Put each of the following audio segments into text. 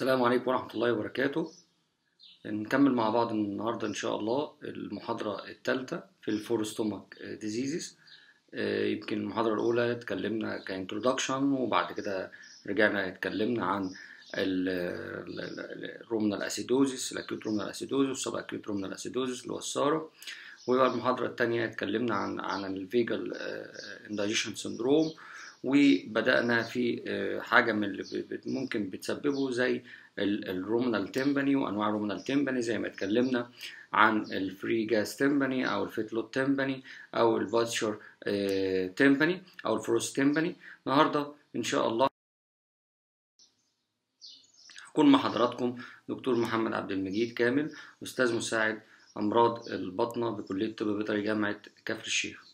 السلام عليكم ورحمة الله وبركاته نكمل مع بعض النهاردة إن شاء الله المحاضرة الثالثة في الفورستومك ديزيزز يمكن المحاضرة الأولى اتكلمنا كانترودكشن وبعد كده رجعنا اتكلمنا عن الرومنال اسيدوزيس الاكيوت رومنال اسيدوزيس والسب اكيوت رومنال اسيدوزيس اللي هو السارة ويبقى المحاضرة التانية اتكلمنا عن عن الفيجال اندايجيشن سندروم وبدأنا في حاجة من اللي ممكن بتسببه زي الرومنال تيمباني وأنواع الرومنال تيمباني زي ما اتكلمنا عن الفري جاس تيمباني أو الفيتلوت تيمباني أو الباتشر تيمباني أو الفروست تيمباني النهاردة إن شاء الله هكون مع حضراتكم دكتور محمد عبد المجيد كامل أستاذ مساعد أمراض البطنة بكلية طب بيطري جامعة كفر الشيخ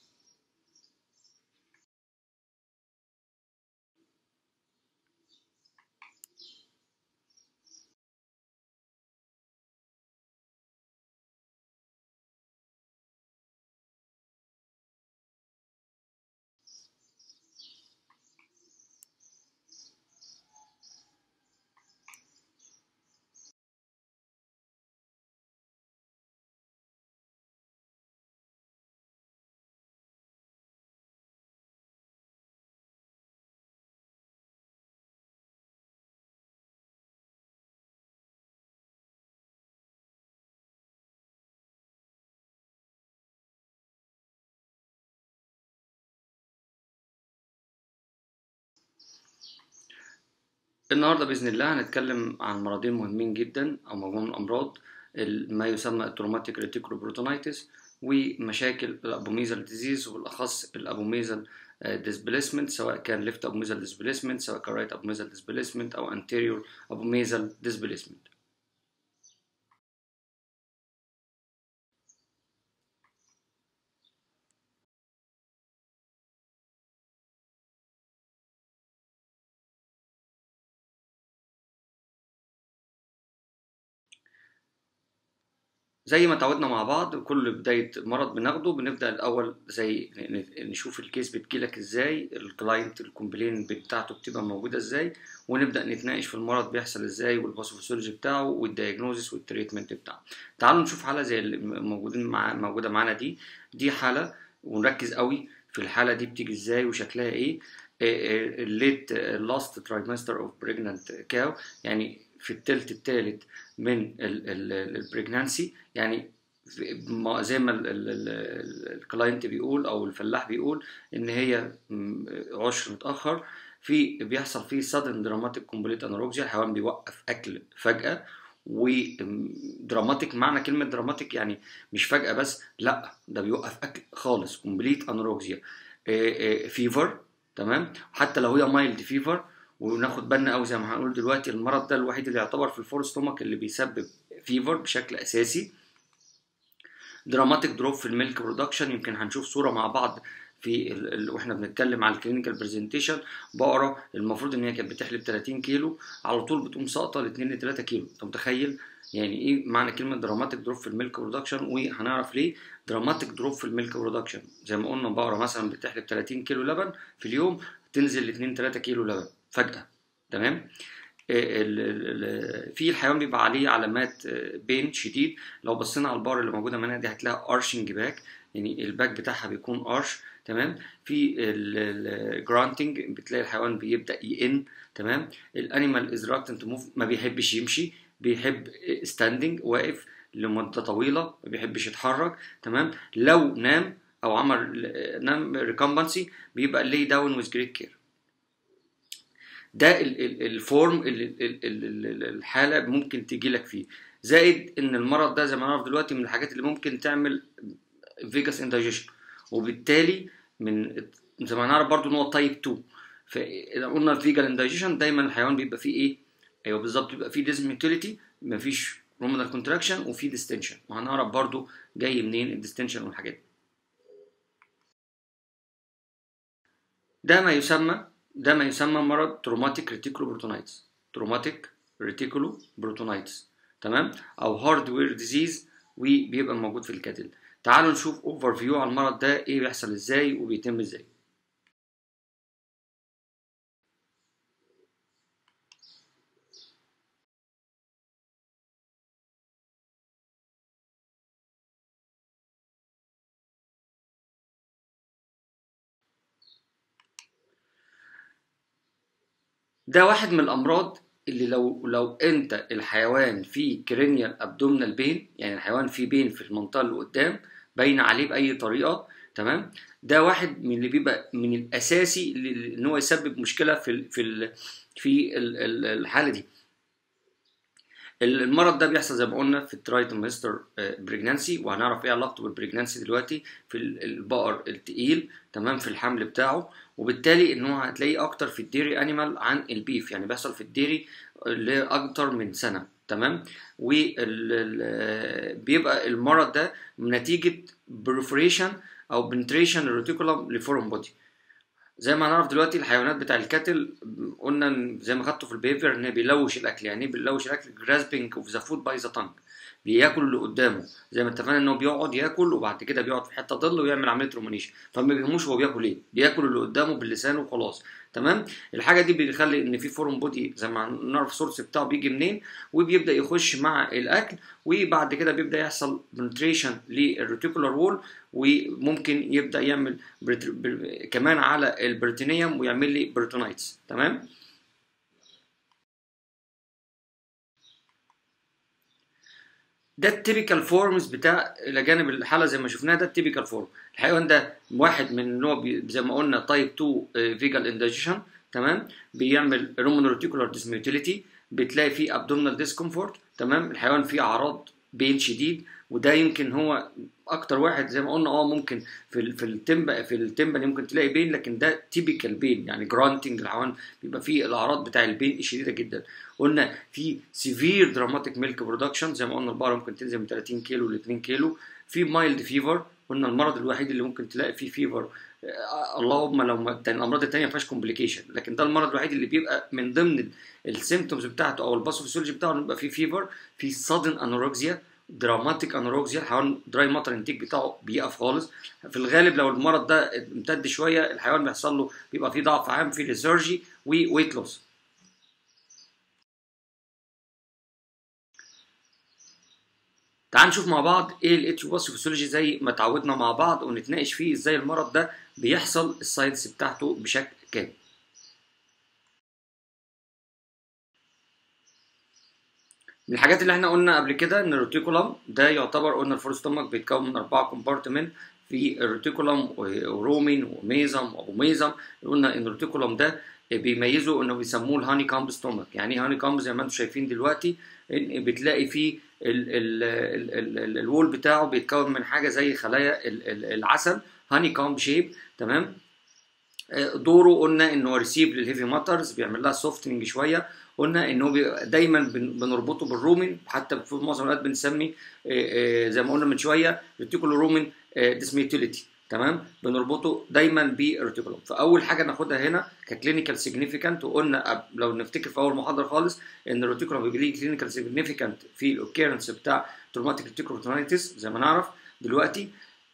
النهارده باذن الله هنتكلم عن مرضين مهمين جدا او مجموعه من الامراض ما يسمى التروماتيك ريتيكولوبروتونيتس ومشاكل الابوميزال ديزيز وبالاخص الابوميزال ديسبليسمنت سواء كان ليفت ابوميزال ديسبليسمنت سواء كان رايت ابوميزال ديسبليسمنت او انتيريور ابوميزال ديسبليسمنت زي ما اتعودنا مع بعض كل بداية مرض بناخده بنبدأ الأول زي نشوف الكيس بتجيلك ازاي الكلاينت الكومبلين بتاعته بتبقى موجودة ازاي ونبدأ نتناقش في المرض بيحصل ازاي والباثوفيسيولوجي بتاعه والدياجنوزيس والتريتمنت بتاعه تعالوا نشوف حالة زي اللي موجودين مع موجودة معانا دي دي حالة ونركز قوي في الحالة دي بتيجي ازاي وشكلها ايه الليت لاست ترايمستر اوف بريجنانت كاو يعني في التلت التالت من البريجنانسي يعني زي ما الكلاينت بيقول او الفلاح بيقول ان هي عشر متاخر في بيحصل فيه sudden dramatic complete anorexia الحيوان بيوقف اكل فجاه ودراماتيك معنى كلمة دراماتيك يعني مش فجأة بس لا ده بيوقف أكل خالص كومبليت أنوركسيا فيفر تمام حتى لو هي مايلد فيفر وناخد بالنا قوي زي ما هنقول دلوقتي المرض ده الوحيد اللي يعتبر في الفورستومك اللي بيسبب فيفر بشكل اساسي دراماتيك دروب في الميلك برودكشن يمكن هنشوف صوره مع بعض في ال... واحنا بنتكلم على الكلينيكال برزنتيشن بقره المفروض ان هي كانت بتحلب 30 كيلو على طول بتقوم ساقطه ل 2 ل 3 كيلو انت متخيل يعني ايه معنى كلمه دراماتيك دروب في الميلك برودكشن وهنعرف ليه دراماتيك دروب في الميلك برودكشن زي ما قلنا بقره مثلا بتحلب 30 كيلو لبن في اليوم تنزل ل 2 3 كيلو لبن فجأة تمام في الحيوان بيبقى عليه علامات بين شديد لو بصينا على البار اللي موجوده معانا دي هتلاقي ارشنج باك يعني الباك بتاعها بيكون ارش تمام في الجرانتنج بتلاقي الحيوان بيبدا يئن تمام الانيمال از راكتنت موف ما بيحبش يمشي بيحب ستاندنج واقف لمده طويله ما بيحبش يتحرك تمام لو نام او عمل نام ريكمبنسي بيبقى لي داون ويز جريت كير ده الفورم اللي الحاله ممكن تيجي لك فيه زائد ان المرض ده زي ما نعرف دلوقتي من الحاجات اللي ممكن تعمل فيجاس اندايجيشن وبالتالي من زي ما نعرف برضو ان هو تايب 2 فاذا قلنا الفيجال اندايجيشن دايما الحيوان بيبقى فيه ايه ايوه بالظبط بيبقى فيه ديزميوتيليتي مفيش رومنال كونتراكشن وفي ديستنشن وهنعرف برضو جاي منين الديستنشن والحاجات دي ده ما يسمى ده ما يسمى مرض تروماتيك ريتيكولوبروتونايتس تروماتيك ريتيكولوبروتونايتس تمام او هاردوير ديزيز وبيبقى موجود في الكاتل تعالوا نشوف اوفر فيو على المرض ده ايه بيحصل ازاي وبيتم ازاي ده واحد من الامراض اللي لو لو انت الحيوان فيه كرينيال ابدومينال بين يعني الحيوان فيه بين في المنطقه اللي قدام باين عليه باي طريقه تمام ده واحد من اللي بيبقى من الاساسي اللي- ان هو يسبب مشكله في ال في ال في ال- ال- الحاله دي المرض ده بيحصل زي ما قلنا في الترايتومستر بريجنانسي وهنعرف ايه علاقته بالبريجنانسي دلوقتي في ال- البقر التقيل تمام في الحمل بتاعه وبالتالي ان هو هتلاقيه اكتر في الديري انيمال عن البيف يعني بيحصل في الديري لاكتر من سنه تمام وبيبقى المرض ده نتيجه بريفوريشن او بنتريشن الريتيكولم لفورم بودي زي ما هنعرف دلوقتي الحيوانات بتاع الكاتل قلنا إن زي ما خدته في البيهيفير ان بيلوش الاكل يعني ايه بيلوش الاكل جراسبنج اوف ذا فود باي ذا تانج بياكل اللي قدامه زي ما اتفقنا ان هو بيقعد ياكل وبعد كده بيقعد في حته ظل ويعمل عمليه رومانيشن فما بيهموش هو بياكل ايه بياكل اللي قدامه باللسان وخلاص تمام الحاجه دي بيخلي ان في فورم بودي زي ما نعرف السورس بتاعه بيجي منين وبيبدا يخش مع الاكل وبعد كده بيبدا يحصل بنتريشن للريتيكولار وول وممكن يبدا يعمل بريت... بر... كمان على البريتينيوم ويعمل لي بريتونايتس تمام ده التيبيكال فورمز بتاع الى جانب الحاله زي ما شفناها ده التيبيكال فورم الحيوان ده واحد من نوع بي زي ما قلنا تايب 2 فيجال انديجيشن تمام بيعمل رومونورتيكولار ديسميوتيليتي بتلاقي فيه ابدومينال ديسكومفورت تمام الحيوان فيه اعراض بين شديد وده يمكن هو اكتر واحد زي ما قلنا اه ممكن في ال في التمبا في التمبا ممكن تلاقي بين لكن ده تيبيكال بين يعني جرانتنج الحيوان بيبقى فيه الاعراض بتاع البين شديده جدا قلنا في سيفير دراماتيك ميلك برودكشن زي ما قلنا البقره ممكن تنزل من 30 كيلو ل 2 كيلو في مايلد فيفر قلنا المرض الوحيد اللي ممكن تلاقي فيه فيفر آه اللهم لو ما الامراض الثانيه ما فيهاش كومبليكيشن لكن ده المرض الوحيد اللي بيبقى من ضمن السيمتومز بتاعته او الباثوفيسيولوجي بتاعه بيبقى فيه فيفر في سادن انوركسيا دراماتيك انوركسيا الحيوان دراي ماتر انتيك بتاعه بيقف خالص في الغالب لو المرض ده امتد شويه الحيوان بيحصل له بيبقى فيه ضعف عام في ليزرجي وويت لوس تعال نشوف مع بعض ايه الاتيوباثوفيسيولوجي زي ما اتعودنا مع بعض ونتناقش فيه ازاي المرض ده بيحصل الساينس بتاعته بشكل كامل من الحاجات اللي احنا قلنا قبل كده ان الروتيكولم ده يعتبر قلنا الفورستومك بيتكون من اربعه كومبارتمنت في الروتيكولم ورومين وميزم وابوميزم قلنا ان الروتيكولم ده بيميزه انه بيسموه الهاني كامب ستومك يعني ايه هاني كامب زي ما انتم شايفين دلوقتي ان بتلاقي فيه ال ال ال ال الوول بتاعه بيتكون من حاجه زي خلايا العسل هاني كامب شيب تمام دوره قلنا انه ريسيف للهيفي ماترز بيعمل لها سوفتنج شويه قلنا ان هو دايما بنربطه بالرومين حتى في معظم الاوقات بنسمي زي ما قلنا من شويه ريتيكولو رومين ديسميتيليتي تمام بنربطه دايما بالريتيكولوم فاول حاجه ناخدها هنا ككلينيكال سيجنيفيكانت وقلنا لو نفتكر في اول محاضره خالص ان الريتيكولوم بيبقى ليه كلينيكال سيجنيفيكانت في الاوكيرنس بتاع تروماتيك ريتيكولوتونايتس زي ما نعرف دلوقتي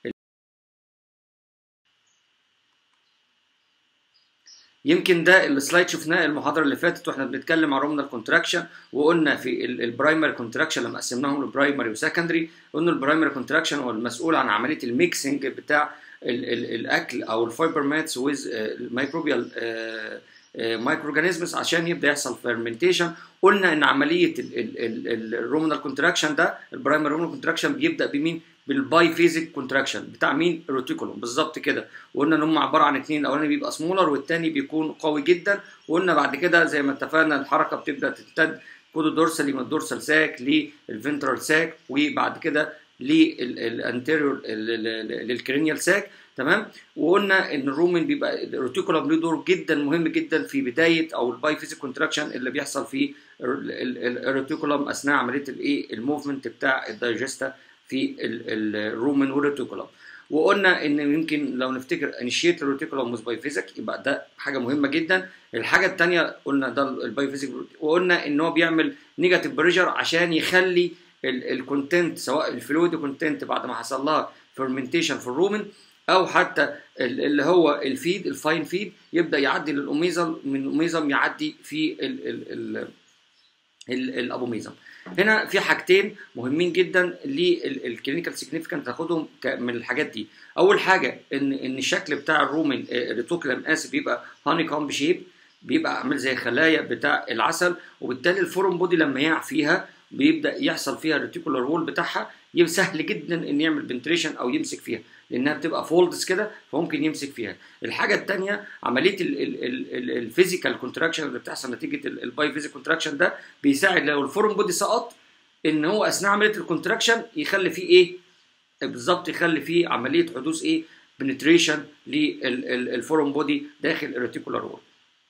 يمكن ده السلايد شفناه المحاضره اللي فاتت واحنا بنتكلم عن رومنال كونتراكشن وقلنا في البرايمري كونتراكشن لما قسمناهم لبرايمري وسكندري قلنا البرايمري كونتراكشن هو المسؤول عن عمليه الميكسنج بتاع ال ال الاكل او الفايبر ماتس ويز الميكروبيال مايكرو اورجانيزمز عشان يبدا يحصل فيرمنتيشن قلنا ان عمليه الرومنال كونتراكشن ده البرايمري رومنال كونتراكشن بيبدا بمين؟ بالباي فيزيك كونتراكشن بتاع مين؟ الروتيكولوم بالظبط كده وقلنا ان هم عباره عن اثنين الاولاني بيبقى سمولر والثاني بيكون قوي جدا وقلنا بعد كده زي ما اتفقنا الحركه بتبدا تمتد كودو دورسالي من الدورسال ساك للفنترال ساك وبعد كده للانتيريور للكرينيال ساك تمام وقلنا ان الرومن بيبقى الروتيكولوم له دور جدا مهم جدا في بدايه او الباي فيزيك كونتراكشن اللي بيحصل في الروتيكولوم اثناء عمليه الايه الموفمنت بتاع الدايجستا في الرومن والروتيكولوم وقلنا ان يمكن لو نفتكر انيشيت الروتيكولوم وذ باي فيزيك يبقى ده حاجه مهمه جدا الحاجه الثانيه قلنا ده الباي فيزيك وقلنا ان هو بيعمل نيجاتيف بريشر عشان يخلي الكونتنت سواء الفلويد كونتنت بعد ما حصل لها فيرمنتيشن في الرومن او حتى اللي هو الفيد الفاين فيد يبدا يعدي للأوميزم من الأوميزم يعدي في ال ال ال ال الابوميزم هنا في حاجتين مهمين جدا للكلينيكال سيجنيفيكانت تاخدهم من الحاجات دي اول حاجه ان ان الشكل بتاع الرومن الريتوكلام اسف بيبقى هاني كومب شيب بيبقى عامل زي خلايا بتاع العسل وبالتالي الفورم بودي لما يقع فيها بيبدا يحصل فيها الريتيكولار وول بتاعها يبقى سهل جدا ان يعمل بنتريشن او يمسك فيها لانها بتبقى فولدز كده فممكن يمسك فيها الحاجه الثانيه عمليه الفيزيكال كونتراكشن اللي بتحصل نتيجه الباي فيزيكال كونتراكشن ده بيساعد لو الفورم بودي سقط ان هو اثناء عمليه الكونتراكشن يخلي فيه ايه بالظبط يخلي فيه عمليه حدوث ايه بنتريشن للفورم بودي داخل الريتيكولار وول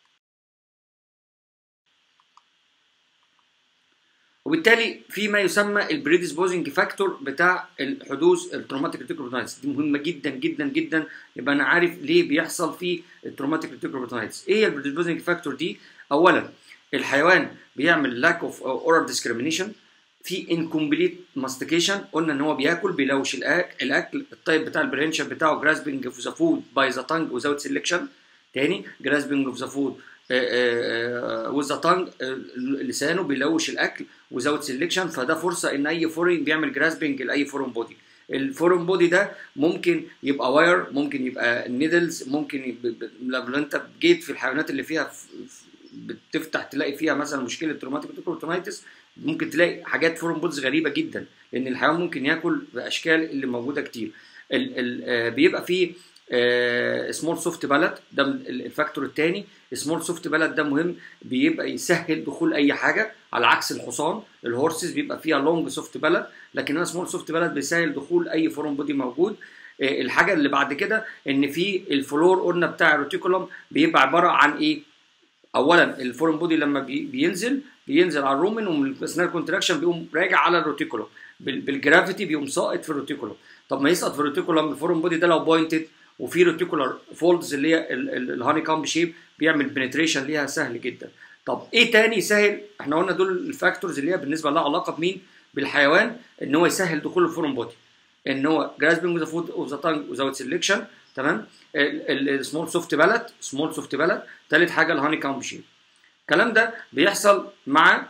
وبالتالي في ما يسمى البريديسبوزنج فاكتور بتاع الحدوث التروماتيك ريتيكولوبروتونايتس دي مهمه جدا جدا جدا يبقى انا عارف ليه بيحصل في التروماتيك ريتيكولوبروتونايتس ايه البريديسبوزنج فاكتور دي اولا الحيوان بيعمل لاك اوف اورال ديسكريميشن في انكمبليت ماستيكيشن قلنا ان هو بياكل بيلوش الاكل الاكل الطيب بتاع البرينشن بتاعه جراسبنج اوف ذا فود باي ذا تانج وزاوت سيلكشن تاني جراسبنج اوف ذا فود وذ ذا تانج لسانه بيلوش الاكل وزاوت سيلكشن فده فرصه ان اي فورين بيعمل جراسبنج لاي فورين بودي الفورين بودي ده ممكن يبقى واير ممكن يبقى نيدلز ممكن لو انت جيت في الحيوانات اللي فيها بتفتح تلاقي فيها مثلا مشكله تروماتيك توكروتونايتس ممكن تلاقي حاجات فورم بودز غريبه جدا لان الحيوان ممكن ياكل باشكال اللي موجوده كتير ال ال بيبقى فيه سمول سوفت بلد ده الفاكتور الثاني سمول سوفت بلد ده مهم بيبقى يسهل دخول اي حاجه على عكس الحصان الهورسز بيبقى فيها لونج سوفت بلد لكن انا سمول سوفت بلد بيسهل دخول اي فورم بودي موجود الحاجه اللي بعد كده ان في الفلور قلنا بتاع الروتيكولوم بيبقى عباره عن ايه اولا الفورم بودي لما بينزل بينزل على الرومن ومن اثناء الكونتراكشن بيقوم راجع على الروتيكولوم بالجرافيتي بيقوم ساقط في الروتيكولوم طب ما يسقط في الروتيكولوم الفورم بودي ده لو بوينتد وفي روتيكولار فولدز اللي هي الهاني كامب شيب بيعمل بنتريشن ليها سهل جدا طب ايه تاني يسهل احنا قلنا دول الفاكتورز اللي هي بالنسبه لها علاقه بمين بالحيوان ان هو يسهل دخول الفورم بودي ان هو جراسبنج ذا فود اوف ذا تانج وزاوت سيلكشن تمام السمول سوفت بلد سمول سوفت بلد ثالث حاجه الهاني كامب شيب الكلام ده بيحصل مع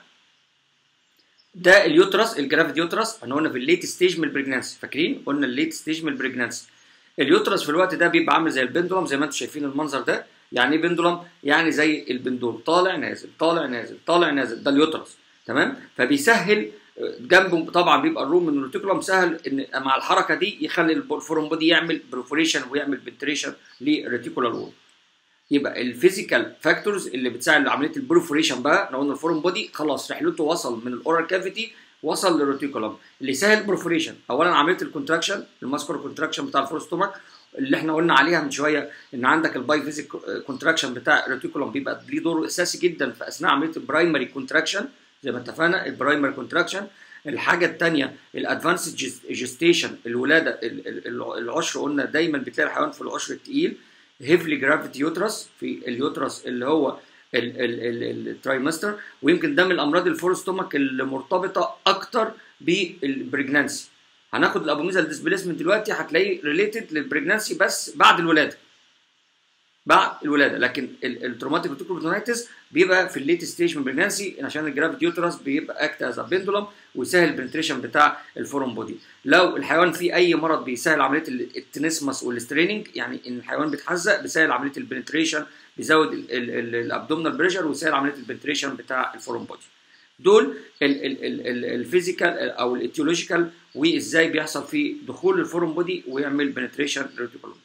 ده اليوترس الجرافيد يوترس احنا قلنا في الليت ستيج من البريجنانسي فاكرين قلنا الليت ستيج من البريجنانسي اليوترس في الوقت ده بيبقى عامل زي البندولم زي ما انتم شايفين المنظر ده يعني ايه بندولم يعني زي البندول طالع نازل طالع نازل طالع نازل ده اليوترس تمام فبيسهل جنبه طبعا بيبقى الروم من الروتيكولوم سهل ان مع الحركه دي يخلي الفورم بودي يعمل بريفوريشن ويعمل بنتريشن للريتيكولار وول يبقى الفيزيكال فاكتورز اللي بتساعد عمليه البروفوريشن بقى لو قلنا الفورم بودي خلاص رحلته وصل من الاورال كافيتي وصل للروتيكولوم اللي يسهل البروفوريشن اولا عمليه الكونتراكشن الماسكولار كونتراكشن بتاع الفورستومك اللي احنا قلنا عليها من شويه ان عندك الباي فيزيك كونتراكشن بتاع الريتيكولوم بيبقى ليه دور اساسي جدا في اثناء عمليه البرايمري كونتراكشن زي ما اتفقنا البرايمري كونتراكشن الحاجه الثانيه الادفانس جيستيشن الولاده العشر قلنا دايما بتلاقي الحيوان في العشر الثقيل هيفلي جرافيتي يوترس في اليوترس اللي هو الترايمستر ويمكن ده من الامراض الفورستومك اللي مرتبطه اكتر بالبريجنانسي هناخد الابوميزال ديسبيسمنت دلوقتي هتلاقيه ريليتد للبريجنانسي بس بعد الولاده بعد الولاده لكن التروماتيك روتيكولوبروتونايتس بيبقى في الليت ستيج من البريجنانسي عشان الجرافيد يوترس بيبقى اكت از بندولم ويسهل البنتريشن بتاع الفورم بودي لو الحيوان فيه اي مرض بيسهل عمليه التنسمس والستريننج يعني ان الحيوان بيتحزق بيسهل عمليه البنتريشن بيزود الابدومينال بريشر ويسهل عمليه البنتريشن بتاع الفورم بودي دول الفيزيكال او الايتيولوجيكال وازاي بيحصل في دخول الفورم بودي ويعمل بنتريشن ريتيكولوم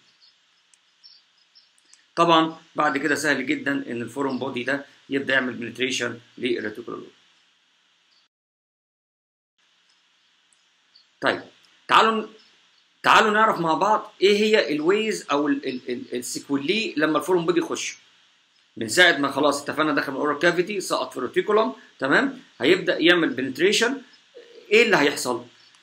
طبعا بعد كده سهل جدا ان الفورم بودي ده يبدا يعمل بنتريشن للريتيكولوم طيب تعالوا تعالوا نعرف مع بعض ايه هي الويز او السيكولي لما الفورم بودي يخش من ساعه ما خلاص اتفقنا دخل الاورال كافيتي سقط في الريتيكولوم تمام هيبدا يعمل بنتريشن ايه اللي هيحصل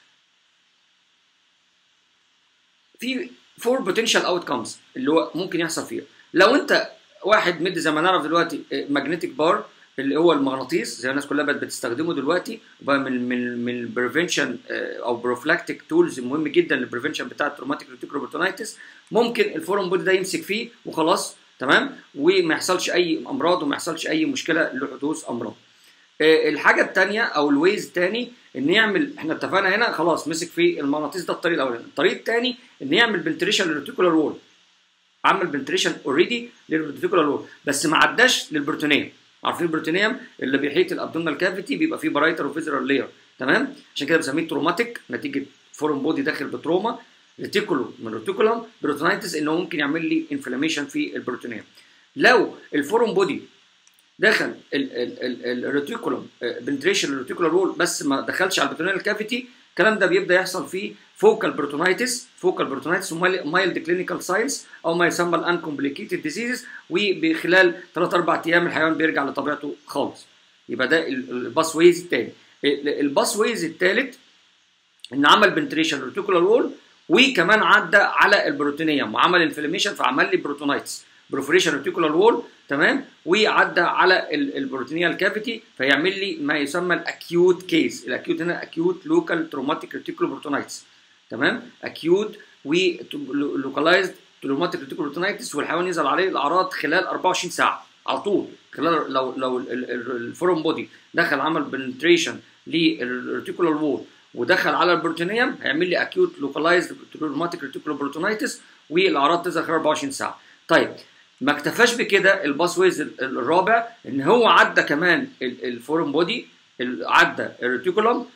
في فور بوتنشال اوت كامز اللي هو ممكن يحصل فيها لو انت واحد مدي زي ما نعرف دلوقتي ماجنتيك بار اللي هو المغناطيس زي الناس كلها بقت بتستخدمه دلوقتي وبقى من من من البريفنشن او بروفلاكتيك تولز مهم جدا للبريفنشن بتاع التروماتيك ريتيكولوبروتونايتس ممكن الفورم بودي ده يمسك فيه وخلاص تمام وما يحصلش اي امراض وما يحصلش اي مشكله لحدوث امراض الحاجه الثانيه او الويز الثاني ان يعمل احنا اتفقنا هنا خلاص مسك في المغناطيس ده الطريق الاولاني الطريق الثاني ان يعمل بنتريشن للريتيكولار وول عمل بنتريشن اوريدي للريتيكولار وول بس ما عداش للبروتونيوم عارفين البروتونيوم اللي بيحيط الابدومينال كافيتي بيبقى فيه برايتر وفيزرال لاير تمام عشان كده بنسميه تروماتيك نتيجه فورم بودي داخل بتروما ريتيكولو من ريتيكولوم بروتونايتس انه ممكن يعمل لي انفلاميشن في البروتونيوم لو الفورم بودي دخل الريتيكولوم بنتريشن الريتيكولار وول بس ما دخلش على البروتونيال كافيتي الكلام ده بيبدا يحصل فيه فوكال بروتونايتس فوكال بروتونايتس ومايلد كلينيكال ساينس او ما يسمى الانكومبليكيتد ديزيزز وبخلال 3 4 ايام الحيوان بيرجع لطبيعته خالص يبقى ده الباس ويز الثاني الباس ويز الثالث ان عمل بنتريشن ريتيكولار وول وكمان عدى على البروتينيوم وعمل انفلاميشن فعمل لي بروتونايتس بروفريشن ريتيكولار وول تمام وعدى على البروتينيال كافيتي فيعمل لي ما يسمى الاكيوت كيس الاكيوت هنا اكيوت لوكال تروماتيك ريتيكولار بروتونايتس تمام اكيوت ولوكالايزد تروماتيك ريتيكولار بروتونايتس والحيوان يظهر عليه الاعراض خلال 24 ساعه على طول خلال لو لو الفورم بودي دخل عمل بنتريشن للريتيكولار وول ودخل على البروتينيوم هيعمل لي اكيوت لوكالايزد تروماتيك ريتيكولار بروتونايتس والاعراض تظهر خلال 24 ساعه طيب ما اكتفاش بكده الباس ويز الرابع ان هو عدى كمان الفورم بودي عدى الريتيكولوم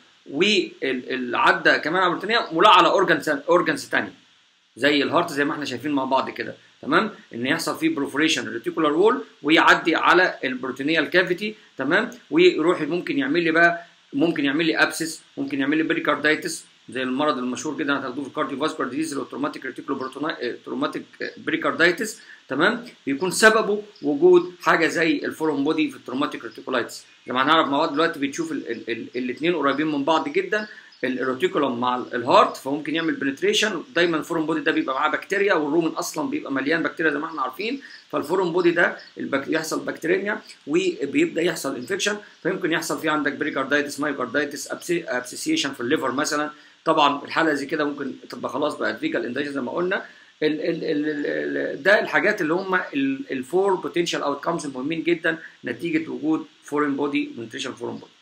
وعدى كمان على البروتينيوم ولا على اورجنز اورجنز ثانيه زي الهارت زي ما احنا شايفين مع بعض كده تمام ان يحصل فيه بروفوريشن ريتيكولار وول ويعدي على البروتينيال كافيتي تمام ويروح ممكن يعمل لي بقى ممكن يعمل لي ابسس ممكن يعمل لي بريكاردايتس زي المرض المشهور جدا هتاخدوه في الكارديو فاسكولار ديزيز اللي هو تروماتيك ريتيكولو تروماتيك بريكاردايتس تمام بيكون سببه وجود حاجه زي الفورم بودي في التروماتيك ريتيكولايتس زي ما هنعرف مع بعض دلوقتي بتشوف الاثنين قريبين من بعض جدا الريتيكولوم مع الهارت فممكن يعمل بنتريشن دايما الفورم بودي ده بيبقى معاه بكتيريا والرومن اصلا بيبقى مليان بكتيريا زي ما احنا عارفين فالفورم بودي ده البك... يحصل بكتيريا وبيبدا يحصل انفكشن فيمكن يحصل فيه عندك بريكاردايتس مايوكاردايتس ابسيسيشن في الليفر مثلا طبعا الحاله زي كده ممكن تبقى خلاص بقت فيجال اندايجن زي ما قلنا ال ال ال ده الحاجات اللي هم الفور بوتنشال اوت كامز المهمين جدا نتيجه وجود فورين بودي نيوتريشن فورين بودي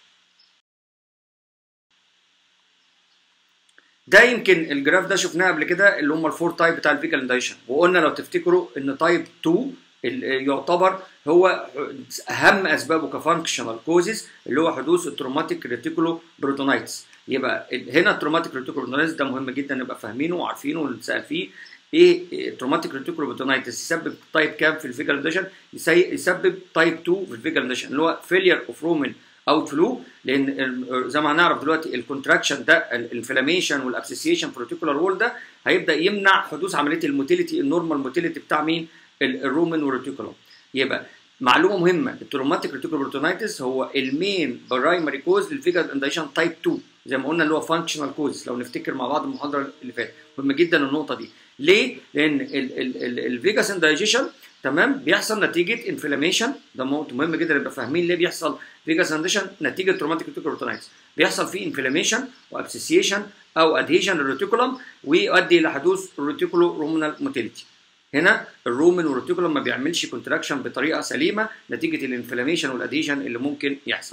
ده يمكن الجراف ده شفناه قبل كده اللي هم الفور تايب بتاع الفيجال اندايجن وقلنا لو تفتكروا ان تايب 2 يعتبر هو اهم اسبابه كفانكشنال كوزز اللي هو حدوث التروماتيك ريتيكولو بروتونايتس يبقى هنا التروماتيك ريتيكولو بروتونايتس ده مهم جدا نبقى فاهمينه وعارفينه ونتسال فيه ايه تروماتيك ريتيكولو بروتونايتس يسبب تايب كام في الفيجال انديشن يسبب تايب 2 في الفيجال انديشن اللي هو فيلير اوف رومن اوت فلو لان زي ما هنعرف دلوقتي الكونتراكشن ده الانفلاميشن والابسيسيشن في الريتيكولار وول ده هيبدا يمنع حدوث عمليه الموتيليتي النورمال موتيليتي بتاع مين الرومن والريتيكولوم يبقى معلومه مهمه التروماتيك ريتيكولار بروتونايتس هو المين برايمري كوز للفيجال انديشن تايب 2 زي ما قلنا اللي هو فانكشنال كوز لو نفتكر مع بعض المحاضره اللي فاتت مهم جدا النقطه دي ليه؟ لان الفيجاس اندايجيشن تمام بيحصل نتيجه انفلاميشن ده مهم جدا نبقى فاهمين ليه بيحصل فيجاس انديشن نتيجه تروماتيك ريتيكولوبروتونايتس بيحصل فيه انفلاميشن وابسيسيشن او ادهيشن للريتيكولوم ويؤدي الى حدوث الريتيكولو رومنال موتيليتي هنا الرومن والريتيكولوم ما بيعملش كونتراكشن بطريقه سليمه نتيجه الانفلاميشن والادهيشن اللي ممكن يحصل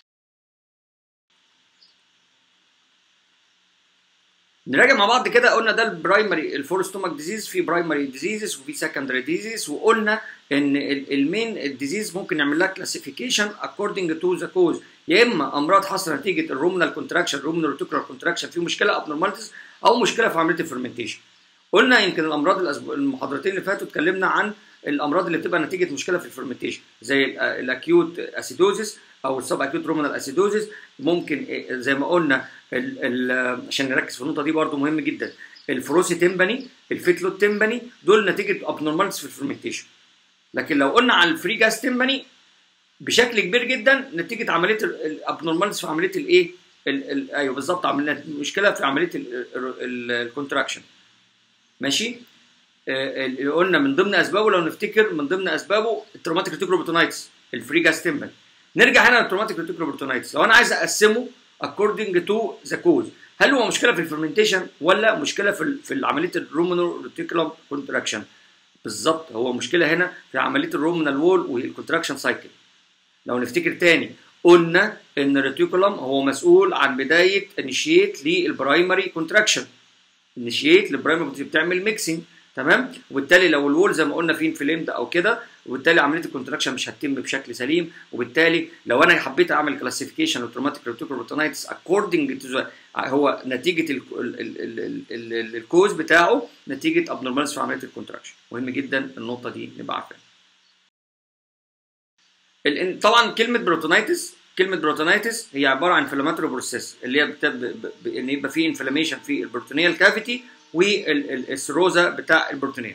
نراجع مع بعض كده قلنا ده البرايمري الفور ستومك ديزيز في برايمري ديزيزز وفي سكندري ديزيز وقلنا ان المين الديزيز ممكن نعمل لها كلاسيفيكيشن اكوردنج تو ذا كوز يا اما امراض حصل نتيجه الرومنال كونتراكشن الرومنال ريتيكولار كونتراكشن في مشكله ابنورماليتيز او مشكله في عمليه الفرمنتيشن قلنا يمكن الامراض الأسبوع المحاضرتين اللي فاتوا اتكلمنا عن الامراض اللي بتبقى نتيجه مشكله في الفرمنتيشن زي الاكيوت اسيدوزيس او السب اكيوت رومنال اسيدوزيس ممكن زي ما قلنا ال ال عشان نركز في النقطه دي برده مهم جدا الفروسي تمبني الفيتلو تمبني دول نتيجه ابنورمالز في الفرمنتيشن لكن لو قلنا على الفري جاس تمبني بشكل كبير جدا نتيجه عمليه الابنورمالز في عمليه الايه ايوه بالظبط عملنا مشكله في عمليه الكونتراكشن ماشي اللي قلنا من ضمن اسبابه لو نفتكر من ضمن اسبابه التروماتيك ريتيكولوبروتونايتس الفري جاس تمبني نرجع هنا للتروماتيك ريتيكولوبروتونايتس لو انا عايز اقسمه according to the cause هل هو مشكله في الفرمنتيشن ولا مشكله في في عمليه الرومينال ريتيكولوم كونتراكشن بالظبط هو مشكله هنا في عمليه الرومينال وول والكونتراكشن سايكل لو نفتكر تاني قلنا ان الريتيكولوم هو مسؤول عن بدايه انيشيت للبرايمري كونتراكشن انيشيت للبرايمري بتعمل ميكسنج تمام وبالتالي لو الوول زي ما قلنا فيه انفليمد او كده وبالتالي عمليه الكونتراكشن مش هتتم بشكل سليم وبالتالي لو انا حبيت اعمل كلاسيفيكيشن للتروماتيك ريتيكولوبروتونايتس اكوردنج تو هو نتيجه الكوز بتاعه نتيجه ابنورمالز في عمليه الكونتراكشن مهم جدا النقطه دي نبقى عارفينها طبعا كلمه بروتونايتس كلمه بروتونايتس هي عباره عن انفلاماتوري بروسيس اللي هي بتب... ان يبقى في انفلاميشن في البروتونيال كافيتي والسيروزا بتاع البروتونيه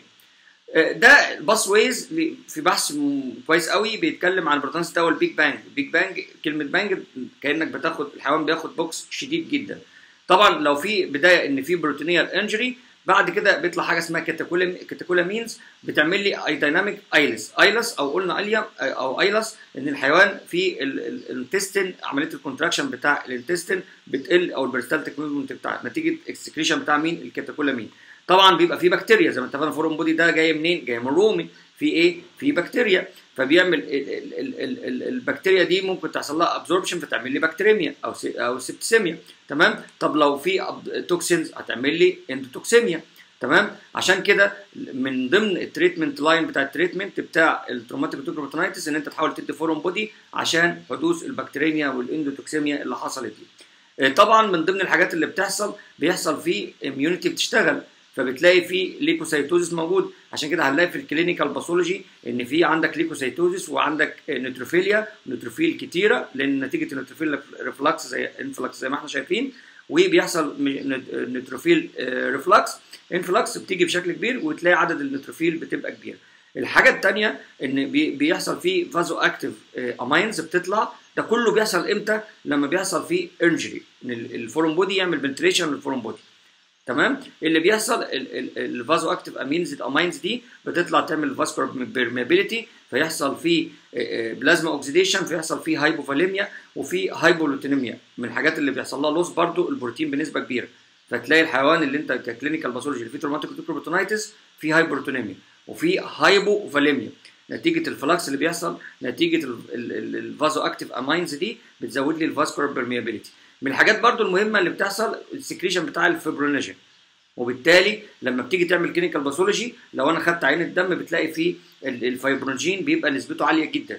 ده الباس ويز في بحث كويس قوي بيتكلم عن البروتونس ده والبيج بانج البيج بانج كلمه بانج كانك بتاخد الحيوان بياخد بوكس شديد جدا طبعا لو في بدايه ان في بروتونيال انجري بعد كده بيطلع حاجه اسمها كاتيكولامينز بتعمل لي اي دايناميك ايلس ايلس او قلنا اليا او ايلس ان الحيوان في الانتستين عمليه الكونتراكشن بتاع الانتستين بتقل او البريستالتيك موفمنت بتاع نتيجه اكسكريشن بتاع مين الكاتيكولامين طبعا بيبقى في بكتيريا زي ما اتفقنا فورم بودي ده جاي منين جاي من رومي في ايه في بكتيريا فبيعمل ال ال ال ال ال البكتيريا دي ممكن تحصل لها ابزوربشن فتعمل لي بكتيريميا او او سبتسيميا تمام طب لو في توكسينز هتعمل لي اندوتوكسيميا تمام عشان كده من ضمن التريتمنت لاين بتاع التريتمنت بتاع التروماتيك توكروبوتونايتس ان انت تحاول تدي فورم بودي عشان حدوث البكتيريميا والاندوتوكسيميا اللي حصلت دي طبعا من ضمن الحاجات اللي بتحصل بيحصل فيه اميونيتي بتشتغل فبتلاقي في ليكوسايتوزيس موجود عشان كده هنلاقي في الكلينيكال باثولوجي ان في عندك ليكوسايتوزيس وعندك نيتروفيليا نيتروفيل كتيره لان نتيجه النيتروفيل ريفلكس زي انفلكس زي ما احنا شايفين وبيحصل نيتروفيل ريفلكس انفلكس بتيجي بشكل كبير وتلاقي عدد النيتروفيل بتبقى كبير الحاجه الثانيه ان بيحصل فيه فازو اكتيف اماينز بتطلع ده كله بيحصل امتى لما بيحصل فيه انجري ان الفورم بودي يعمل بنتريشن للفورم بودي تمام اللي بيحصل الفازو اكتيف امينز الامينز دي بتطلع تعمل فاسكولار بيرميابيليتي فيحصل فيه بلازما اوكسيديشن فيحصل فيه هايبوفاليميا وفي هايبولوتينيميا من الحاجات اللي بيحصل لها لوس برضو البروتين بنسبه كبيره فتلاقي الحيوان اللي انت ككلينيكال باثولوجي اللي فيه تروماتيك توكروبوتونايتس فيه هايبروتونيميا وفي هايبوفاليميا نتيجه الفلكس اللي بيحصل نتيجه الفازو اكتيف امينز دي بتزود لي الفاسكولار بيرميابيليتي من الحاجات برضو المهمه اللي بتحصل السكريشن بتاع الفيبرونيجين وبالتالي لما بتيجي تعمل كلينيكال باثولوجي لو انا خدت عينه دم بتلاقي فيه الفيبروجين بيبقى نسبته عاليه جدا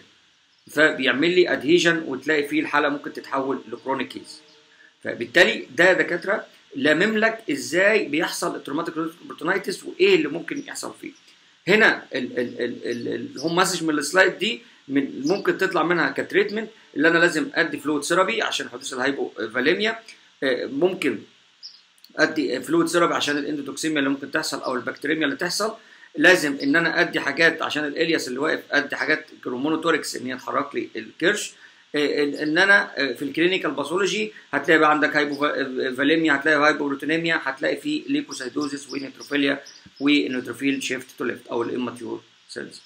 فبيعمل لي ادهيجن وتلاقي فيه الحاله ممكن تتحول لكرونيك كيس فبالتالي ده دكاتره لامم لك ازاي بيحصل التروماتيك بروتونايتس وايه اللي ممكن يحصل فيه هنا الهوم مسج من السلايد دي من ممكن تطلع منها كتريتمنت اللي انا لازم ادي فلويد ثيرابي عشان حدوث الهايبوفاليميا ممكن ادي فلويد ثيرابي عشان الاندوتوكسيميا اللي ممكن تحصل او البكتيريميا اللي تحصل لازم ان انا ادي حاجات عشان الالياس اللي واقف ادي حاجات كرومونوتوركس ان هي تحرك لي الكرش ان انا في الكلينيكال باثولوجي هتلاقي بقى عندك هايبوفاليميا هتلاقي هايبوبروتينيميا هتلاقي في ليكوسايتوزيس ونيتروفيليا ونيتروفيل شيفت تو ليفت او الاماتيور سيلز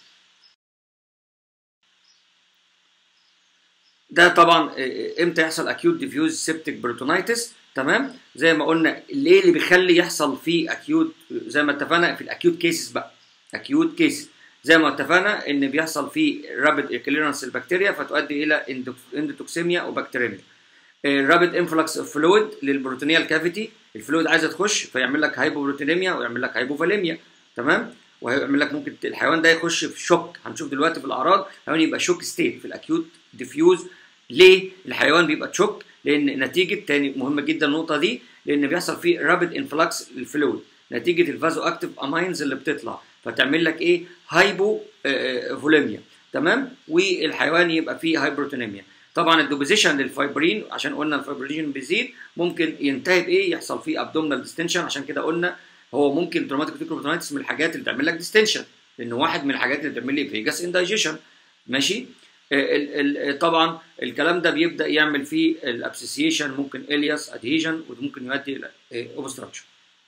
ده طبعا امتى يحصل اكيوت ديفيوز سيبتيك بروتونايتس تمام زي ما قلنا ليه اللي بيخلي يحصل فيه اكيوت زي ما اتفقنا في الاكيوت كيسز بقى اكيوت كيسز زي ما اتفقنا ان بيحصل فيه رابيد كليرنس البكتيريا فتؤدي الى اندوتوكسيميا وبكتيريميا رابيد انفلكس اوف فلويد للبروتينيال كافيتي الفلويد عايزه تخش فيعمل لك هايبوبروتينيميا ويعمل لك هايبوفاليميا تمام وهيعمل لك ممكن الحيوان ده يخش في شوك هنشوف دلوقتي في الاعراض الحيوان يبقى شوك ستيت في الاكيوت ديفيوز ليه الحيوان بيبقى تشوك لان نتيجه تاني مهمه جدا النقطه دي لان بيحصل فيه رابيد انفلكس للفلويد نتيجه الفازو اكتيف امينز اللي بتطلع فتعمل لك ايه هايبو فوليميا تمام والحيوان يبقى فيه هايبروتونيميا طبعا الدوبوزيشن للفايبرين عشان قلنا الفايبرين بيزيد ممكن ينتهي بايه يحصل فيه ابدومينال ديستنشن عشان كده قلنا هو ممكن تروماتيك فيكروبوتونايتس من الحاجات اللي تعمل لك ديستنشن لانه واحد من الحاجات اللي بتعمل لي فيجاس اندايجيشن ماشي ال ال طبعا الكلام ده بيبدا يعمل فيه الابسيسيشن ممكن الياس ادهيجن وممكن يؤدي الى اوبستراكشن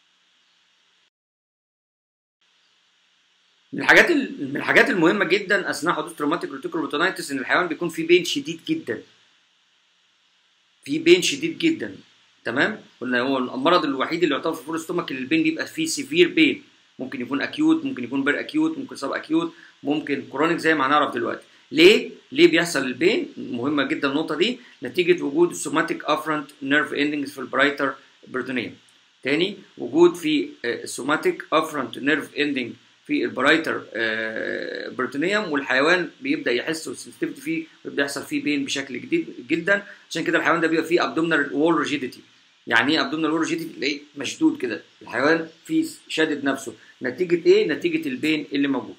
من الحاجات من الحاجات المهمه جدا اثناء حدوث تروماتيك روتيكولوبوتونايتس ان الحيوان بيكون في بين شديد جدا في بين شديد جدا تمام قلنا هو المرض الوحيد اللي يعتبر في الفول ستومك اللي البين بيبقى فيه سيفير بين ممكن يكون اكيوت ممكن يكون بير اكيوت ممكن سب اكيوت ممكن كرونيك زي ما هنعرف دلوقتي ليه؟ ليه بيحصل البين؟ مهمة جدا النقطة دي نتيجة وجود السوماتيك افرنت نيرف اندنجز في البرايتر بروتونيوم. تاني وجود في السوماتيك افرونت نيرف اندنج في البرايتر بروتينيوم والحيوان بيبدا يحس والسنسيتيفيتي فيه ويبدا يحصل فيه بين بشكل جديد جدا عشان كده الحيوان ده بيبقى فيه ابدومينال وول ريجيديتي يعني ايه ابدومينال وول ريجيديتي تلاقيه مشدود كده الحيوان فيه شادد نفسه نتيجه ايه نتيجه البين اللي موجود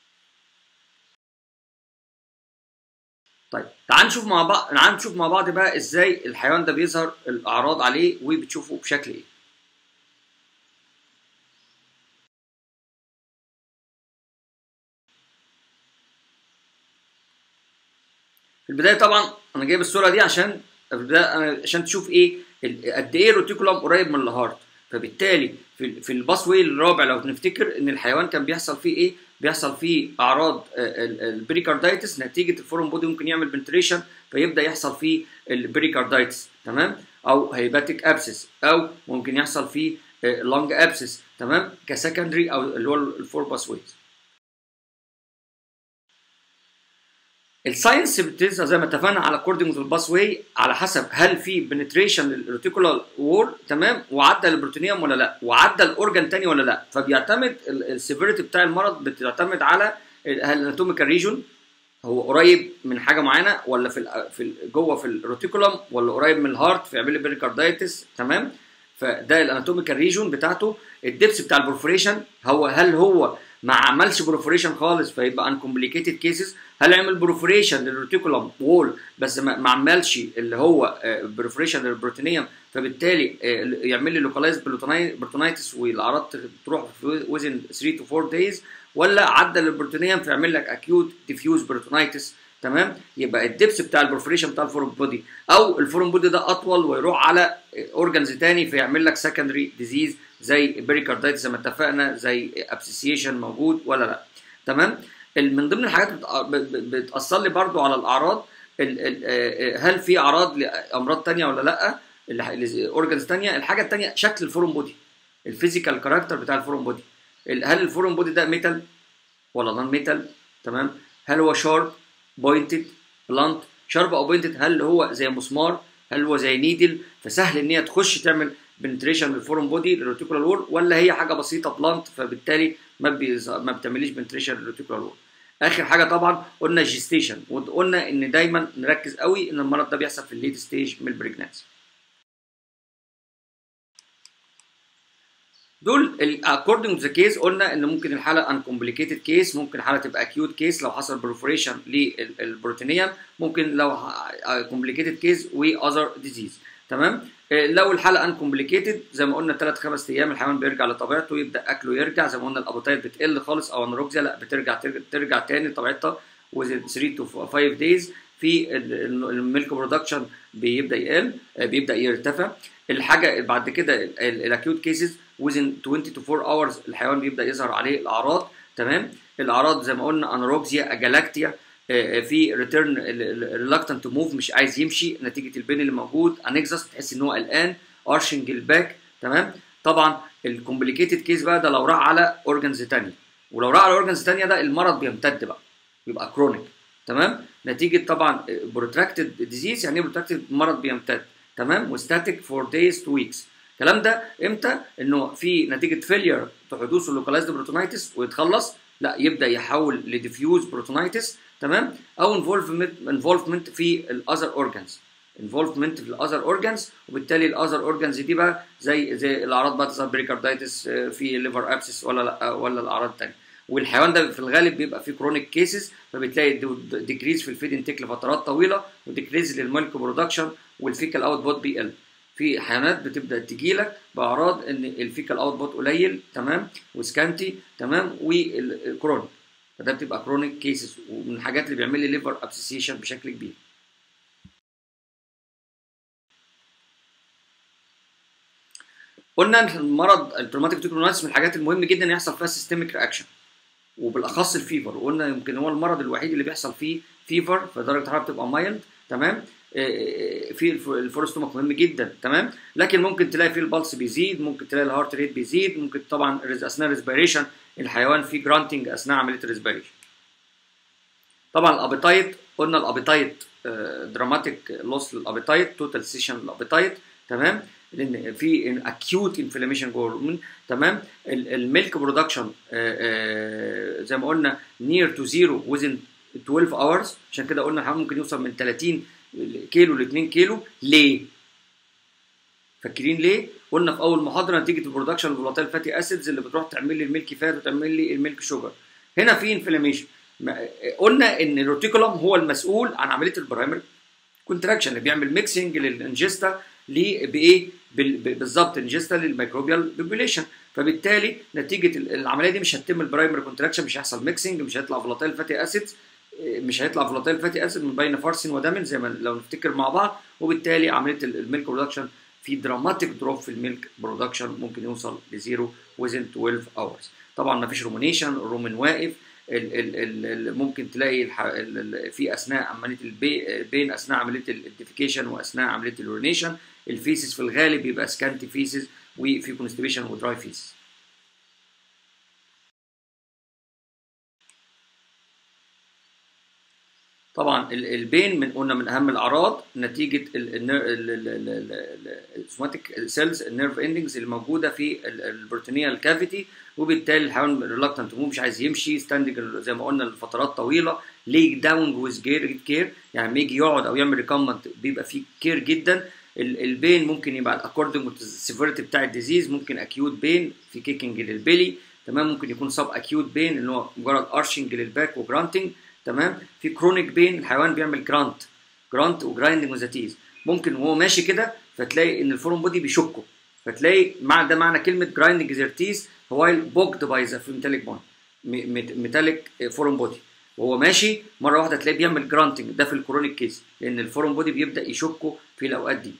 طيب تعال نشوف مع بعض تعال نشوف مع بعض بقى ازاي الحيوان ده بيظهر الاعراض عليه وبتشوفه بشكل ايه في البدايه طبعا انا جايب الصوره دي عشان في البدايه عشان تشوف ايه قد ايه الروتيكولم قريب من الهارت فبالتالي في في الباس واي الرابع لو نفتكر ان الحيوان كان بيحصل فيه ايه بيحصل فيه اعراض البريكاردايتس نتيجه الفورم بودي ممكن يعمل بنتريشن فيبدا يحصل فيه البريكاردايتس تمام او هيباتيك ابسس او ممكن يحصل فيه لونج ابسس تمام كسكندري او اللي هو الفور باس ويز الساينس بتظهر زي ما اتفقنا على كوردنج الباس واي على حسب هل في بنتريشن للريتيكولار وول تمام وعدى البروتينيوم ولا لا وعدى الاورجن تاني ولا لا فبيعتمد السيفيريتي بتاع المرض بتعتمد على هل الاناتوميكال ريجون هو قريب من حاجه معينه ولا في ال في ال جوه في الروتيكولم ولا قريب من الهارت فيعمل لي بيريكاردايتس تمام فده الاناتوميكال ريجون بتاعته الدبس بتاع البرفوريشن هو هل هو ما عملش بروفوريشن خالص فيبقى انكمبليكيتد كيسز هل عمل بروفوريشن للريتيكولم وول بس ما عملش اللي هو بروفوريشن للبروتينيوم فبالتالي يعمل لي لوكالايز بروتونايتس والاعراض تروح وزن 3 تو 4 دايز ولا عدى للبروتينيوم فيعمل لك اكيوت ديفيوز بروتونايتس تمام يبقى الدبس بتاع البروفوريشن بتاع الفورم بودي او الفورم بودي ده اطول ويروح على اورجنز تاني فيعمل لك سكندري ديزيز زي بيريكاردايتس زي ما اتفقنا زي ابسيسيشن موجود ولا لا تمام من ضمن الحاجات بتاثر لي برضو على الاعراض هل في اعراض لامراض تانية ولا لا اورجنز تانية الحاجه التانية شكل الفورم بودي الفيزيكال كاركتر بتاع الفورم بودي هل الفورم بودي ده ميتال ولا نون ميتال تمام هل هو شارب بوينتد بلانت شارب او بوينتد هل هو زي مسمار هل هو زي نيدل فسهل ان هي تخش تعمل بنتريشن للفورم بودي للريتيكولار وول ولا هي حاجه بسيطه بلانت فبالتالي ما بيز... ما بتعمليش بنتريشن للريتيكولار وول اخر حاجه طبعا قلنا جيستيشن وقلنا ان دايما نركز قوي ان المرض ده بيحصل في الليت ستيج من البريجنانسي دول اكوردنج تو ذا كيس قلنا ان ممكن الحاله انكمبليكيتد كيس ممكن الحاله تبقى اكيوت كيس لو حصل بروفوريشن للبروتينيوم ممكن لو كومبليكيتد كيس واذر ديزيز تمام لو الحاله انكمبليكيتد زي ما قلنا 3 5 ايام الحيوان بيرجع لطبيعته يبدا اكله يرجع زي ما قلنا الابوتايت بتقل خالص او انوركسيا لا بترجع ترجع تاني لطبيعتها within 3 to 5 days في الميلك برودكشن بيبدا يقل بيبدا يرتفع الحاجه بعد كده الاكيوت كيسز within 20 to 4 hours الحيوان بيبدا يظهر عليه الاعراض تمام الاعراض زي ما قلنا انوركسيا اجالاكتيا في ريتيرن ريلاكتنت تو موف مش عايز يمشي نتيجه البين اللي موجود انكزس تحس ان هو قلقان ارشنج الباك تمام طبعا الكومبليكيتد كيس بقى ده لو راح على اورجنز ثانيه ولو راح على اورجنز ثانيه ده المرض بيمتد بقى بيبقى كرونيك تمام نتيجه طبعا بروتراكتد ديزيز يعني ايه بروتراكتد مرض بيمتد تمام وستاتيك فور دايز تو ويكس الكلام ده امتى انه في نتيجه فيلير حدوث اللوكالايزد بروتونايتس ويتخلص لا يبدا يحول لديفيوز بروتونايتس تمام او انفولفمنت انفولفمنت في الاذر اورجانز انفولفمنت في الاذر اورجانز وبالتالي الاذر اورجانز دي بقى زي زي الاعراض بقى تظهر بريكاردايتس في ليفر ابسس ولا لا ولا الاعراض الثانيه والحيوان ده في الغالب بيبقى فيه كرونيك كيسز فبتلاقي ديكريز في الفيد انتيك لفترات طويله وديكريز للميلك برودكشن والفيكال اوت بوت بيقل في حيوانات بتبدا تجي لك باعراض ان الفيكال اوت بوت قليل تمام وسكانتي تمام وكرونيك فده بتبقى كرونيك كيسز ومن الحاجات اللي بيعمل لي ليفر ابسيشن بشكل كبير قلنا ان المرض التروماتيك تيكونايتس من الحاجات المهم جدا يحصل فيها سيستميك رياكشن وبالاخص الفيفر وقلنا يمكن هو المرض الوحيد اللي بيحصل فيه فيفر فدرجه الحراره بتبقى مايلد تمام في الفورستومك مهم جدا تمام لكن ممكن تلاقي فيه البلس بيزيد ممكن تلاقي الهارت ريت بيزيد ممكن طبعا اثناء الريسبيريشن الحيوان فيه جرانتنج اثناء عمليه الريسبيريشن طبعا الابيتايت قلنا الابيتايت دراماتيك لوس للابيتايت توتال سيشن للابيتايت تمام لان في اكيوت انفلاميشن جوه الهرمون تمام الميلك برودكشن زي ما قلنا نير تو زيرو وزن 12 اورز عشان كده قلنا الحيوان ممكن يوصل من 30 كيلو ل 2 كيلو ليه؟ فاكرين ليه؟ قلنا في اول محاضره نتيجه البرودكشن الفولاتيل فاتي اسيدز اللي بتروح تعمل لي الميلك فات وتعمل لي الميلك شوجر هنا في انفلاميشن قلنا ان الروتيكولوم هو المسؤول عن عمليه البرايمري كونتراكشن اللي بيعمل ميكسنج للانجستا بايه بالظبط انجستا للميكروبيال بوبيليشن فبالتالي نتيجه العمليه دي مش هتتم البرايمري كونتراكشن مش هيحصل ميكسنج مش هيطلع فولاتيل فاتي اسيدز مش هيطلع فولاتيل فاتي اسيد من بين فرس ودم زي ما لو نفتكر مع بعض وبالتالي عمليه الميلك برودكشن في دراماتيك دروب في الميلك برودكشن ممكن يوصل لزيرو وزن 12 اورز طبعا ما فيش رومينيشن الرومن واقف ال ال ال ممكن تلاقي الح... ال ال في اثناء عمليه البي... بين اثناء عمليه الديفيكيشن واثناء عمليه الورينيشن الفيسز في الغالب بيبقى سكانتي فيسز وفي كونستيبيشن ودراي فيسز طبعا البين من قلنا من اهم الاعراض نتيجه السوماتيك سيلز النيرف اندنجز اللي موجوده في البروتينيال كافيتي وبالتالي الحيوان ريلاكتنت مو مش عايز يمشي ستاندنج زي ما قلنا لفترات طويله ليج داون ويز كير كير يعني لما يجي يقعد او يعمل ريكومنت بيبقى فيه كير جدا البين ممكن يبقى اكوردنج السيفيرتي بتاع الديزيز ممكن اكيوت بين في كيكنج للبيلي تمام ممكن يكون سب اكيوت بين اللي هو مجرد ارشنج للباك وجرانتنج تمام في كرونيك بين الحيوان بيعمل جرانت جرانت وجرايندنج وزاتيز ممكن وهو ماشي كده فتلاقي ان الفورم بودي بيشكه فتلاقي مع ده معنى كلمه جرايندنج زيرتيز هو بوكد باي ذا ميتاليك بون ميتاليك فورم بودي وهو ماشي مره واحده تلاقيه بيعمل جرانتنج ده في الكرونيك كيس لان الفورم بودي بيبدا يشكه في الاوقات دي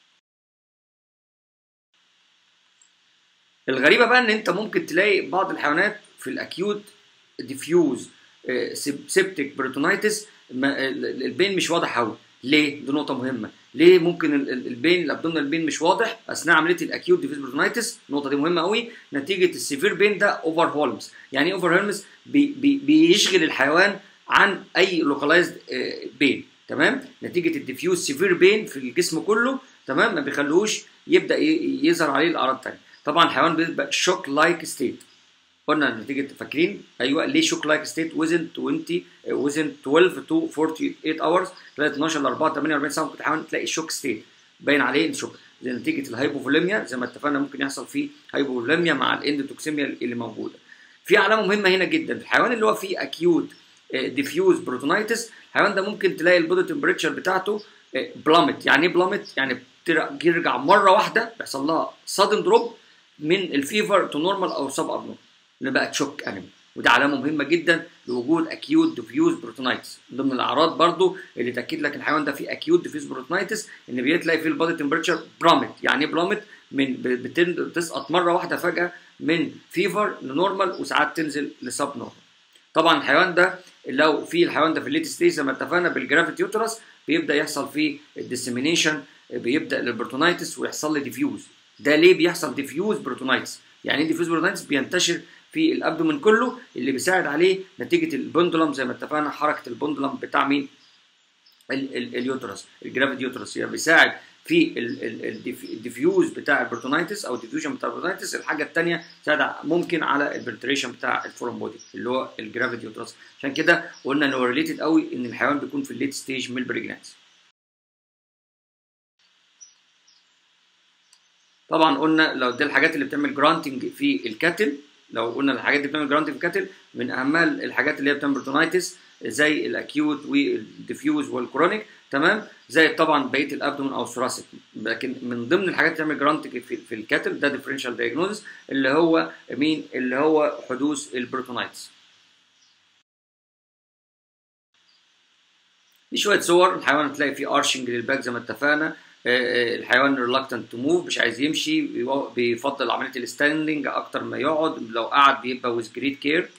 الغريبه بقى ان انت ممكن تلاقي بعض الحيوانات في الاكيوت ديفيوز سيبتيك بريتونايتس البين مش واضح قوي ليه؟ دي نقطة مهمة، ليه ممكن البين الابدومينال بين مش واضح اثناء عملية الاكيوت ديفيز بريتونايتس، النقطة دي مهمة قوي، نتيجة السيفير بين ده اوفر هولمز، يعني ايه اوفر هولمز؟ بي بي بيشغل الحيوان عن اي لوكالايزد بين، تمام؟ نتيجة الديفيوز سيفير بين في الجسم كله، تمام؟ ما بيخلوش يبدا يظهر عليه الاعراض الثانية، طبعا الحيوان بيبقى شوك لايك ستيت، قلنا نتيجه فاكرين ايوه ليه شوك لايك ستيت وزن 20 وزن 12 تو 48 اورز لغايه 12 ل 4 48 ساعه ممكن تحاول تلاقي شوك ستيت باين عليه شوك زي نتيجه الهايبوفوليميا زي ما اتفقنا ممكن يحصل فيه هايبوفوليميا مع الاندوتوكسيميا اللي موجوده في علامه مهمه هنا جدا الحيوان اللي هو فيه اكيوت ديفيوز بروتونايتس الحيوان ده ممكن تلاقي البودي تمبريتشر بتاعته بلامت يعني ايه بلامت يعني بترجع مره واحده بيحصل لها سادن دروب من الفيفر تو نورمال او سب ابنورمال اللي بقى تشوك انيمال وده علامه مهمه جدا لوجود اكيوت ديفيوز بروتونايتس من ضمن الاعراض برضو اللي تاكد لك الحيوان ده فيه اكيوت ديفيوز بروتونايتس ان بيتلاقي فيه البادي تمبريتشر بلامت يعني ايه بلامت من بتسقط مره واحده فجاه من فيفر لنورمال وساعات تنزل لسب نورمال طبعا الحيوان ده لو في الحيوان ده في الليت ستيج زي ما اتفقنا بالجرافيت يوترس بيبدا يحصل فيه الديسيمينيشن بيبدا للبروتونايتس ويحصل له ديفيوز ده ليه بيحصل ديفيوز بروتونايتس يعني ايه ديفيوز بروتونايتس بينتشر في الابدومين كله اللي بيساعد عليه نتيجه البندولم زي ما اتفقنا حركه البندولم بتاع مين اليوترس الجرافيت يوترس يعني بيساعد في الديفيوز بتاع البروتونايتس او الديفيوجن بتاع البروتونايتس الحاجه الثانيه تساعد ممكن على البرتريشن بتاع الفورم بودي اللي هو الجرافيت يوترس عشان كده قلنا ان هو ريليتد قوي ان الحيوان بيكون في الليت ستيج من البريجنانس طبعا قلنا لو دي الحاجات اللي بتعمل جرانتنج في الكاتل لو قلنا الحاجات دي بتعمل جرانتنج في الكاتل من اهمها الحاجات اللي هي بتعمل بروتونايتس زي الاكيوت والديفيوز والكرونيك تمام زي طبعا بقيه الابدومن او الثوراسيك لكن من ضمن الحاجات اللي بتعمل جرانتنج في, في الكاتل ده ديفرنشال دايجنوزس اللي هو مين اللي هو حدوث البروتونايتس دي شويه صور الحيوان هتلاقي فيه ارشنج للباك زي ما اتفقنا الحيوان ريلاكتنت تو موف مش عايز يمشي بيفضل عمليه الستاندنج اكتر ما يقعد لو قعد بيبقى ويز جريت كير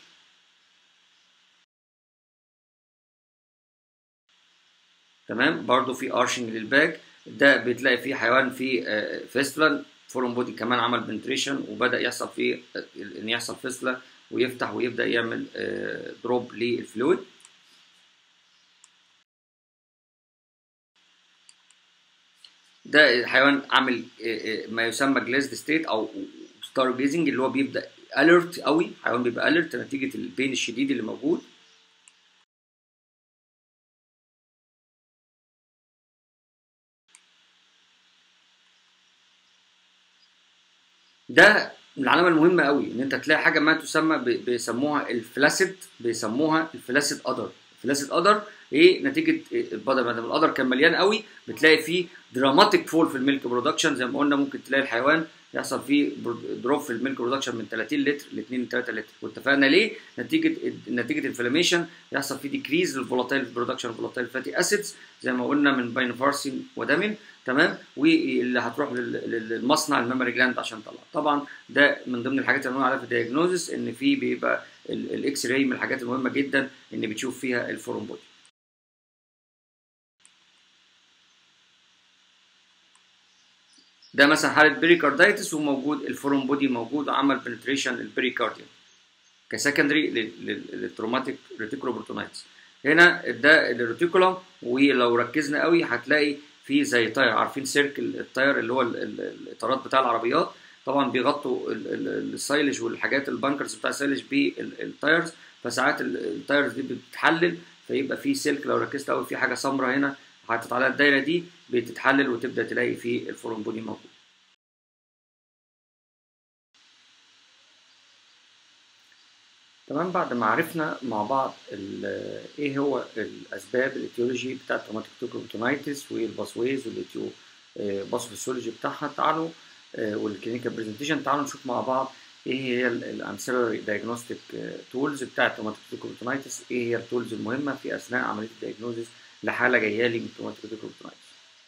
تمام برضو في ارشنج للباك ده بتلاقي فيه حيوان فيه فيستلا فورم بودي كمان عمل بنتريشن وبدا يحصل فيه ان يحصل فيستلا ويفتح ويبدا يعمل دروب للفلويد ده الحيوان عامل ما يسمى جلازد ستيت او ستار جيزنج اللي هو بيبدا اليرت قوي حيوان بيبقى اليرت نتيجه البين الشديد اللي موجود ده من العلامه المهمه قوي ان انت تلاقي حاجه ما تسمى بيسموها الفلاسيد بيسموها الفلاسيد ادر الفلاسيد ادر ايه نتيجه بدل ما القدر كان مليان قوي بتلاقي فيه دراماتيك فول في الميلك برودكشن زي ما قلنا ممكن تلاقي الحيوان يحصل فيه دروب في الميلك برودكشن من 30 لتر ل 2 ل 3 لتر واتفقنا ليه نتيجه نتيجه انفلاميشن يحصل فيه ديكريز للفولاتيل برودكشن فولاتيل فاتي اسيدز زي ما قلنا من باينوفارسين ودامين تمام واللي هتروح للمصنع الميموري جلاند عشان تطلع طبعا ده من ضمن الحاجات اللي بنقول عليها في الدياجنوزس ان في بيبقى الاكس راي من الحاجات المهمه جدا ان بتشوف فيها الفورم بودي ده مثلا حاله بريكاردايتس وموجود الفورم بودي موجود وعمل بنتريشن للبريكارديوم كسكندري للتروماتيك ريتيكولوبروتونايتس هنا ده الريتيكولوم ولو ركزنا قوي هتلاقي في زي تاير عارفين سيركل التاير اللي هو الاطارات بتاع العربيات طبعا بيغطوا السايلج والحاجات البانكرز بتاع السايلج بالتايرز فساعات التايرز دي بتتحلل فيبقى في سلك لو ركزت قوي في حاجه سمراء هنا حاطط عليها الدايره دي بتتحلل وتبدا تلاقي في الفورم بودي موجود تمام بعد ما عرفنا مع بعض ايه هو الاسباب الايتيولوجي بتاع التروماتيك توكروتونايتس والباسويز والايتيو باثوفيسيولوجي بتاعها تعالوا والكلينيكال برزنتيشن تعالوا نشوف مع بعض ايه هي الانسيلري دايجنوستيك تولز بتاع التروماتيك توكروتونايتس ايه هي التولز المهمه في اثناء عمليه الدايجنوزيس لحاله جايه لي من تروماتيك توكروتونايتس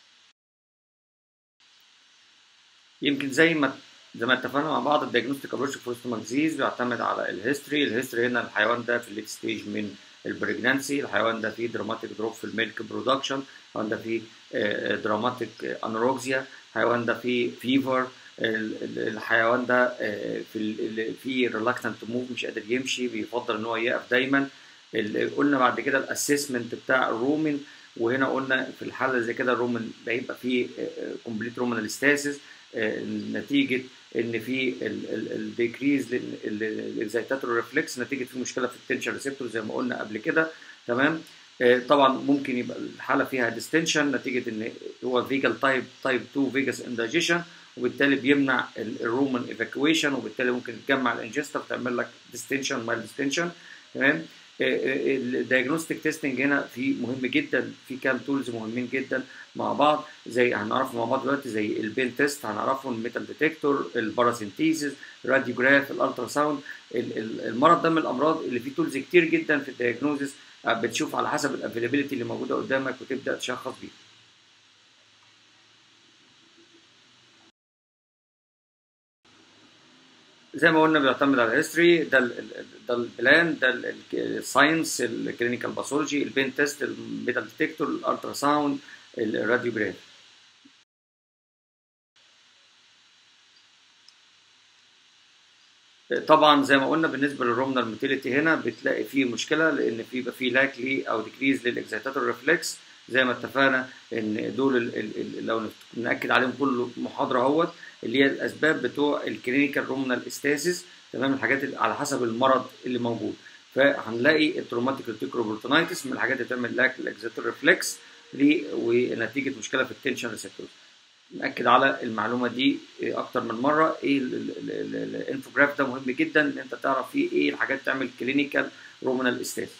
يمكن زي ما زي ما اتفقنا مع بعض الدياجنوستيك ابروتش فور ستومك ديزيز بيعتمد على الهيستوري الهيستوري هنا الحيوان ده في الليت ستيج من البريجنانسي الحيوان ده فيه دراماتيك دروب في الميلك برودكشن الحيوان ده فيه دراماتيك انوروكسيا الحيوان ده فيه فيفر الحيوان ده في في ريلاكتنت موف مش قادر يمشي بيفضل ان هو يقف دايما قلنا بعد كده الاسسمنت بتاع الرومن وهنا قلنا في الحاله زي كده الرومن بيبقى فيه كومبليت رومنال ستاسيس نتيجه ان في الديكريز للاكزيتاتور ريفلكس نتيجه في مشكله في التنشن ريسبتور زي ما قلنا قبل كده تمام طبعا ممكن يبقى الحاله فيها ديستنشن نتيجه ان هو فيجال تايب تايب 2 فيجاس اندايجيشن وبالتالي بيمنع الرومان ايفاكويشن وبالتالي ممكن تجمع الانجستا فتعمل لك ديستنشن مايل ديستنشن تمام الدايجنوستيك تيستنج هنا في مهم جدا في كام تولز مهمين جدا مع بعض زي هنعرفه مع بعض دلوقتي زي البين تيست هنعرفه الميتال ديتكتور الباراسينتيزيس الراديوجراف الالترا ساوند المرض ده من الامراض اللي فيه تولز كتير جدا في الدايجنوزيس بتشوف على حسب الافيلابيلتي اللي موجوده قدامك وتبدا تشخص بيه زي ما قلنا بيعتمد على الهيستوري ده ال ده البلان ده الساينس الكلينيكال باثولوجي البين تيست الميتال ديتكتور الالترا ساوند الراديوجراف طبعا زي ما قلنا بالنسبه للرومنال موتيليتي هنا بتلاقي فيه مشكله لان في يبقى فيه لاكلي او ديكريز للاكزيتاتور ريفلكس زي ما اتفقنا ان دول ال ال لو ناكد عليهم كل محاضره اهوت اللي هي الاسباب بتوع الكلينيكال رومنال استاسيس تمام الحاجات على حسب المرض اللي موجود فهنلاقي التروماتيك ريتيكولوبروتونايتس من الحاجات اللي بتعمل لاك الاكزيتور ريفلكس ونتيجه مشكله في التنشن ريسبتور ناكد على المعلومه دي اكتر من مره ايه الانفوجراف ده مهم جدا ان انت تعرف فيه ايه الحاجات تعمل كلينيكال رومنال استاسيس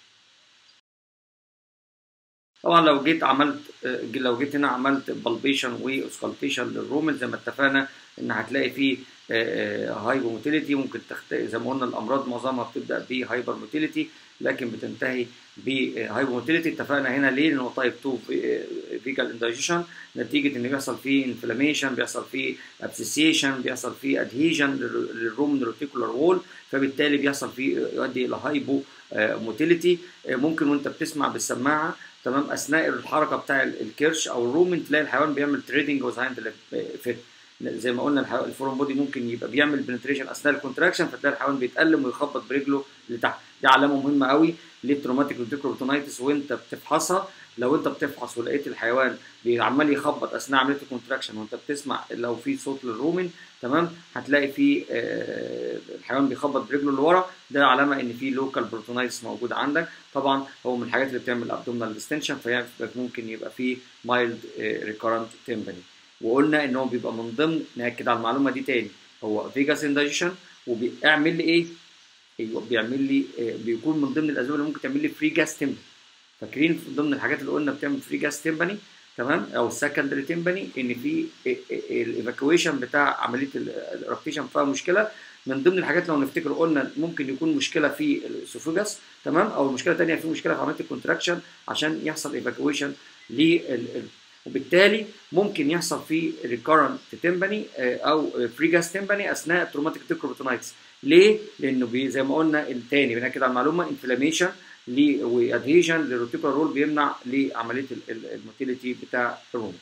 طبعا لو جيت عملت لو جيت هنا عملت بالبيشن واسكالتيشن للرومن زي ما اتفقنا ان هتلاقي فيه هايبو موتيليتي ممكن تخت... زي ما قلنا الامراض معظمها بتبدا بهايبر موتيليتي لكن بتنتهي بهايبو موتيليتي اتفقنا هنا ليه لانه تايب 2 فيجال اندايجيشن نتيجه ان بيحصل فيه انفلاميشن بيحصل فيه ابسيسيشن بيحصل فيه ادهيجن للرومن ريتيكولار وول فبالتالي بيحصل فيه يؤدي الى هايبو موتيليتي ممكن وانت بتسمع بالسماعه تمام اثناء الحركه بتاع الكرش او الرومن تلاقي الحيوان بيعمل تريدنج وذ هايند فيت زي ما قلنا الفورم بودي ممكن يبقى بيعمل بنتريشن اثناء الكونتراكشن فتلاقي الحيوان بيتألم ويخبط برجله لتحت دي علامه مهمه قوي للتروماتيك ريتيكولوبتونايتس وانت بتفحصها لو انت بتفحص ولقيت الحيوان عمال يخبط اثناء عمليه الكونتراكشن وانت بتسمع لو في صوت للرومن تمام هتلاقي في آه الحيوان بيخبط برجله لورا ده علامه ان في لوكال بروتونايتس موجود عندك طبعا هو من الحاجات اللي بتعمل ابدومينال ديستنشن فممكن يبقى في مايلد ريكورنت تيمباني وقلنا ان هو بيبقى من ضمن ناكد على المعلومه دي تاني هو فيجاس اندايجيشن وبيعمل لي ايه؟ ايوه بيعمل لي بيكون من ضمن الاسباب اللي ممكن تعمل لي فري جاس تيمباني فاكرين من ضمن الحاجات اللي قلنا بتعمل فري جاس تيمباني تمام او السكندري تيمباني ان في الايفاكويشن بتاع عمليه الرابتيشن فيها مشكله من ضمن الحاجات لو نفتكر قلنا ممكن يكون مشكله في الاسوفوجاس تمام او المشكله الثانيه في مشكله في عمليه الكونتراكشن عشان يحصل ايفاكويشن لل وبالتالي ممكن يحصل في ريكورنت تيمباني او فري جاس تيمباني اثناء التروماتيك تيكروبوتونايتس ليه؟ لانه بي زي ما قلنا الثاني بناكد على المعلومه انفلاميشن وادهيجن للروتيكولار رول بيمنع لعمليه الموتيليتي بتاع الروم.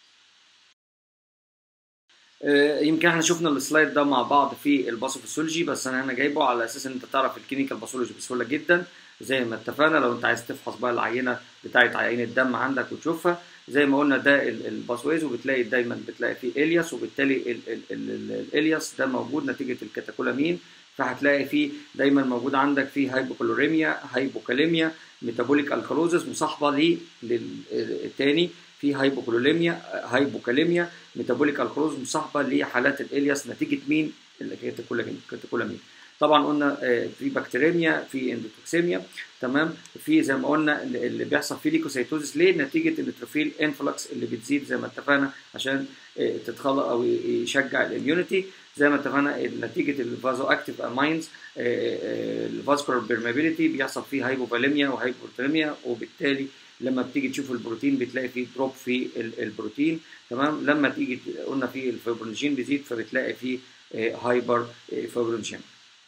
يمكن احنا شفنا السلايد ده مع بعض في الباثوفيسيولوجي بس انا هنا جايبه على اساس ان انت تعرف الكلينيكال باثولوجي بسهوله جدا زي ما اتفقنا لو انت عايز تفحص بقى العينه بتاعت عينه الدم عندك وتشوفها زي ما قلنا ده الباسويز وبتلاقي دايما بتلاقي فيه الياس وبالتالي الالياس ده موجود نتيجه الكاتاكولامين فهتلاقي فيه دايما موجود عندك فيه هايبوكالوريميا هايبوكاليميا ميتابوليك الكالوزس مصاحبه للتاني في هايبوكالوريميا هايبوكاليميا ميتابوليك الكالوزس مصاحبه لحالات الالياس نتيجه مين؟ الكاتاكولامين طبعا قلنا في بكتيريميا في اندوتوكسيميا تمام في زي ما قلنا اللي بيحصل فيه ليكوسيتوزيس ليه نتيجه النيتروفيل انفلكس اللي بتزيد زي ما اتفقنا عشان تتخلق او يشجع الاميونيتي زي ما اتفقنا نتيجه الفازو اكتيف امينز الفاسكولار بيرمابيليتي بيحصل فيه هايبوفاليميا وهايبوتريميا وبالتالي لما بتيجي تشوف البروتين بتلاقي فيه دروب في البروتين تمام لما تيجي قلنا في الفيبرونجين بيزيد فبتلاقي فيه هايبر فيبرونجين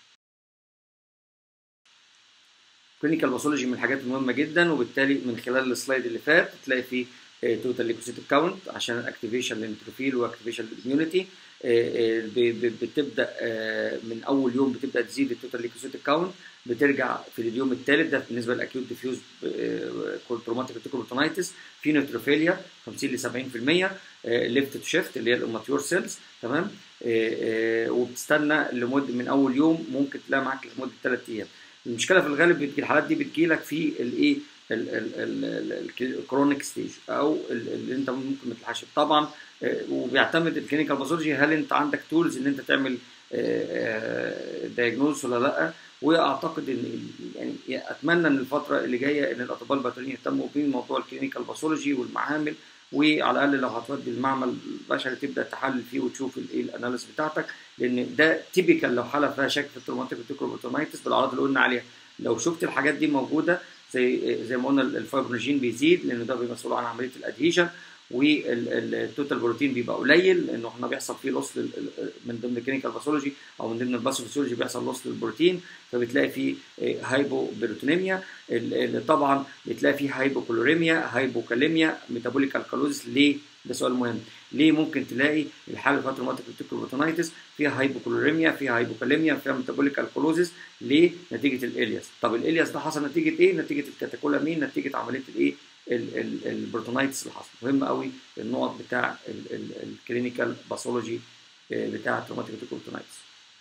كلينيكال باثولوجي من الحاجات المهمه جدا وبالتالي من خلال السلايد اللي فات تلاقي فيه توتال ليكوسيتيك كاونت عشان الاكتيفيشن للنيتروفيل واكتيفيشن للاميونيتي بتبدا من اول يوم بتبدا تزيد التوتال ليكوسيتيك كاونت بترجع في اليوم الثالث ده بالنسبه للاكيوت ديفيوز تروماتيك ريتيكولوبتونايتس في نيتروفيليا 50 ل 70% ليفت تو شيفت اللي هي الاماتيور سيلز تمام وبتستنى لمده من اول يوم ممكن تلاقي معاك لمده ثلاث ايام المشكله في الغالب بتجي الحالات دي بتجي لك في الايه الكرونيك ستيج او اللي انت ممكن ما تلحقش طبعا وبيعتمد الكلينيكال باثولوجي هل انت عندك تولز ان انت تعمل دايجنوز ولا لا واعتقد ان يعني اتمنى ان الفتره اللي جايه ان الاطباء البيطريين يهتموا بموضوع الكلينيكال باثولوجي والمعامل وعلى الاقل لو هتودي المعمل البشري تبدا تحلل فيه وتشوف الايه الاناليز بتاعتك لان ده تيبيكال لو حاله فيها شك في التروماتيك وتيكروبوتومايتس بالاعراض اللي قلنا عليها لو شفت الحاجات دي موجوده زي زي ما قلنا الفايبروجين بيزيد لان ده بيبقى مسؤول عن عمليه الادهيجن والتوتال بروتين بيبقى قليل لانه احنا بيحصل فيه لوس من ضمن الكلينيكال باثولوجي او من ضمن الباثوفيسيولوجي بيحصل لوس للبروتين فبتلاقي فيه هايبوبروتينيميا اللي طبعا بتلاقي فيه هايبوكلوريميا هايبوكاليميا ميتابوليك الكالوزيس ليه؟ ده سؤال مهم ليه ممكن تلاقي الحاله بتاعت روماتيك ريتيكولوبوتونايتس فيها هايبوكلوريميا فيها هايبوكاليميا فيها ميتابوليك الكالوزيس ليه؟ نتيجه الالياس طب الالياس ده حصل نتيجه ايه؟ نتيجه الكاتاكولامين نتيجه عمليه الايه؟ البروتونايتس اللي حصل مهم قوي النقط بتاع الكلينيكال باثولوجي بتاع التروماتيك ريتيكولوبوتونايتس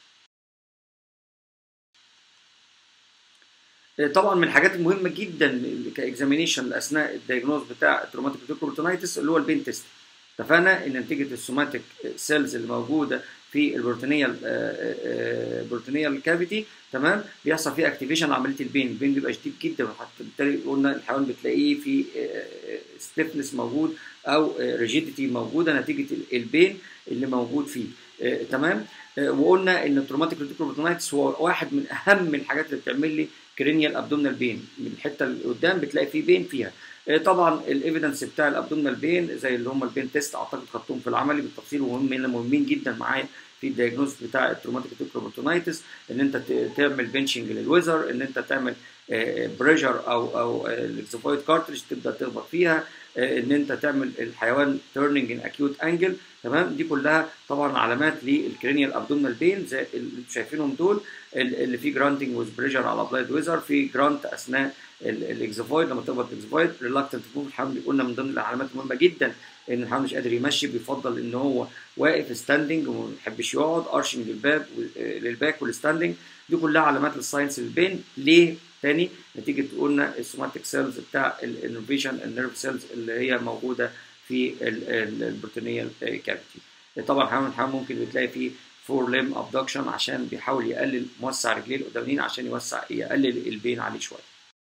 طبعا من الحاجات المهمه جدا كاكزامينيشن اثناء الدايجنوز بتاع التروماتيك ريتيكولوبوتونايتس اللي هو البين تيست اتفقنا ان نتيجه السوماتيك سيلز اللي موجوده في البروتينيال بروتينيال كافيتي تمام بيحصل فيه اكتيفيشن عمليه البين البين بيبقى شديد جدا وحتى بالتالي قلنا الحيوان بتلاقيه في ستيفنس موجود او ريجيديتي موجوده نتيجه البين اللي موجود فيه تمام وقلنا ان التروماتيك ريتيكولوبوتونايتس هو واحد من اهم الحاجات اللي بتعمل لي كرينيال ابدومينال بين من الحته اللي قدام بتلاقي فيه بين فيها طبعا الايفيدنس بتاع الابدومينال بين زي اللي هم البين تيست اعتقد خدتهم في العملي بالتفصيل وهم مهمين جدا معايا في الدياجنوز بتاع التروماتيك تيكروبرتونايتس ان انت تعمل بنشنج للويزر ان انت تعمل بريشر او او الاكزوفويد كارتريج تبدا تخبط فيها ان انت تعمل الحيوان تيرنينج ان اكيوت انجل تمام دي كلها طبعا علامات للكرينيال ابدومينال بين زي اللي انتم شايفينهم دول اللي في جرانتنج ويز بريشر على ابلايد ويزر في جرانت اثناء الاكزوفويد لما تخبط الاكزوفويد ريلاكتنت موف الحمل قلنا من ضمن العلامات المهمه جدا ان الحمل مش قادر يمشي بيفضل ان هو واقف ستاندنج وما بيحبش يقعد ارشنج للباب للباك والستاندنج دي كلها علامات للساينس للبين ليه تاني نتيجه قلنا السوماتيك سيلز بتاع الانوفيشن النيرف سيلز اللي هي موجوده في البروتينيال كافيتي طبعا حمل الحمل ممكن بتلاقي فيه فور ليم ابدكشن عشان بيحاول يقلل موسع رجليه القدامين عشان يوسع يقلل البين عليه شويه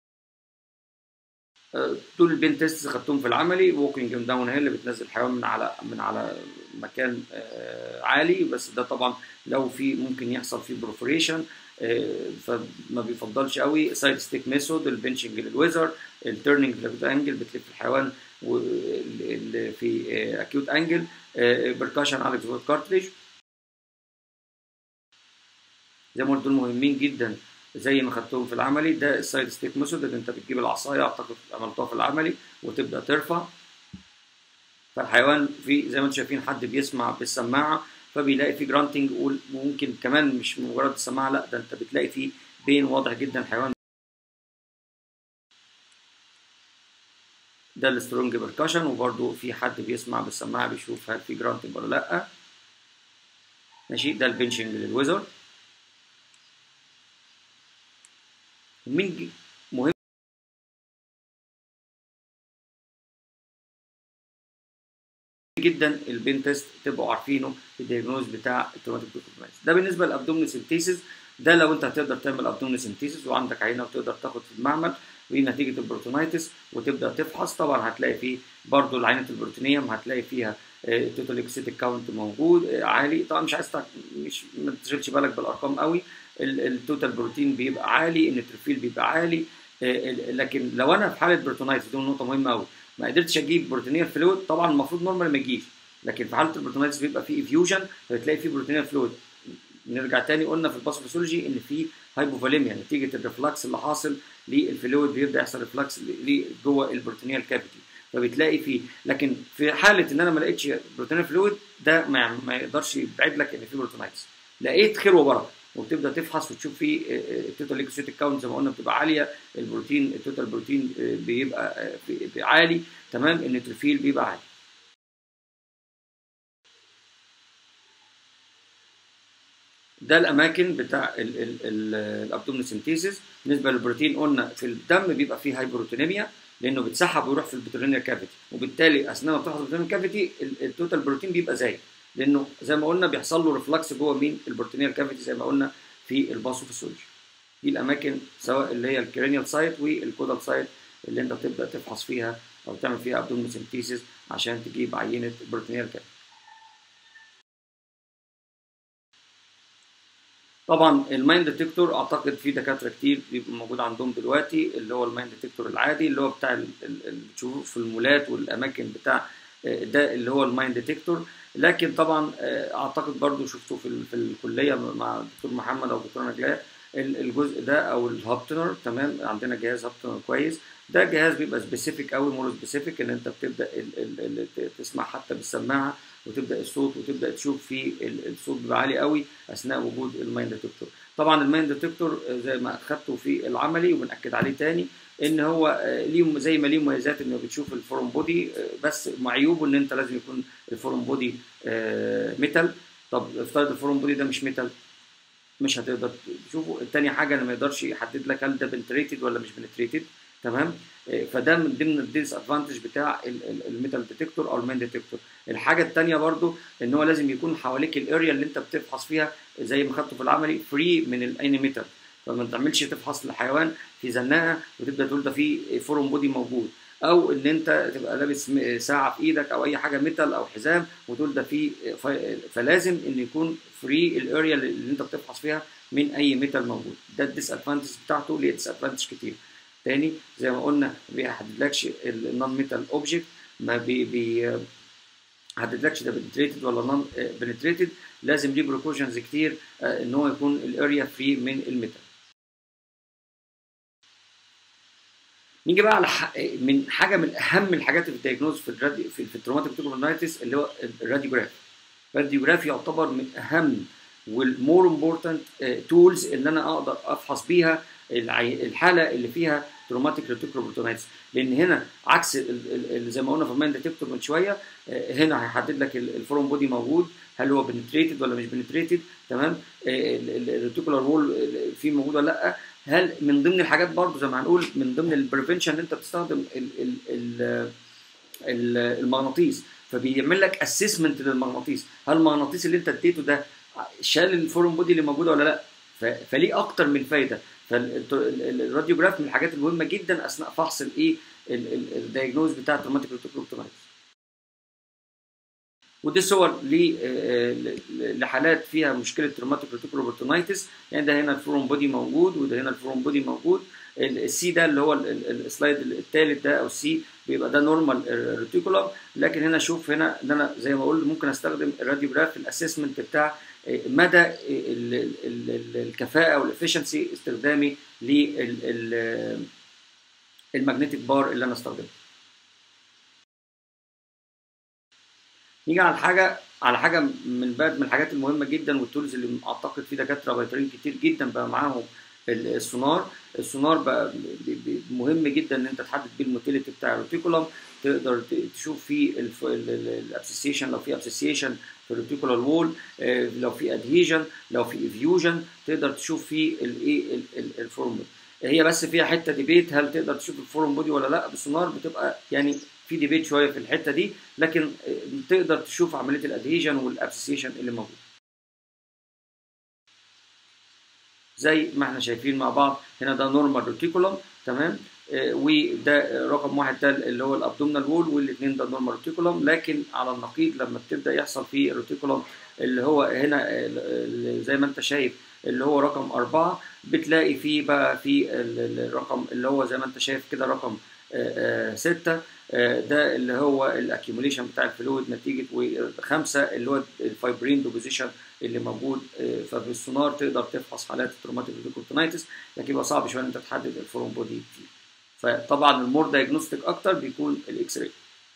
دول البين تيست خدتهم في العملي ووكينج داون هيل اللي بتنزل الحيوان من على من على مكان عالي بس ده طبعا لو في ممكن يحصل فيه بروفوريشن فما بيفضلش قوي سايد ستيك ميثود البنشنج للويزر التيرنينج انجل بتلف الحيوان في اكيوت انجل بركاشن على اكزوت كارتريج زي ما قلت دول مهمين جدا زي ما خدتهم في العملي ده السايد ستيك ميثود اللي انت بتجيب العصايه اعتقد عملتوها في العملي وتبدا ترفع فالحيوان في زي ما انتم شايفين حد بيسمع بالسماعه فبيلاقي في جرانتنج وممكن كمان مش مجرد السماعه لا ده انت بتلاقي فيه بين واضح جدا الحيوان ده السترونج بركشن وبرده في حد بيسمع بالسماعه بيشوف هل في جرانتنج ولا لا ماشي ده البنشنج للويزر مين مهم جدا البين تيست تبقوا عارفينه في الدياجنوز بتاع التروماتيك دوكومنتس ده بالنسبه للابدومين سنتيسيس ده لو انت هتقدر تعمل ابدومين سنتيسيس وعندك عينه وتقدر تاخد في المعمل ونتيجه البروتونيتس وتبدا تفحص طبعا هتلاقي فيه برضو العينه البروتينيوم هتلاقي فيها توتال اكسيتيك كاونت موجود عالي طبعا مش عايز مش ما تشغلش بالك بالارقام قوي التوتال بروتين بيبقى عالي النيتروفيل بيبقى عالي لكن لو انا في حاله بروتونايتس دي نقطه مهمه قوي ما قدرتش اجيب بروتينيال فلويد طبعا المفروض نورمال ما يجيش لكن في حاله البروتونايتس بيبقى في افيوجن فبتلاقي في بروتينيال فلويد نرجع تاني قلنا في الباثوفيسيولوجي ان في هايبوفوليميا نتيجه الريفلكس اللي حاصل للفلويد بيبدا يحصل ريفلكس جوه البروتينيال كافيتي فبتلاقي فيه لكن في حاله ان انا ما لقيتش بروتينيال فلويد ده ما, ما يقدرش يبعد لك ان في بروتونايتس لقيت خير وبركه وبتبدا تفحص وتشوف في التوتال ليكوسيتيك كاونت زي ما قلنا بتبقى عاليه البروتين التوتال بروتين بيبقى عالي تمام النيتروفيل بيبقى عالي ده الاماكن بتاع الابدومين سنتيسيس بالنسبه للبروتين قلنا في الدم بيبقى فيه هايبروتينيميا لانه بيتسحب ويروح في البترونيال كافيتي وبالتالي اثناء ما بتحصل البترونيال كافيتي التوتال بروتين بيبقى زايد لانه زي ما قلنا بيحصل له ريفلكس جوه مين البروتينيال كافيتي زي ما قلنا في الباثوفيسيولوجي دي الاماكن سواء اللي هي الكرينيال سايت والكودال سايت اللي انت بتبدا تفحص فيها او تعمل فيها ابدومين سنتيسيس عشان تجيب عينه بروتينيال كافيتي طبعا الماين ديتكتور اعتقد في دكاتره كتير بيبقى موجود عندهم دلوقتي اللي هو الماين ديتكتور العادي اللي هو بتاع اللي بتشوفوه في المولات والاماكن بتاع ده اللي هو الماين ديتكتور لكن طبعا اعتقد برضو شفته في, في الكليه مع الدكتور محمد او الدكتور نجلاء الجزء ده او الهابتنر تمام عندنا جهاز هابتنر كويس ده جهاز بيبقى سبيسيفيك قوي مور سبيسيفيك ان انت بتبدا ال ال ال تسمع حتى بالسماعه وتبدا الصوت وتبدا تشوف فيه الصوت بيبقى عالي قوي اثناء وجود الماين ديتكتور طبعا الماين ديتكتور زي ما اخدته في العملي وبناكد عليه تاني ان هو ليه زي ما ليه مميزات انه بتشوف الفورم بودي بس معيوبه ان انت لازم يكون الفورم بودي ميتال طب افترض الفورم بودي ده مش ميتال مش هتقدر تشوفه التاني حاجه انه ما يقدرش يحدد لك هل ده بنتريتد ولا مش بنتريتد تمام فده من ضمن الديس ادفانتج بتاع الميتال ديتكتور او المان ديتكتور الحاجه الثانيه برضو ان هو لازم يكون حواليك الاريا اللي انت بتفحص فيها زي ما خدته في العملي فري من اي ميتال فما تعملش تفحص الحيوان في زناقه وتبدا تقول ده في فورم بودي موجود او ان انت تبقى لابس ساعه في ايدك او اي حاجه ميتال او حزام وتقول ده في فلازم ان يكون فري الاريا اللي انت بتفحص فيها من اي ميتال موجود ده الديس ادفانتج بتاعته ليه ديس ادفانتج كتير تاني زي ما قلنا ما بيحددلكش النون ميتال اوبجكت ما بي بي حددلكش ده بنتريتد ولا نون بنتريتد لازم ليه بريكوشنز كتير آه، ان هو يكون الاريا فري من الميتال نيجي بقى على ح- من حاجه من اهم الحاجات في الدايجنوز في الرادي في, في التروماتيك توكومونايتس اللي هو الراديوجراف الراديوجراف يعتبر من اهم والمور امبورتنت تولز اللي انا اقدر افحص بيها العي- الحاله اللي فيها تروماتيك ريتيكولوبروتونايتس لان هنا عكس ال- ال- ال- زي ما قلنا في الماين ديتكتور من شويه آه، هنا هيحدد لك ال- الفورم بودي موجود هل هو بنتريتد ولا مش بنتريتد تمام الريتيكولار وول فيه موجود ولا لا هل من ضمن الحاجات برضو زي ما هنقول من ضمن البريفنشن ان انت بتستخدم ال ال ال ال- المغناطيس فبيعمل لك اسسمنت للمغناطيس هل المغناطيس اللي انت اديته ده شال الفورم بودي اللي موجوده ولا لا ف- فليه اكتر من فايده فالراديوجراف من الحاجات المهمه جدا اثناء فحص الايه الدايجنوز بتاع التروماتيك ريتيكولوبروتونايتس ودي صور ل- آه، ل- لحالات فيها مشكله تروماتيك ريتيكولوبروتونايتس يعني ده هنا الفورم بودي موجود وده هنا الفورم بودي موجود السي ده اللي هو ال- ال- السلايد الثالث ده او السي بيبقى ده نورمال ريتيكولم لكن هنا شوف هنا ان انا زي ما اقول ممكن استخدم الراديوجراف في الاسسمنت بتاع آه، مدى ال- ال- ال- ال- الكفاءه والافشنسي استخدامي للمagnetic بار اللي انا استخدمته نيجي على حاجه على حاجه من بعد من الحاجات المهمه جدا والتولز اللي اعتقد في دكاتره بيطريين كتير جدا بقى معاهم ال- السونار السونار بقى ب- ب- مهم جدا ان انت تحدد بيه الموتيليتي بتاع الريتيكولم تقدر ت- تشوف فيه الابسيسيشن لو في ابسيسيشن في الريتيكولار وول لو في ادهيجن لو في افيوجن تقدر تشوف فيه الايه الفورم هي بس فيها حته ديبيت هل تقدر تشوف الفورم بودي ولا لا بالسونار بتبقى يعني في ديبيت شويه في الحته دي لكن آه، تقدر تشوف عمليه الادهيجن والابسيشن اللي موجود زي ما احنا شايفين مع بعض هنا ده نورمال ريتيكولم تمام آه، وده رقم واحد ده اللي هو الابدومينال وول والاثنين ده نورمال ريتيكولم لكن على النقيض لما بتبدا يحصل فيه الريتيكولم اللي هو هنا آه، ال- زي ما انت شايف اللي هو رقم أربعة بتلاقي فيه بقى في ال- ال- الرقم اللي هو زي ما انت شايف كده رقم آه، آه، ستة آه، ده اللي هو الاكيوميليشن بتاع الفلويد نتيجه وخمسه اللي هو الفايبرين دوبوزيشن اللي موجود آه، فبالسونار تقدر تفحص حالات التروماتيك ريتيكولوتونايتس لكن يبقى صعب شويه ان انت تحدد الفورم بودي فيه فطبعا المور دايجنوستيك اكتر بيكون الاكس راي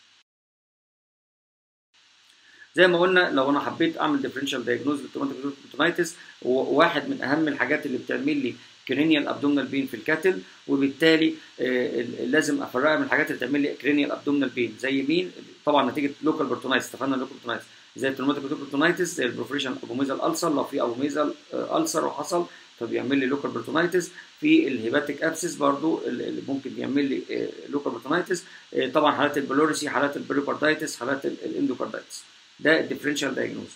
زي ما قلنا لو انا حبيت اعمل ديفرنشال دايجنوز للتروماتيك ريتيكولوتونايتس واحد من اهم الحاجات اللي بتعمل لي كرينيال ابدومينال بين في الكاتل وبالتالي آه، لازم افرقها من الحاجات اللي تعمل لي كرينيال ابدومينال بين زي مين طبعا نتيجه لوكال بورتونايتس اتفقنا لوكال بورتونايتس زي التروماتيك بورتونايتس زي البروفريشن ابوميزال السر لو في ابوميزال السر وحصل فبيعمل لي لوكال بورتونايتس في الهيباتيك ابسس برضو اللي ممكن يعمل لي لوكال بورتونايتس طبعا حالات البلوريسي حالات البريكاردايتس حالات الاندوكاردايتس ده الديفرنشال دايجنوز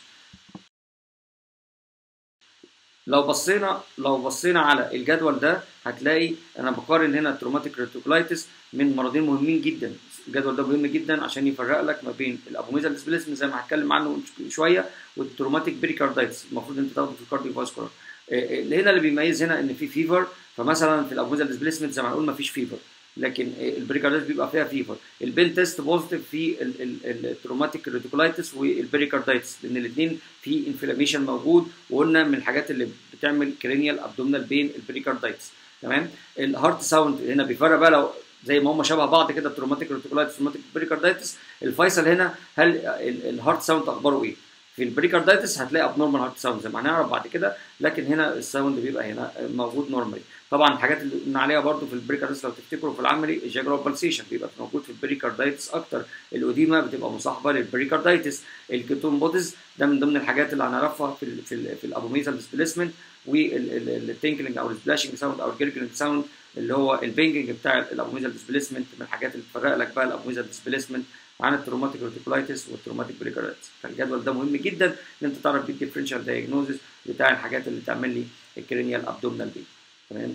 لو بصينا لو بصينا على الجدول ده هتلاقي انا بقارن هنا التروماتيك ريتيكولايتس من مرضين مهمين جدا الجدول ده مهم جدا عشان يفرق لك ما بين الابوميزال ديسبليسم زي ما هتكلم عنه شويه والتروماتيك بريكاردايتس المفروض انت تاخده في الكارديو فاسكولار اللي هنا اللي بيميز هنا ان في فيفر فمثلا في الابوميزال ديسبليسمنت زي ما هنقول ما فيش فيفر لكن البريكاردايتس بيبقى فيها فيفر البين تيست بوزيتيف في التروماتيك ريتيكولايتس والبريكاردايتس لان الاثنين في انفلاميشن موجود وقلنا من الحاجات اللي بتعمل كرينيال ابدومينال بين البريكاردايتس تمام الهارت ساوند هنا بيفرق بقى لو زي ما هم شبه بعض كده التروماتيك ريتيكولايتس والتروماتيك بريكاردايتس الفيصل هنا هل الهارت ساوند اخباره ايه في البريكاردايتس هتلاقي ابنورمال هارت ساوند زي ما هنعرف بعد كده لكن هنا الساوند بيبقى هنا موجود نورمالي طبعا الحاجات اللي قلنا عليها برضو في البريكاردايتس لو تفتكروا في العملي الجاجرال بالسيشن بيبقى موجود في البريكاردايتس اكتر الاوديما بتبقى مصاحبه للبريكاردايتس الكيتون بوديز ده من ضمن الحاجات اللي هنعرفها في ال في, ال في الابوميزال ديسبليسمنت والتينكلينج او السبلاشنج ساوند او الجرجلينج ساوند اللي هو البينجنج بتاع الابوميزال ديسبليسمنت من الحاجات اللي تفرق لك بقى الابوميزال ديسبليسمنت عن التروماتيك ريتيكولايتس والتروماتيك بريكاردايتس فالجدول ده مهم جدا ان انت تعرف بيه الديفرنشال دايجنوزس بتاع الحاجات اللي تعمل لي الكرينيال ابدومينال بي تمام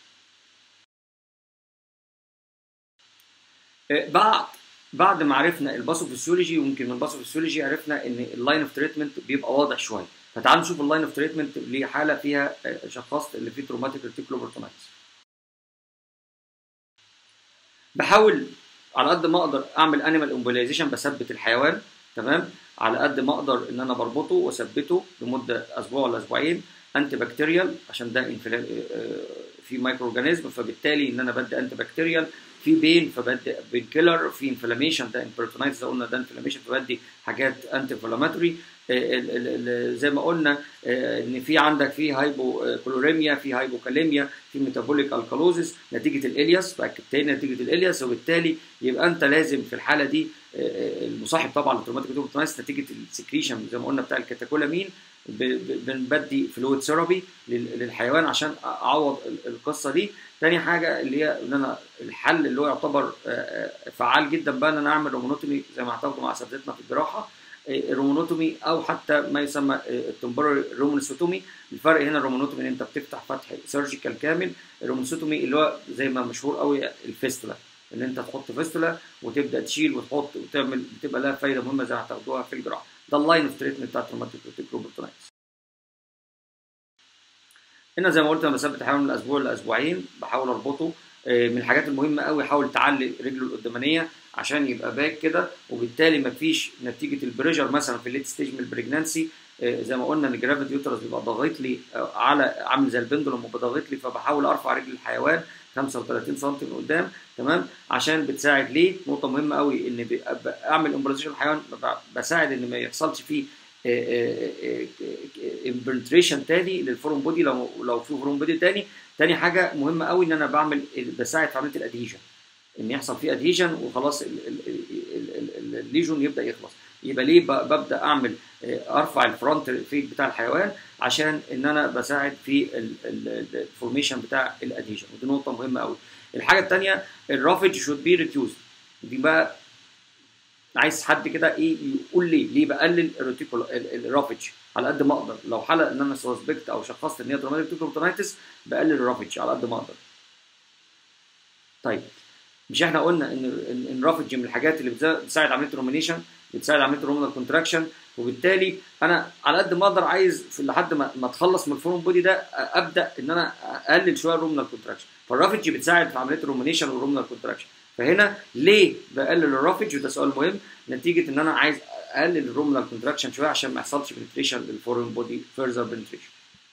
بعد بعد ما عرفنا الباثوفيسيولوجي ويمكن من الباثوفيسيولوجي عرفنا ان اللاين اوف تريتمنت بيبقى واضح شويه فتعالوا نشوف اللاين اوف تريتمنت لحاله فيها شخصت اللي فيه تروماتيك ريتيكولوبرتونايتس بحاول على قد ما اقدر اعمل انيمال امبولايزيشن بثبت الحيوان تمام على قد ما اقدر ان انا بربطه واثبته لمده اسبوع ولا اسبوعين انتي بكتيريال عشان ده انفلام في مايكرو اورجانيزم فبالتالي ان انا بدي انتي بكتيريال في بين فبدي بين كيلر في انفلاميشن ده امبرتونايتس قلنا ده انفلاميشن فبدي حاجات انتي انفلاماتوري زي ما قلنا ان في عندك في هايبو كلوريميا في هايبوكاليميا في ميتابوليك الكالوزيس نتيجه الالياس باكد تاني نتيجه الالياس وبالتالي يبقى انت لازم في الحاله دي المصاحب طبعا للتروماتيك اوتوماتيس نتيجه السكريشن زي ما قلنا بتاع الكاتاكولامين بنبدي فلويد ثيرابي للحيوان عشان اعوض القصه دي تاني حاجه اللي هي ان انا الحل اللي هو يعتبر فعال جدا بقى ان انا اعمل رومونوتومي زي ما هتاخده مع اساتذتنا في الجراحه الرومونوتومي او حتى ما يسمى التمبراري رومونوسوتومي الفرق هنا الرومونوتومي ان انت بتفتح فتح سيرجيكال كامل الرومونوسوتومي اللي هو زي ما مشهور قوي الفيستولا ان انت تحط فيستولا وتبدا تشيل وتحط وتعمل بتبقى لها فايده مهمه زي ما هتاخدوها في الجراحه ده اللاين اوف تريتمنت بتاع التروماتيك روبوتونايتس هنا زي ما قلت انا بثبت الحيوان من اسبوع لاسبوعين بحاول اربطه من الحاجات المهمه قوي حاول تعلي رجله القدامانيه عشان يبقى باك كده وبالتالي مفيش نتيجه البريشر مثلا في الليت ستيج من البريجنانسي زي ما قلنا ان الجرافيت يوترس بيبقى ضاغط لي على عامل زي البندولوم وبضغط لي فبحاول ارفع رجل الحيوان 35 سم من قدام تمام عشان بتساعد ليه نقطه مهمه قوي ان اعمل امبريزيشن الحيوان بساعد ان ما يحصلش فيه امبرنتريشن تاني للفورم بودي لو لو في فورم بودي تاني تاني حاجه مهمه قوي ان انا بعمل بساعد في عمليه الادهيجن ان يحصل فيه ادهيجن وخلاص الليجون يبدا يخلص يبقى ليه ببدا اعمل ارفع الفرونت فيت بتاع الحيوان عشان ان انا بساعد في الفورميشن بتاع الادهيجن ودي نقطه مهمه قوي الحاجه الثانيه الرافج شود بي ريديوز دي بقى عايز حد كده ايه يقول لي ليه بقلل الريتيكول الرافج على قد ما اقدر لو حاله ان انا سسبكت او شخصت ان هي تروماتيك ريتيكولوتونايتس بقلل الرافج على قد ما اقدر طيب مش احنا قلنا ان ان الرافج من الحاجات اللي بتساعد عمليه الرومينيشن بتساعد عمليه الرومينال كونتراكشن وبالتالي انا على قد ما اقدر عايز في لحد ما ما اتخلص من الفورم بودي ده ابدا ان انا اقلل شويه الرومينال كونتراكشن فالرافج بتساعد في عمليه الرومينيشن والرومينال كونتراكشن فهنا ليه بقلل الرافج وده سؤال مهم نتيجه ان انا عايز اقلل الرومينال كونتراكشن شويه عشان ما يحصلش بنتريشن للفورم بودي فيرذر بنتريشن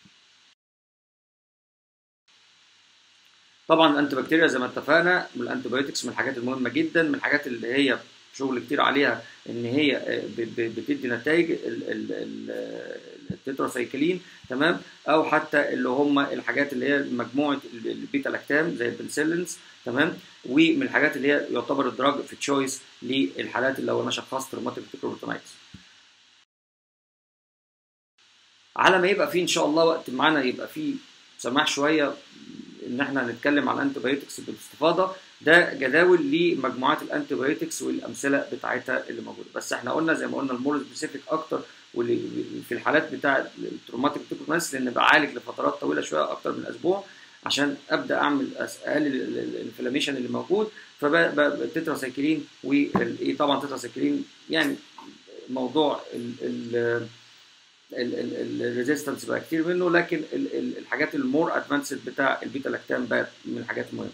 طبعا الانتي بكتيريا زي ما اتفقنا من الانتيبيوتكس من الحاجات المهمه جدا من الحاجات اللي هي شغل كتير عليها ان هي بتدي نتائج التتراسايكلين تمام او حتى اللي هم الحاجات اللي هي مجموعه البيتا لاكتام زي البنسلينز تمام ومن الحاجات اللي هي يعتبر الدراج في تشويس للحالات اللي لو انا شخصت روماتيك تيكروتونايتس على ما يبقى في ان شاء الله وقت معانا يبقى في سماح شويه ان احنا هنتكلم عن الانتيبيوتكس باستفاضه ده جداول لمجموعات الانتيبيوتكس والامثله بتاعتها اللي موجوده بس احنا قلنا زي ما قلنا المور سبيسيفيك اكتر واللي في الحالات بتاع التروماتيك توكوماس لان بعالج لفترات طويله شويه اكتر من اسبوع عشان ابدا اعمل اقلل الانفلاميشن اللي موجود فالتتراسايكلين وطبعا التتراسايكلين يعني موضوع الريزيستنس بقى كتير منه لكن الحاجات المور ادفانسد بتاع البيتا لاكتام بقى من الحاجات المهمه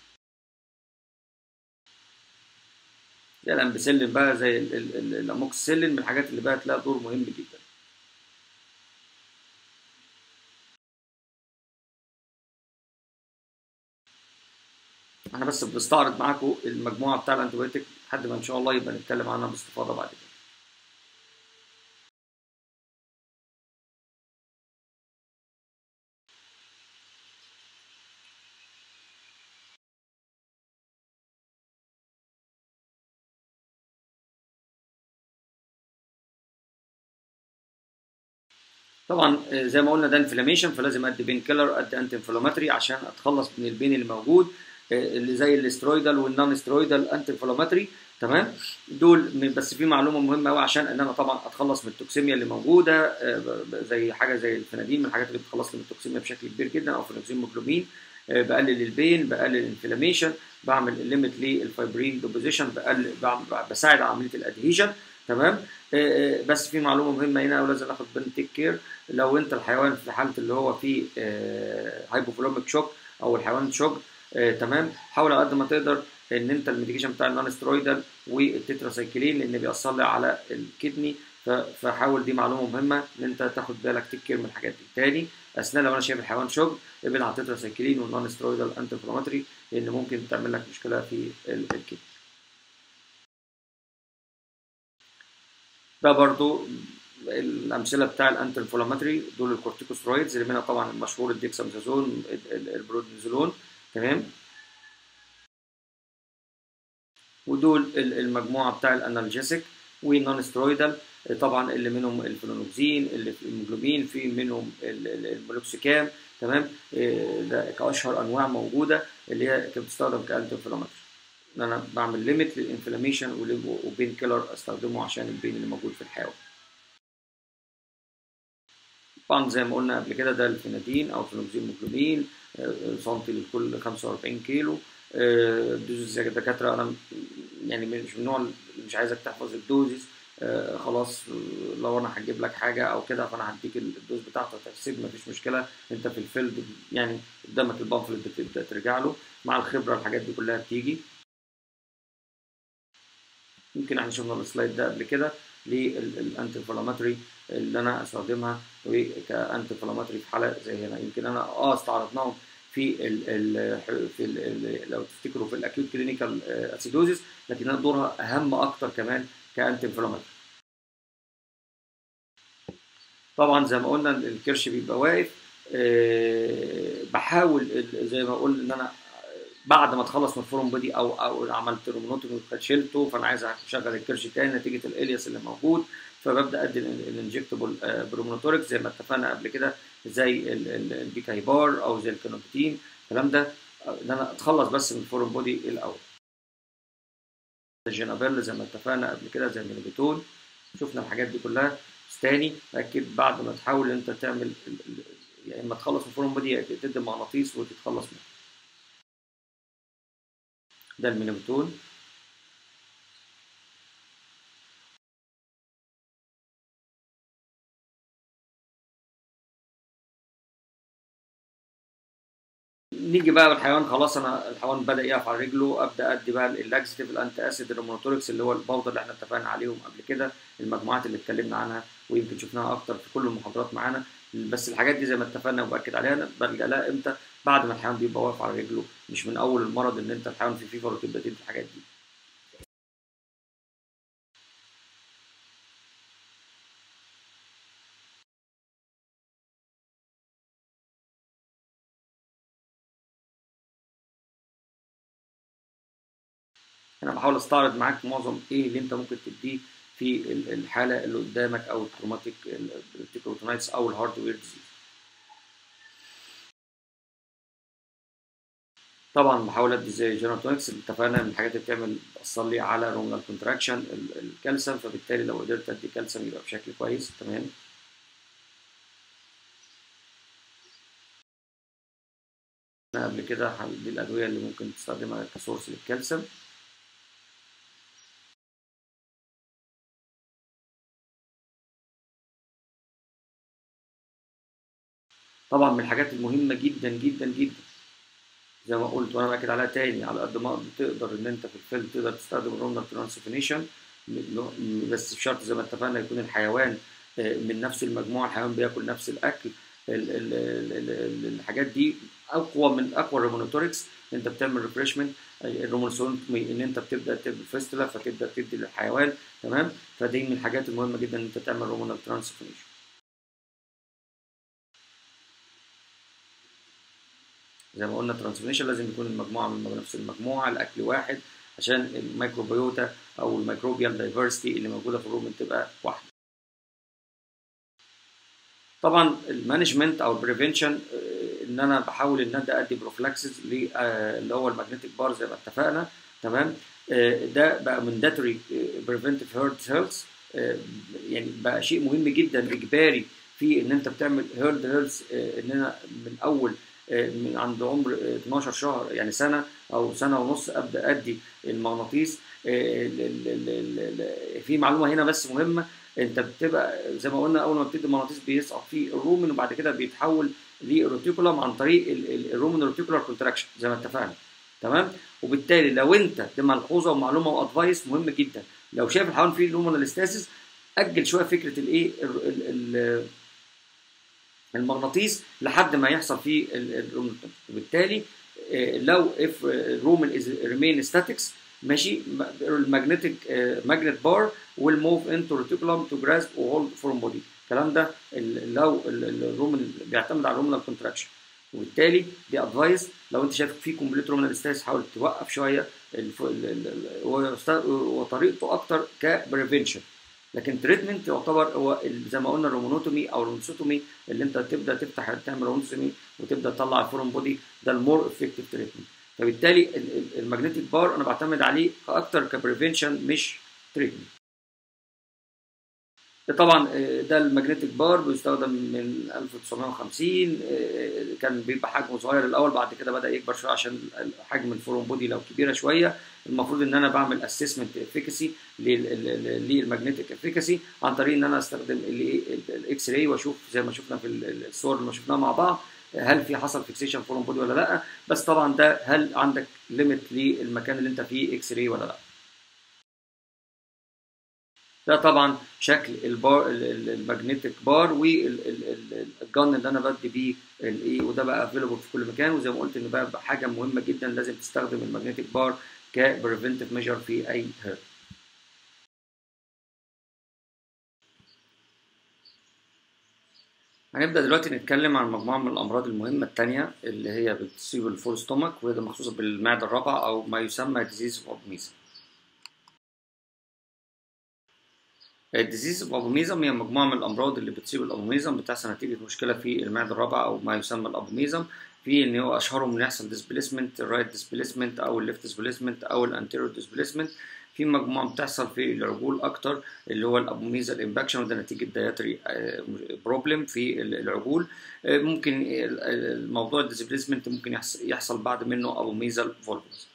زي الامبسلين بقى زي الاموكسيلين من الحاجات اللي بقى لها دور مهم جدا احنا بس بنستعرض معاكم المجموعه بتاع الانتيبيوتيك لحد ما ان شاء الله يبقى نتكلم عنها باستفاضه بعد كده طبعا زي ما قلنا ده انفلاميشن فلازم ادي بين كيلر ادي انتي انفلاماتري عشان اتخلص من البين اللي موجود اللي زي الاسترويدال والنون استرويدال انتي انفلاماتري تمام دول بس في معلومه مهمه قوي عشان ان انا طبعا اتخلص من التوكسيميا اللي موجوده زي حاجه زي الفنادين من الحاجات اللي بتخلص من التوكسيميا بشكل كبير جدا او فينوكسيموجلوبين بقلل البين بقلل الانفلاميشن بعمل ليميت للفايبرين ديبوزيشن بقلل بساعد على عمليه الادهيجن تمام بس في معلومه مهمه هنا ولازم ناخد بالنا تيك كير لو انت الحيوان في حاله اللي هو فيه هايبوفولوميك شوك او الحيوان شوك تمام حاول على قد ما تقدر ان انت الميديكيشن بتاع النون سترويدال والتتراسايكلين لان بيأثر لي على الكدني فحاول دي معلومه مهمه ان انت تاخد بالك تكير من الحاجات دي تاني اثناء لو انا شايف الحيوان شوب ابعد عن التتراسايكلين والنون سترويدال انتي انفلاماتوري لان ممكن تعمل لك مشكله في الكدني ده برضو الامثله بتاع الانتي انفلاماتوري دول الكورتيكوسترويدز اللي منها طبعا المشهور الديكساميثازون البرودنيزولون تمام ودول المجموعه بتاع الانالجيسيك والنون سترويدال طبعا اللي منهم الفلونوكسين اللي في الموجلوبين في منهم المولوكسيكام تمام ده كاشهر انواع موجوده اللي هي كانت بتستخدم كانتي انفلاماتوري ان انا بعمل ليميت للانفلاميشن وبين كيلر استخدمه عشان البين اللي موجود في الحيوان طبعا زي ما قلنا قبل كده ده الفينادين او فينوكسين موجلوبين سنتي لكل 45 كيلو دوزز يا دكاتره انا يعني مش من النوع اللي مش عايزك تحفظ الدوزز آه خلاص لو انا هجيب لك حاجه او كده فانا هديك الدوز بتاعتك تحسب مفيش مشكله انت في الفيلد يعني قدامك البامفلت بتبدا ترجع له مع الخبره الحاجات دي كلها بتيجي يمكن احنا شفنا السلايد ده قبل كده للانتي انفلاماتوري اللي انا استخدمها كانتي انفلاماتوري في حاله زي هنا يمكن انا اه استعرضناهم في ال ال في ال لو تفتكروا في الاكيوت كلينيكال اسيدوزيس لكن دورها اهم اكتر كمان كانتي انفلاماتوري طبعا زي ما قلنا الكرش بيبقى واقف أه بحاول زي ما قلنا ان انا بعد ما تخلص من الفورم بودي او او عملت رومونوتومي شلته فانا عايز اشغل الكرش تاني نتيجه الالياس اللي موجود فببدا ادي الانجكتبل برومونوتوريك زي ما اتفقنا قبل كده زي البيكايبار او زي الكانوبتين الكلام ده ان انا اتخلص بس من الفورم بودي الاول الجينابيل زي ما اتفقنا قبل كده زي المينوبيتون شفنا الحاجات دي كلها بس تاني اكيد بعد ما تحاول انت تعمل يا يعني اما تخلص من الفورم بودي تدي مغناطيس وتتخلص منه ده المينوبيتون نيجي بقى بالحيوان خلاص انا الحيوان بدا يقف على رجله ابدا ادي بقى اللاكسيتيف الانتي اسيد الرومونوتوركس اللي هو البودر اللي احنا اتفقنا عليهم قبل كده المجموعات اللي اتكلمنا عنها ويمكن شفناها اكتر في كل المحاضرات معانا بس الحاجات دي زي ما اتفقنا وباكد عليها بلجا لها امتى بعد ما الحيوان بيبقى واقف على رجله مش من اول المرض ان انت الحيوان في فيفر وتبدا تدي الحاجات دي انا بحاول استعرض معاك معظم ايه اللي انت ممكن تديه في الحاله اللي قدامك او التروماتيك التيكروتونايتس او الهاردوير ديزيز طبعا بحاول ادي زي جيناتونكس اتفقنا ان الحاجات اللي بتعمل بتاثر لي على رومنال كونتراكشن الكالسيوم فبالتالي لو قدرت ادي كالسيوم يبقى بشكل كويس تمام قبل كده دي الادويه اللي ممكن تستخدمها كسورس للكالسيوم طبعا من الحاجات المهمه جدا جدا جدا زي ما قلت وانا باكد عليها تاني على قد ما تقدر ان انت في الفيلم تقدر تستخدم الرومنال ترانسفينيشن بس بشرط زي ما اتفقنا يكون الحيوان من نفس المجموعه الحيوان بياكل نفس الاكل ال ال ال الحاجات دي اقوى من اقوى الرومونوتوركس انت بتعمل ريفريشمنت الرومونسون ان انت بتبدا تعمل فيستولا فتبدا تدي للحيوان تمام فدي من الحاجات المهمه جدا ان انت تعمل رومونال ترانسفينيشن زي ما قلنا ترانسفورميشن لازم يكون المجموعه من نفس المجموعه الاكل واحد عشان الميكروبيوتا او الميكروبيال دايفرستي اللي موجوده في الروم تبقى واحده طبعا المانجمنت او البريفنشن ان انا بحاول ان انا ادي بروفلاكسس اللي هو الماجنتيك بار زي ما اتفقنا تمام ده بقى مانداتوري بريفنتيف هيرد هيلث يعني بقى شيء مهم جدا اجباري في ان انت بتعمل هيرد هيلث ان انا من اول من عند عمر 12 شهر يعني سنه او سنه ونص ابدا ادي المغناطيس في معلومه هنا بس مهمه انت بتبقى زي ما قلنا اول ما بتدي المغناطيس بيسقط في الرومن وبعد كده بيتحول للروتيكولم عن طريق الرومن روتيكولار كونتراكشن زي ما اتفقنا تمام وبالتالي لو انت دي ملحوظه ومعلومه وادفايس مهم جدا لو شايف الحيوان فيه رومونال استاسيس اجل شويه فكره الايه المغناطيس لحد ما يحصل فيه وبالتالي لو اف رومن از ريمين ستاتكس ماشي المagnetic ماجنت بار will move into reticulum to grasp or hold foreign body الكلام ده لو الرومن بيعتمد على الرومنال كونتراكشن وبالتالي دي ادفايس لو انت شايف في كومبليت رومنال ستاس حاول توقف شويه وطريقته اكتر كبريفنشن لكن تريتمنت يعتبر هو زي ما قلنا الرومونوتومي او الرونسوتومي اللي انت تبدا تفتح تعمل رونسوتومي وتبدا تطلع الفورم بودي ده المور افكتيف تريتمنت فبالتالي الماجنتيك بار انا بعتمد عليه اكتر كبريفنشن مش تريتمنت طبعا ده الماجنتيك بار بيستخدم من 1950 كان بيبقى حجمه صغير الاول بعد كده بدا يكبر شويه عشان حجم الفورم بودي لو كبيره شويه المفروض ان انا بعمل اسسمنت افيكاسي للماجنتيك افيكاسي عن طريق ان انا استخدم الاكس راي واشوف زي ما شفنا في الصور اللي شفناها مع بعض هل في حصل فيكسيشن فورم بودي ولا لا بس طبعا ده هل عندك ليميت للمكان اللي انت فيه اكس راي ولا لا ده طبعا شكل البار الماجنتيك بار والجن اللي انا بدي بيه الايه وده بقى افيلبل في كل مكان وزي ما قلت ان بقى حاجه مهمه جدا لازم تستخدم الماجنتيك بار كبريفنتيف ميجر في اي هيرت هنبدا دلوقتي نتكلم عن مجموعه من الامراض المهمه الثانيه اللي هي بتصيب الفول ستومك وهي مخصوصه بالمعده الرابعه او ما يسمى ديزيز اوف اوبميزم الديزيز اوف اوبوميزم هي مجموعه من الامراض اللي بتصيب الابوميزم بتحصل نتيجه مشكله في المعده الرابعه او ما يسمى الابوميزم في ان هو اشهرهم ان يحصل ديسبليسمنت الرايت ديسبليسمنت او الليفت ديسبليسمنت او الانتيريور ديسبليسمنت في مجموعه بتحصل في العجول اكتر اللي هو الابوميزال امباكشن وده نتيجه دايتري بروبلم في العجول ممكن الموضوع الديسبليسمنت ممكن يحصل بعد منه ابوميزال فولفز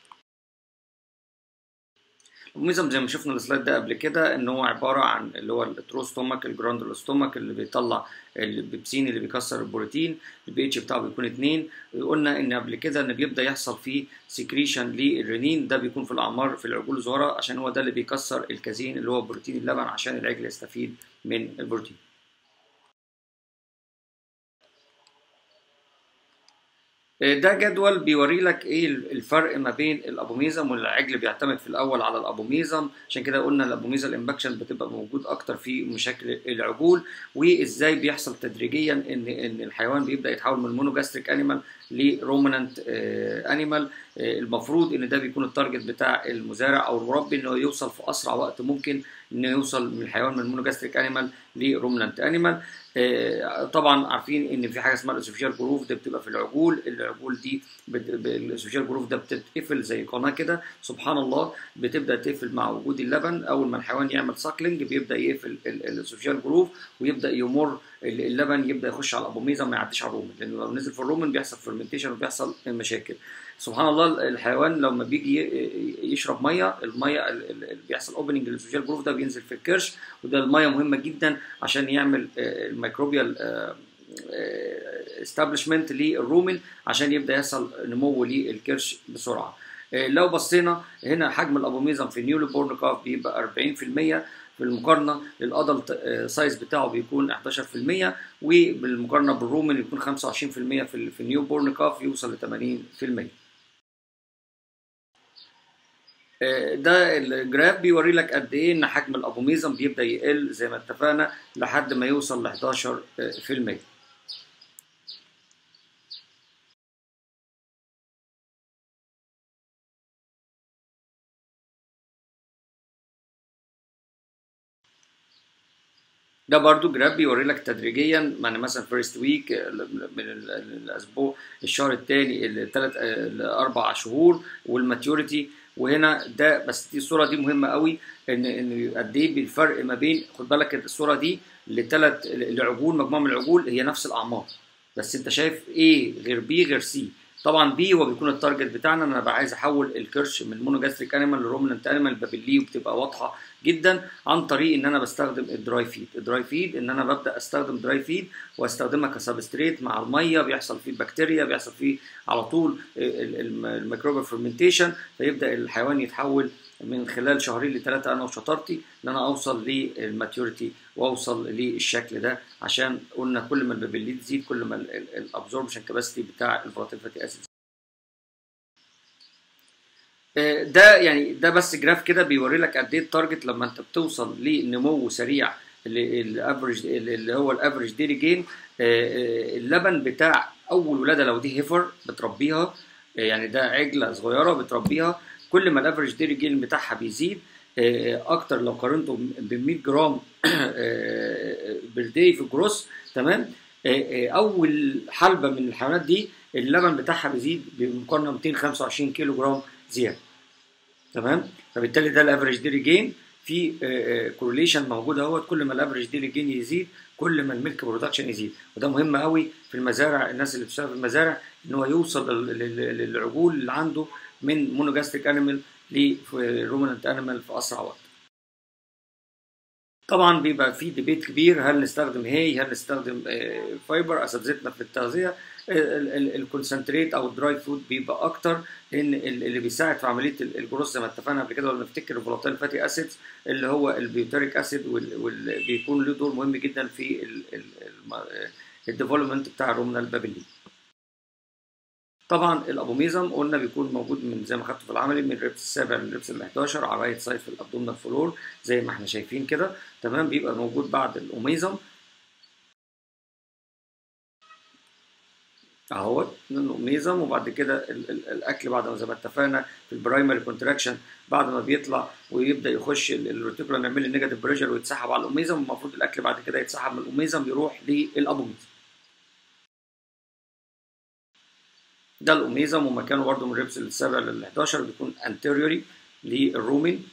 الميزم زي ما شفنا السلايد ده قبل كده ان هو عباره عن اللي هو التروستومك الجراندول ستومك اللي بيطلع البيبسين اللي بيكسر البروتين البي اتش بتاعه بيكون 2 قلنا ان قبل كده ان بيبدا يحصل فيه سكريشن للرينين ده بيكون في الاعمار في العجول الصغيره عشان هو ده اللي بيكسر الكازين اللي هو بروتين اللبن عشان العجل يستفيد من البروتين ده جدول بيوري لك ايه الفرق ما بين الابوميزم والعجل بيعتمد في الاول على الابوميزم عشان كده قلنا الابوميزم امباكشن بتبقى موجود اكتر في مشاكل العجول وازاي بيحصل تدريجيا ان ان الحيوان بيبدا يتحول من مونوجاستريك انيمال لرومنانت انيمال المفروض ان ده بيكون التارجت بتاع المزارع او المربي انه يوصل في اسرع وقت ممكن انه يوصل من الحيوان من مونوجاستريك انيمال لرومنانت انيمال طبعا عارفين ان في حاجه اسمها الاسوفيال جروف ده بتبقى في العجول العجول دي الاسوفيال جروف ده بتتقفل زي قناه كده سبحان الله بتبدا تقفل مع وجود اللبن اول ما الحيوان يعمل ساكلينج بيبدا يقفل الاسوفيال جروف ويبدا يمر اللبن يبدا يخش على الابوميزا ما يعديش على الرومن لانه لو نزل في الرومن بيحصل فيرمنتيشن وبيحصل مشاكل سبحان الله الحيوان لما بيجي يشرب ميه الميه اللي بيحصل اوبننج للسوشيال جروف ده بينزل في الكرش وده الميه مهمه جدا عشان يعمل الميكروبيال استابلشمنت للرومن عشان يبدا يحصل نمو للكرش بسرعه لو بصينا هنا حجم الابوميزم في النيولي بورن كاف بيبقى 40% في المقارنة للأدلت سايز بتاعه بيكون 11% وبالمقارنة بالرومن يكون 25% في النيو بورن كاف يوصل ل 80% ده الجراف بيوري لك قد ايه ان حجم الابوميزم بيبدا يقل زي ما اتفقنا لحد ما يوصل ل 11% ده برضو جراف بيوري لك تدريجيا يعني مثلا فيرست ويك من الاسبوع الشهر الثاني الثلاث الاربع شهور والماتيوريتي وهنا ده بس دي الصوره دي مهمه قوي ان ان قد ايه بالفرق ما بين خد بالك الصوره دي لثلاث العجول مجموعه من العجول هي نفس الاعمار بس انت شايف ايه غير بي غير سي طبعا بي هو بيكون التارجت بتاعنا انا بقى عايز احول الكرش من مونوجاستريك انيمال لرومننت انيمال بابليه وبتبقى واضحه جدا عن طريق ان انا بستخدم الدراي فيد الدراي فيد ان انا ببدا استخدم دراي فيد واستخدمها كسبستريت مع الميه بيحصل فيه بكتيريا بيحصل فيه على طول الميكروبيال فيرمنتيشن فيبدا الحيوان يتحول من خلال شهرين لثلاثه انا وشطارتي ان انا اوصل للماتيوريتي واوصل للشكل ده عشان قلنا كل ما البابليه تزيد كل ما الابزوربشن كاباسيتي بتاع الفولاتيل فاتي اسيدز ده يعني ده بس جراف كده بيوري لك قد ايه التارجت لما انت بتوصل لنمو سريع الافريج اللي هو الافريج ديلي جين اللبن بتاع اول ولاده لو دي هيفر بتربيها يعني ده عجله صغيره بتربيها كل ما الافريج ديلي جين بتاعها بيزيد اكتر لو قارنته ب 100 جرام بردي في الجروس تمام اول حلبه من الحيوانات دي اللبن بتاعها بيزيد بمقارنه 225 كيلو جرام زياده تمام فبالتالي ده الافريج ديلي جين في كورليشن موجود اهوت كل ما الافريج ديلي جين يزيد كل ما الميلك برودكشن يزيد وده مهم قوي في المزارع الناس اللي بتشتغل في المزارع ان هو يوصل للعجول اللي عنده من مونوجاستريك انيمال لرومننت انيمال في اسرع وقت طبعا بيبقى في ديبيت كبير هل نستخدم هي هل نستخدم فايبر اساتذتنا في التغذيه الكونسنتريت او الدراي فود بيبقى اكتر لان اللي بيساعد في عمليه الجروس زي ما اتفقنا قبل كده ولا نفتكر الفولاتيل فاتي اسيدز اللي هو البيوتريك اسيد واللي بيكون له دور مهم جدا في الديفلوبمنت بتاع الرومنال بابلي طبعا الابوميزم قلنا بيكون موجود من زي ما خدته في العملي من الريبس السابع للريبس ال 11 على رايت سايد في الابدومينال فلور زي ما احنا شايفين كده تمام بيبقى موجود بعد الاوميزم اهوت الاوميزم وبعد كده ال ال الاكل بعد ما زي ما اتفقنا في البرايمري كونتراكشن بعد ما بيطلع ويبدا يخش الريتيكولار يعمل النيجاتيف بريشر ويتسحب على الاوميزم المفروض الاكل بعد كده يتسحب من الاوميزم يروح للابوميزم ده الاوميزم ومكانه برده من الريبس السابع لل 11 بيكون انتيريوري للرومين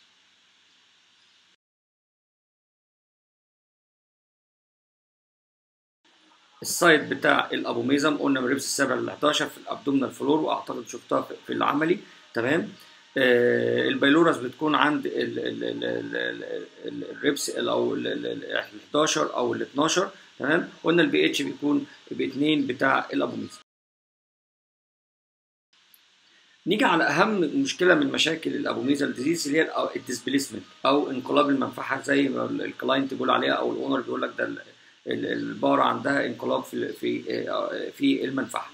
السايد بتاع الابوميزم قلنا من الريبس السابع لل 11 في الابدومينال فلور واعتقد شفتها في العملي تمام آه البيلورس بتكون عند الريبس او ال 11 او ال 12 تمام قلنا البي اتش بيكون ب 2 بتاع الابوميزم نيجي على اهم مشكله من مشاكل الابوميزال ديزيز اللي هي الديسبليسمنت او انقلاب المنفعه زي ما الكلاينت بيقول عليها او الاونر بيقول لك ده البارة عندها انقلاب في في في المنفعه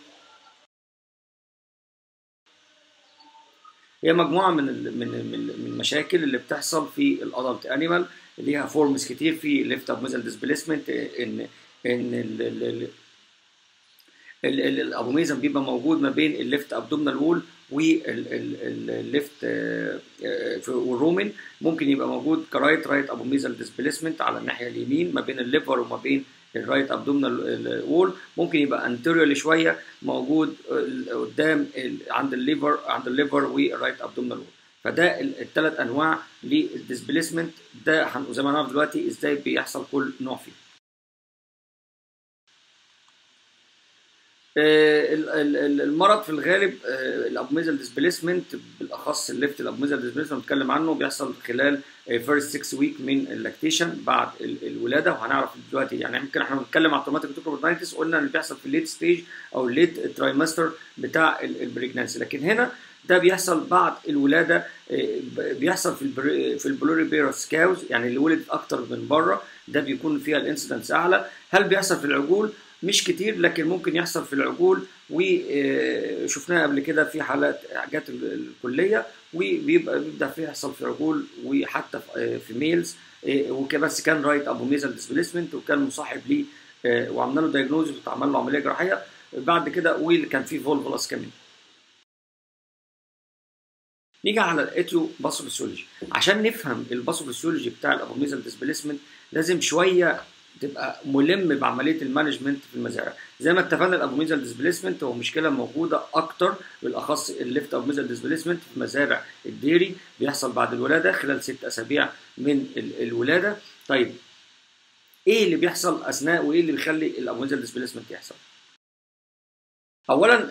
هي مجموعه من من من المشاكل اللي بتحصل في الادلت انيمال ليها فورمز كتير في ليفت ابوميزال ديسبليسمنت ان ان الابوميزم بيبقى موجود ما بين الليفت ابدومينال وول والليفت والرومن ممكن يبقى موجود كرايت رايت ابوميزال ديسبليسمنت على الناحيه اليمين ما بين الليفر وما بين الرايت ابدومينال وول ممكن يبقى انتيريورلي شويه موجود قدام عند الليفر عند الليفر والرايت ابدومينال وول فده الثلاث انواع للديسبليسمنت ده زي ما هنعرف دلوقتي ازاي بيحصل كل نوع فيه المرض في الغالب الابوميزال ديسبليسمنت بالاخص الليفت الابوميزال ديسبليسمنت بنتكلم عنه بيحصل خلال فيرست 6 ويك من اللاكتيشن بعد الولاده وهنعرف دلوقتي يعني يمكن احنا بنتكلم على التروماتيك توكوبرنايتس قلنا ان بيحصل في الليت ستيج او الليت ترايمستر بتاع البريجنانسي لكن هنا ده بيحصل بعد الولاده بيحصل في البر... في البلوري بيروس كاوز يعني اللي ولدت اكتر من بره ده بيكون فيها الانسيدنس اعلى هل بيحصل في العجول مش كتير لكن ممكن يحصل في العجول وشفناها قبل كده في حالات جات الكليه وبيبقى بيبدا في يحصل في عجول وحتى في ميلز بس كان رايت ابو ميزل ديسبليسمنت وكان مصاحب ليه وعملنا له دايجنوز واتعمل له عمليه جراحيه بعد كده وكان في فولفولاس كمان نيجي على الاترو باثوفيسيولوجي عشان نفهم الباثوفيسيولوجي بتاع الابوميزال ديسبليسمنت لازم شويه تبقى ملم بعمليه المانجمنت في المزارع زي ما اتفقنا الابوميزال ديسبليسمنت هو مشكله موجوده اكتر بالاخص الليفت ابوميزال ديسبليسمنت في مزارع الديري بيحصل بعد الولاده خلال ست اسابيع من الولاده طيب ايه اللي بيحصل اثناء وايه اللي بيخلي الابوميزال ديسبليسمنت يحصل اولا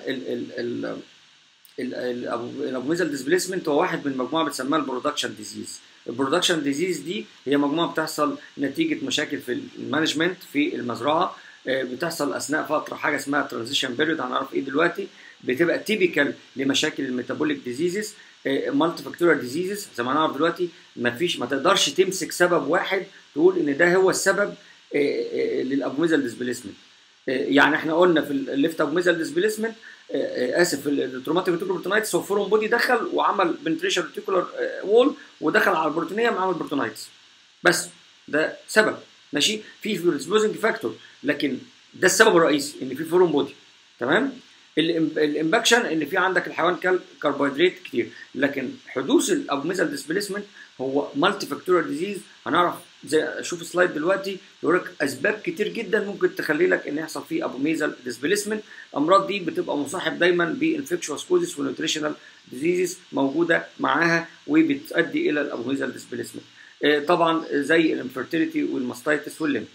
الابوميزال ديسبيسمنت هو واحد من مجموعه بتسميها البرودكشن ديزيز البرودكشن ديزيز دي هي مجموعه بتحصل نتيجه مشاكل في المانجمنت في المزرعه بتحصل اثناء فتره حاجه اسمها ترانزيشن بيريود هنعرف ايه دلوقتي بتبقى تيبيكال لمشاكل الميتابوليك ديزيزز مالتي فاكتوريال ديزيزز زي ما هنعرف دلوقتي ما فيش ما تقدرش تمسك سبب واحد تقول ان ده هو السبب للابوميزال ديسبيسمنت يعني احنا قلنا في الليفت ابوميزال ديسبيسمنت اسف التروماتيك ريتيكولوبروتونايتس هو فورون بودي دخل وعمل بنتريشن ريتيكولار وول ودخل على البروتينيه عمل بروتونايتس بس ده سبب ماشي في بريسبوزنج فاكتور لكن ده السبب الرئيسي ان في فورون بودي تمام الامباكشن ان في عندك الحيوان كل كربوهيدرات كتير لكن حدوث الابوميزال ديسبيسمنت هو مالتي فاكتورال ديزيز هنعرف زي شوف سلايد دلوقتي يقول لك اسباب كتير جدا ممكن تخلي لك ان يحصل فيه ابوميزال ديسبيسمنت الامراض دي بتبقى مصاحب دايما بانفكشوس كوزيس ونيوتريشنال ديزيزز موجوده معاها وبتؤدي الى الابوميزال ديسبيسمنت طبعا زي الانفيرتيليتي والماستايتس والليمز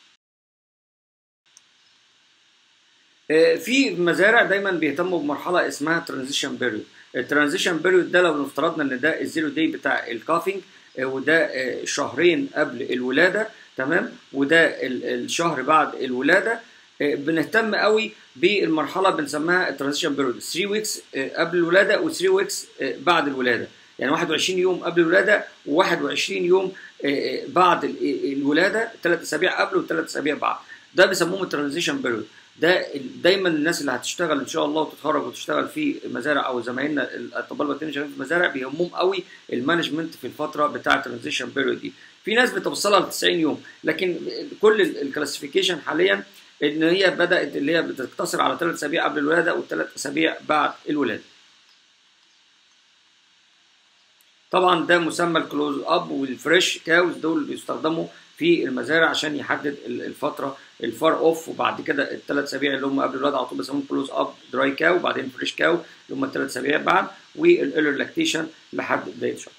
في مزارع دايما بيهتموا بمرحله اسمها ترانزيشن بيريود الترانزيشن بيريود ده لو افترضنا ان ده الزيرو داي بتاع الكافينج وده شهرين قبل الولاده تمام وده الشهر بعد الولاده بنهتم قوي بالمرحله بنسميها الترانزيشن بيريود 3 ويكس قبل الولاده و3 ويكس بعد الولاده يعني 21 يوم قبل الولاده و21 يوم بعد الولاده ثلاث اسابيع قبل وثلاث اسابيع بعد ده بيسموهم الترانزيشن بيريود ده دايما الناس اللي هتشتغل ان شاء الله وتتخرج وتشتغل في مزارع او زمايلنا الطلبه التانيين شغالين في مزارع بيهمهم قوي المانجمنت في الفتره بتاعه الترانزيشن بيريود دي في ناس بتوصلها ل 90 يوم لكن كل الكلاسيفيكيشن حاليا ان هي بدات اللي هي بتقتصر على ثلاث اسابيع قبل الولاده وثلاث اسابيع بعد الولاده طبعا ده مسمى الكلوز اب والفريش كاوز دول بيستخدموا في المزارع عشان يحدد الفتره الفار اوف وبعد كده الثلاث اسابيع اللي هم قبل الولاده على طول بيسموهم كلوز اب دراي كاو وبعدين فريش كاو اللي هم الثلاث اسابيع بعد والايرلر لاكتيشن لحد بدايه شهر.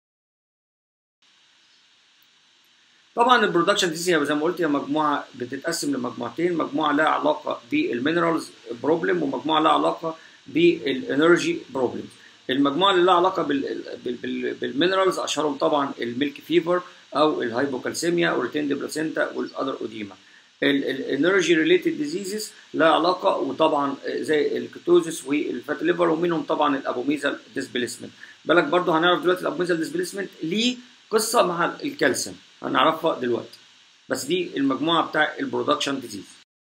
طبعا البرودكشن دي زي ما قلت هي مجموعه بتتقسم لمجموعتين مجموعه لها علاقه بالمينرالز بروبلم ومجموعه لها علاقه بالانرجي بروبلم المجموعه اللي لها علاقه بالمينرالز اشهرهم طبعا الميلك فيفر او الهايبوكالسيميا او الريتيند بلاسينتا والاذر اوديما الانرجي ريليتد ديزيزز لها علاقه وطبعا زي الكيتوزس والفات ليفر ومنهم طبعا الابوميزال ديسبيسمنت بالك برضو هنعرف دلوقتي الابوميزال ديسبيسمنت ليه قصه مع الكالسيوم هنعرفها دلوقتي بس دي المجموعه بتاع البرودكشن ديزيز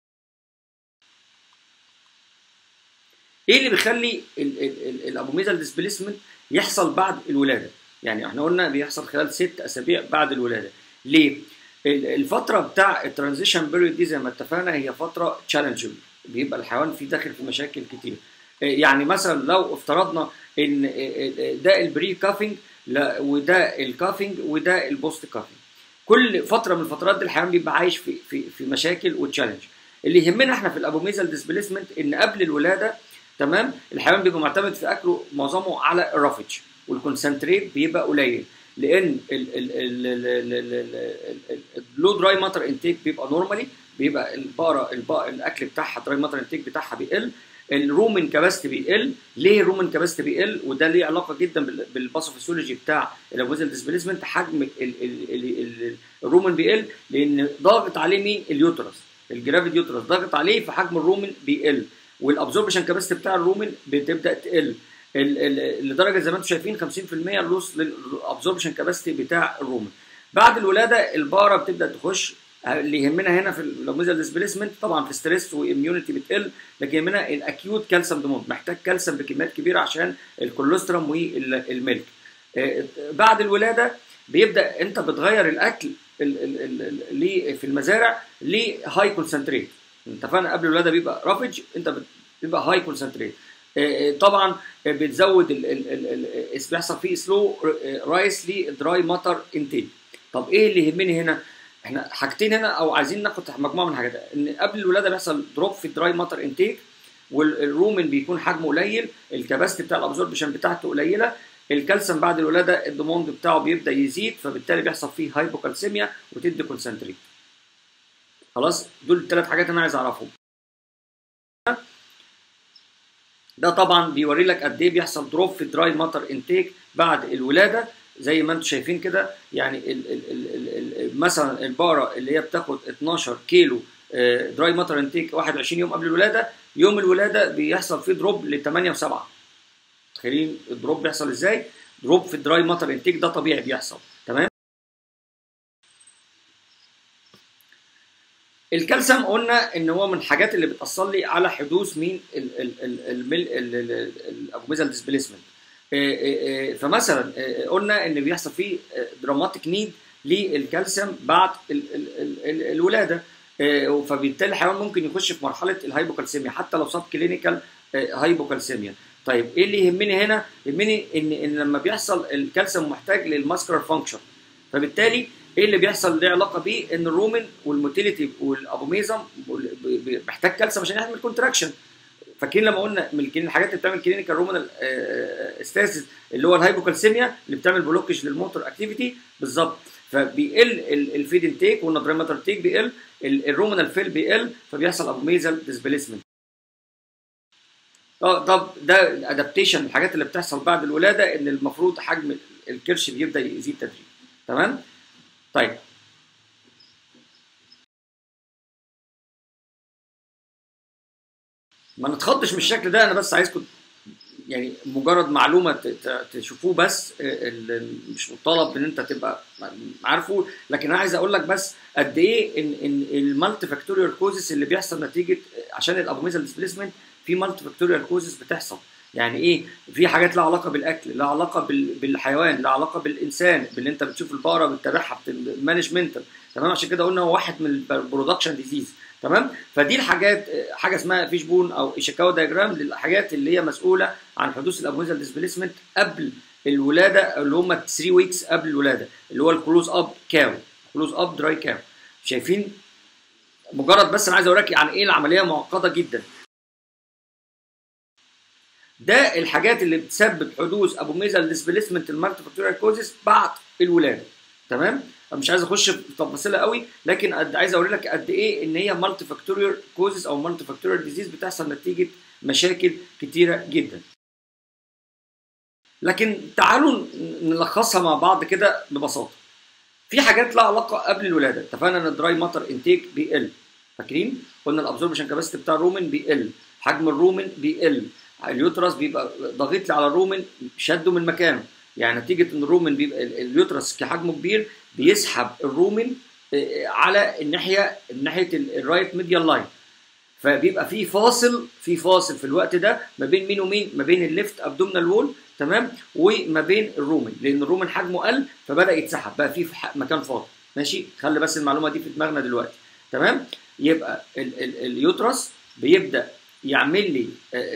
ايه اللي بيخلي الابوميزال ديسبيسمنت يحصل بعد الولاده يعني احنا قلنا بيحصل خلال ست اسابيع بعد الولاده ليه الفتره بتاع الترانزيشن بيريود دي زي ما اتفقنا هي فتره تشالنجنج بيبقى الحيوان فيه داخل في مشاكل كتير يعني مثلا لو افترضنا ان ده البري كافينج وده الكافينج وده البوست كافينج كل فتره من الفترات دي الحيوان بيبقى عايش في في في مشاكل وتشالنج اللي يهمنا احنا في الابوميزال ديسبيسمنت ان قبل الولاده تمام الحيوان بيبقى معتمد في اكله معظمه على الرافج والكونسنتريت بيبقى قليل لان اللو دراي ماتر انتيك بيبقى نورمالي بيبقى البقره البقرة الاكل بتاعها دراي ماتر انتيك بتاعها بيقل الرومن كاباستي بيقل ليه الرومن كاباستي بيقل وده ليه علاقه جدا بالباثوفيسيولوجي بتاع الابوزل ديسبيسمنت حجم الرومن بيقل لان ضاغط عليه مين اليوترس الجرافيد يوترس ضاغط عليه فحجم الرومن بيقل والابزوربشن كاباستي بتاع الرومن بتبدا تقل لدرجه زي ما انتم شايفين 50% لوس للابزوربشن كاباسيتي بتاع الرومن بعد الولاده البقره بتبدا تخش اللي يهمنا هنا في اللوميزال ديسبيسمنت طبعا في ستريس واميونيتي بتقل لكن يهمنا الاكيوت كالسيوم ديموند محتاج كالسيوم بكميات كبيره عشان الكوليسترول والميلك بعد الولاده بيبدا انت بتغير الاكل اللي في المزارع لهاي كونسنتريت اتفقنا قبل الولاده بيبقى رافج انت بيبقى هاي كونسنتريت طبعا بتزود بيحصل فيه سلو رايس لدراي ماتر انتيك طب ايه اللي يهمني هنا احنا حاجتين هنا او عايزين ناخد مجموعه من الحاجات ان قبل الولاده بيحصل دروب في الدراي ماتر انتيك والرومن بيكون حجمه قليل الكباستي بتاع الابزوربشن بتاعته قليله الكالسيوم بعد الولاده الديموند بتاعه بيبدا يزيد فبالتالي بيحصل فيه هايبوكالسيميا وتدي كونسنتريت خلاص دول الثلاث حاجات انا عايز اعرفهم ده طبعا بيوري لك قد ايه بيحصل دروب في الدراي ماتر انتيك بعد الولاده زي ما انتم شايفين كده يعني ال ال ال ال مثلا البقره اللي هي بتاخد 12 كيلو دراي ماتر انتيك 21 يوم قبل الولاده يوم الولاده بيحصل فيه دروب ل 8 و7 تخيلين الدروب بيحصل ازاي؟ دروب في الدراي ماتر انتيك ده طبيعي بيحصل تمام؟ الكالسيوم قلنا ان هو من الحاجات اللي بتاثر لي على حدوث مين الابوميزال ديسبيسمنت فمثلا قلنا ان بيحصل فيه دراماتيك نيد للكالسيوم بعد ال ال ال الولاده فبالتالي الحيوان ممكن يخش في مرحله الهايبوكالسيميا حتى لو صاب كلينيكال هايبوكالسيميا طيب ايه اللي يهمني هنا يهمني ان ان لما بيحصل الكالسيوم محتاج للماسكولار فانكشن فبالتالي ايه اللي بيحصل له علاقه بيه ان الرومن والموتيليتي والابوميزم محتاج كالسيوم عشان يعمل كونتراكشن فاكرين لما قلنا من الحاجات اللي بتعمل كلينيكال رومنال استاسيس اللي هو الهايبوكالسيميا اللي بتعمل بلوكج للموتور اكتيفيتي بالظبط فبيقل الفيد انتيك والنادريماتر تيك بيقل الرومنال فيل بيقل فبيحصل ابوميزال ديسبيسمنت اه طب ده الادابتيشن الحاجات اللي بتحصل بعد الولاده ان المفروض حجم الكرش بيبدا يزيد تدريجيا تمام طيب ما نتخضش من الشكل ده انا بس عايزكم يعني مجرد معلومه تشوفوه بس مش مطالب ان انت تبقى عارفه لكن انا عايز اقول لك بس قد ايه ان ان المالتي فاكتوريال كوزس اللي بيحصل نتيجه عشان الابوميزال ديسبيسمنت في مالتي فاكتوريال كوزس بتحصل يعني ايه في حاجات لها علاقه بالاكل لها علاقه بالحيوان لها علاقه بالانسان باللي انت بتشوف البقره بتتابعها مانجمنتال تمام عشان كده قلنا هو واحد من البرودكشن ديزيز تمام فدي الحاجات حاجه اسمها فيش بون او ايشيكاوا دايجرام للحاجات اللي هي مسؤوله عن حدوث الابوميزال ديسبيسمنت قبل الولاده اللي هم 3 ويكس قبل الولاده اللي هو الكلوز اب كاو كلوز اب دراي كاو شايفين مجرد بس انا عايز اوريك يعني ايه العمليه معقده جدا ده الحاجات اللي بتسبب حدوث ابوميزال ديسبيسمنت المالتي فاكتوريال كوزز بعد الولاده تمام مش عايز اخش في تفاصيلها قوي لكن عايز اوري لك قد ايه ان هي مالتي فاكتوريال كوزز او مالتي فاكتوريال ديزيز بتحصل نتيجه مشاكل كتيره جدا لكن تعالوا نلخصها مع بعض كده ببساطه في حاجات لها علاقه قبل الولاده اتفقنا ان الدراي ماتر انتيك بيقل فاكرين قلنا الابزوربشن كاباسيتي بتاع الرومن بيقل حجم الرومن بيقل اليوترس بيبقى ضاغط لي على الرومن شده من مكانه يعني نتيجه ان الرومن بيبقى اليوترس كحجمه كبير بيسحب الرومن على الناحيه ناحيه الرايت ميديال لاين فبيبقى في فاصل في فاصل في الوقت ده ما بين مين ومين ما بين الليفت ابدومينال وول تمام وما بين الرومن لان الرومن حجمه قل فبدا يتسحب بقى في مكان فاضي ماشي خلي بس المعلومه دي في دماغنا دلوقتي تمام يبقى ال ال اليوترس بيبدا يعمل لي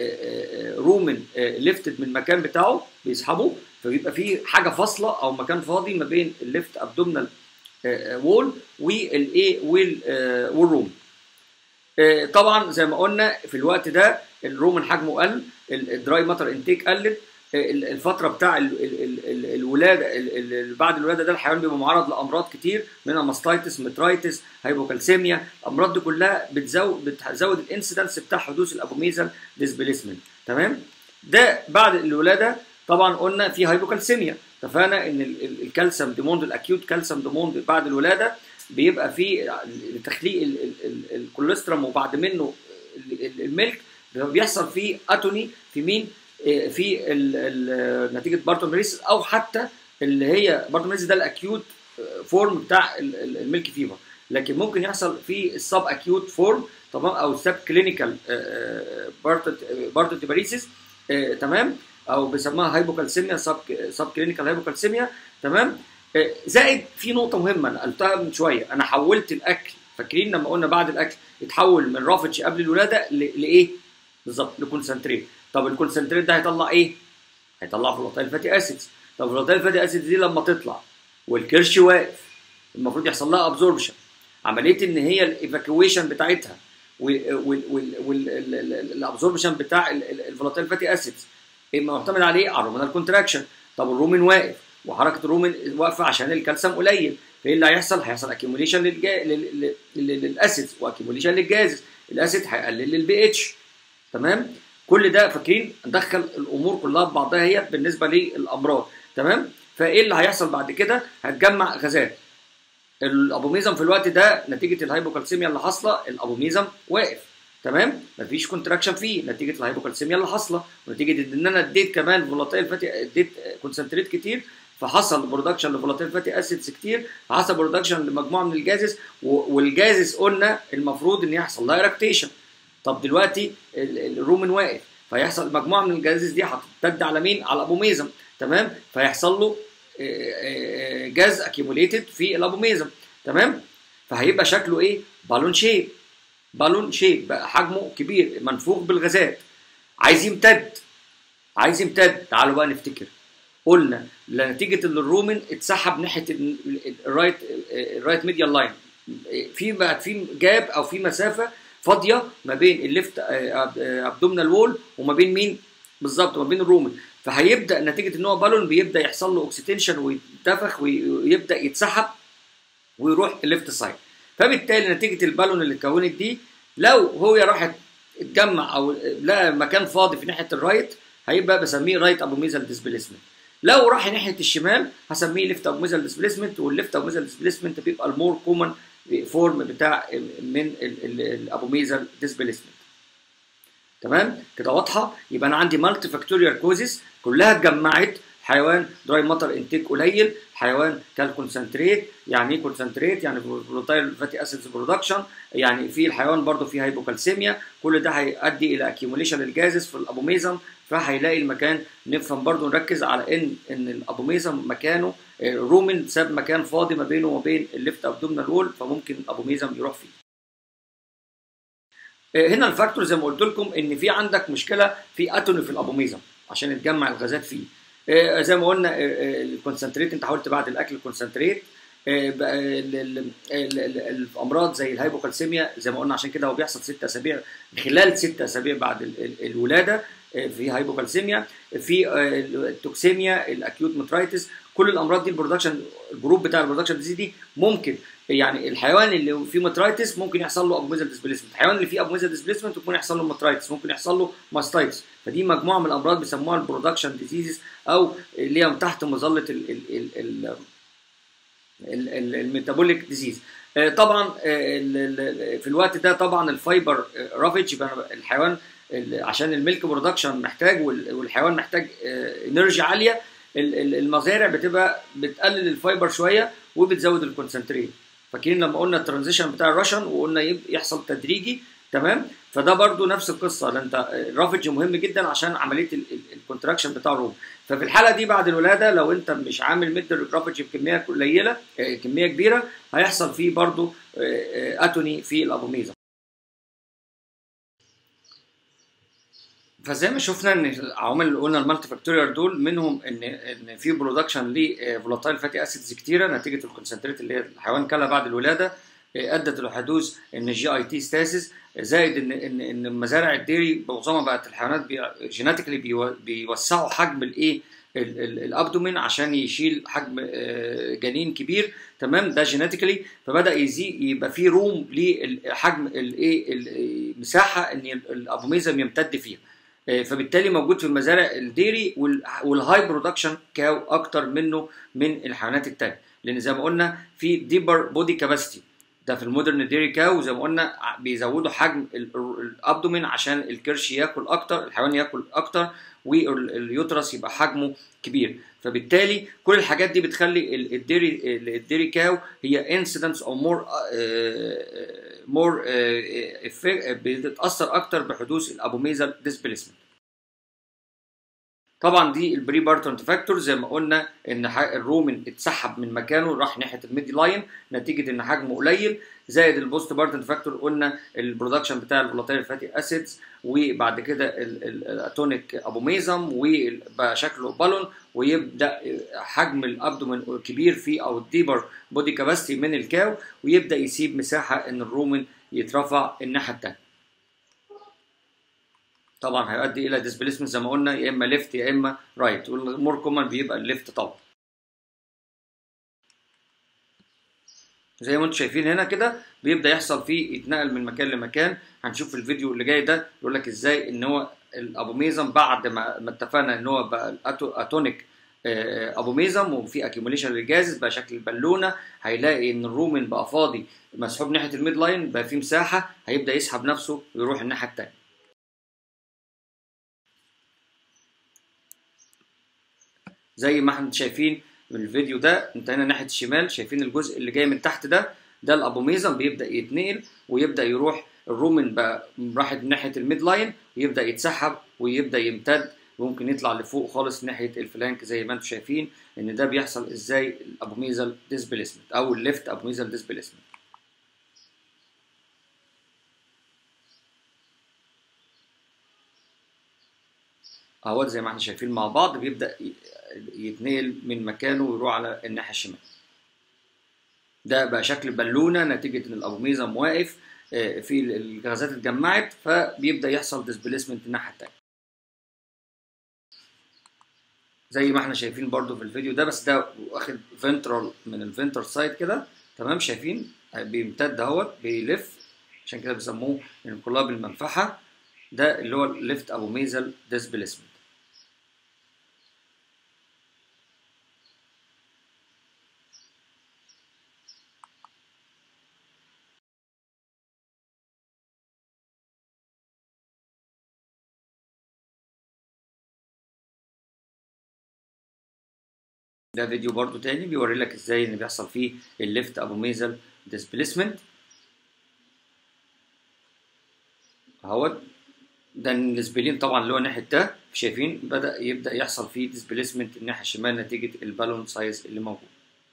رومن ليفتد من المكان بتاعه بيسحبه فبيبقى في حاجه فاصله او مكان فاضي ما بين الليفت ابدومينال وول والايه والروم طبعا زي ما قلنا في الوقت ده الرومن حجمه قل الدراي ماتر انتيك قلت الفتره بتاع الولاده بعد الولاده ده الحيوان بيبقى معرض لامراض كتير منها ماستايتس مترايتس هايبوكالسيميا الامراض دي كلها بتزود بتزود الانسيدنس بتاع حدوث الابوميزال ديسبيسمنت تمام ده بعد الولاده طبعا قلنا في هايبوكالسيميا اتفقنا ان الكالسيوم ديموند الاكيوت كالسيوم ديموند بعد الولاده بيبقى في تخليق الكوليسترول وبعد منه الملك بيحصل فيه اتوني في مين في ال ال نتيجه بارتون ريس او حتى اللي هي بارتون ريس ده الاكيوت فورم بتاع الميلك فيفر لكن ممكن يحصل في السب اكيوت فورم تمام او السب كلينيكال بارتون تيباريسيس تمام او بيسموها هايبوكالسيميا سب سب كلينيكال هايبوكالسيميا تمام زائد في نقطه مهمه انا قلتها من شويه انا حولت الاكل فاكرين لما قلنا بعد الاكل يتحول من رافج قبل الولاده لايه بالظبط لكونسنتريت طب الكونسنتريت ده هيطلع ايه هيطلع فلوتايل فاتي اسيدز طب فلوتايل فاتي اسيدز دي لما تطلع والكرش واقف المفروض يحصل لها ابزوربشن عمليه ان هي الايفاكويشن بتاعتها والابزوربشن بتاع الفلوتايل فاتي اسيدز معتمد عليه على الرومينال كونتراكشن طب الرومين واقف وحركه الرومين واقفه عشان الكالسيوم قليل فايه اللي هيحصل؟ هيحصل اكيوميليشن للجا... للاسيدز واكيوميليشن للجازز الاسيد هيقلل البي اتش تمام؟ كل ده فاكرين ندخل الامور كلها ببعضها هي بالنسبه للامراض تمام فايه اللي هيحصل بعد كده هتجمع غازات الابوميزم في الوقت ده نتيجه الهايبوكالسيميا اللي حاصله الابوميزم واقف تمام مفيش كونتراكشن فيه نتيجه الهايبوكالسيميا اللي حاصله ونتيجه ان انا اديت كمان فولاتيل فاتي اديت كونسنتريت كتير فحصل برودكشن لفولاتيل فاتي اسيدز كتير فحصل برودكشن لمجموعه من الجازز والجازز قلنا المفروض ان يحصل لها ريكتيشن طب دلوقتي الرومن واقف فيحصل مجموعه من الجازز دي هتمتد على مين؟ على الابوميزم تمام؟ فيحصل له جاز اكيوميليتد في الابوميزم تمام؟ فهيبقى شكله ايه؟ بالون شيب بالون شيب بقى حجمه كبير منفوخ بالغازات عايز يمتد عايز يمتد تعالوا بقى نفتكر قلنا نتيجه ان الرومن اتسحب ناحيه الرايت الرايت ميديال لاين في بقى في جاب او في مسافه فاضيه ما بين الليفت ابدومينال وول وما بين مين بالظبط ما بين الرومن فهيبدا نتيجه ان هو بالون بيبدا يحصل له اوكسيتنشن ويتنفخ ويبدا يتسحب ويروح الليفت سايد فبالتالي نتيجه البالون اللي اتكونت دي لو هو راح اتجمع او لقى مكان فاضي في ناحيه الرايت هيبقى بسميه رايت ابوميزال ديسبيسمنت لو راح ناحيه الشمال هسميه ليفت ابوميزال ديسبيسمنت والليفت ابوميزال ديسبيسمنت بيبقى المور كومن فورم بتاع من الابوميزال ديسبيسمنت تمام كده واضحه يبقى انا عندي مالتي فاكتوريال كوزيس كلها اتجمعت حيوان دراي ماتر انتيك قليل حيوان كال كونسنتريت يعني ايه كونسنتريت يعني فولوتايل فاتي اسيدز برودكشن يعني في الحيوان برضو فيه هايبوكالسيميا كل ده هيؤدي الى اكيوميليشن للجازز في الابوميزم فهيلاقي المكان نفهم برضو نركز على ان ان الابوميزم مكانه رومن ساب مكان فاضي ما بينه وما بين الليفت ابدومينال وول فممكن الابوميزم يروح فيه هنا الفاكتور زي ما قلت لكم ان في عندك مشكله في اتوني في الابوميزم عشان يتجمع الغازات فيه زي ما قلنا الكونسنتريت انت حاولت بعد الاكل الكونسنتريت الامراض زي الهايبوكالسيميا زي ما قلنا عشان كده هو بيحصل ست اسابيع خلال ست اسابيع بعد الولاده في هايبوكالسيميا في التوكسيميا الاكيوت مترايتس كل الامراض دي البرودكشن الجروب بتاع البرودكشن ديزيز دي ممكن يعني الحيوان اللي فيه مترايتس ممكن يحصل له ابوميزال ديسبيسمنت الحيوان اللي فيه ابوميزال ديسبيسمنت ممكن يحصل له مترايتس ممكن يحصل له ماستايتس فدي مجموعه من الامراض بيسموها البرودكشن ديزيزز او اللي هي تحت مظله ال ال ال ال الميتابوليك ديزيز طبعا في الوقت ده طبعا الفايبر رافج يبقى الحيوان عشان الميلك برودكشن محتاج والحيوان محتاج انرجي عاليه المزارع بتبقى بتقلل الفايبر شويه وبتزود الكونسنتريت فاكرين لما قلنا الترانزيشن بتاع الرشن وقلنا يحصل تدريجي تمام فده برضو نفس القصه لان انت الرافج مهم جدا عشان عمليه الكونتراكشن بتاع الروم ففي الحاله دي بعد الولاده لو انت مش عامل ميد الرافج بكميه قليله كميه كبيره هيحصل فيه برضو اتوني في الابوميزم فزي ما شفنا ان العوامل اللي قلنا المالتي فاكتوريال دول منهم ان ان في برودكشن لفولاتايل فاتي اسيدز كتيره نتيجه الكونسنتريت اللي هي الحيوان كلها بعد الولاده ادت لحدوث ان الجي اي تي ستاسيس زائد ان ان ان مزارع الديري معظمها بقت الحيوانات جيناتيكلي بيوسعوا حجم الايه الابدومين عشان يشيل حجم جنين كبير تمام ده جيناتيكلي فبدا يزيد يبقى في روم لحجم الايه المساحه ان الابوميزم يمتد فيها فبالتالي موجود في المزارع الديري والهاي برودكشن كاو اكتر منه من الحيوانات التانية لان زي ما قلنا في ديبر بودي كاباسيتي ده في المودرن ديري كاو زي ما قلنا بيزودوا حجم الابدومين عشان الكرش ياكل اكتر الحيوان ياكل اكتر واليوترس يبقى حجمه كبير فبالتالي كل الحاجات دي بتخلي الديري الديري كاو هي انسيدنس او مور مور بتتاثر اكتر بحدوث الابوميزال ديسبيسمنت طبعا دي البري بارتنت فاكتور زي ما قلنا ان الرومن اتسحب من مكانه راح ناحيه الميدي لاين نتيجه ان حجمه قليل زائد البوست بارتنت فاكتور قلنا البرودكشن بتاع الفولاتيل فاتي اسيدز وبعد كده الاتونيك ابوميزم وبقى شكله بالون ويبدا حجم الابدومين كبير فيه او الديبر بودي كاباسيتي من الكاو ويبدا يسيب مساحه ان الرومن يترفع الناحيه الثانيه طبعا هيؤدي الى ديسبيسمنت زي ما قلنا يا اما ليفت يا اما رايت والمور كومن بيبقى الليفت طبعا زي ما انتم شايفين هنا كده بيبدا يحصل فيه يتنقل من مكان لمكان هنشوف في الفيديو اللي جاي ده يقول لك ازاي ان هو الابوميزم بعد ما ما اتفقنا ان هو بقى اتونيك ابوميزم وفي اكيوميليشن للجازز بقى شكل البالونه هيلاقي ان الرومن بقى فاضي مسحوب ناحيه الميد لاين بقى في مساحه هيبدا يسحب نفسه ويروح الناحيه الثانيه زي ما احنا شايفين من الفيديو ده انت هنا ناحيه الشمال شايفين الجزء اللي جاي من تحت ده ده الابوميزم بيبدا يتنقل ويبدا يروح الرومن بقى راحت ناحيه الميد لاين ويبدا يتسحب ويبدا يمتد وممكن يطلع لفوق خالص ناحيه الفلانك زي ما انتم شايفين ان ده بيحصل ازاي الابوميزال ديسبيسمنت او الليفت ابوميزال ديسبيسمنت اهوت زي ما احنا شايفين مع بعض بيبدا يتنقل من مكانه ويروح على الناحيه الشمال ده بقى شكل بالونه نتيجه ان الابوميزم واقف في الغازات اتجمعت فبيبدا يحصل ديسبيسمنت الناحيه الثانيه زي ما احنا شايفين برضو في الفيديو ده بس ده واخد فنترال من الفنترال سايد كده تمام شايفين بيمتد اهوت بيلف عشان كده بيسموه انقلاب المنفعه ده اللي هو الليفت ابوميزال ديسبيسمنت ده فيديو برضو تاني بيوري لك ازاي ان بيحصل فيه الليفت ابوميزال ديسبيسمنت اهوت ده السبلين طبعا اللي هو ناحيه ده شايفين بدا يبدا يحصل فيه ديسبيسمنت الناحيه الشمال نتيجه البالون سايز اللي موجود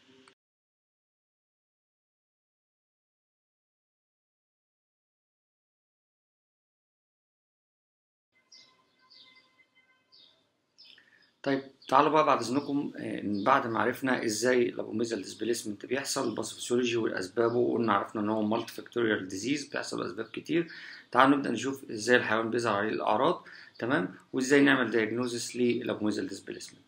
طيب تعالوا بقى بعد اذنكم بعد ما عرفنا ازاي الابوميزال ديسبيسمنت بيحصل الباثوفيسيولوجي واسبابه وقلنا عرفنا ان هو مالتي فاكتوريال ديزيز بيحصل اسباب كتير تعالوا نبدا نشوف ازاي الحيوان بيظهر عليه الاعراض تمام وازاي نعمل دايجنوزس للابوميزال ديسبيسمنت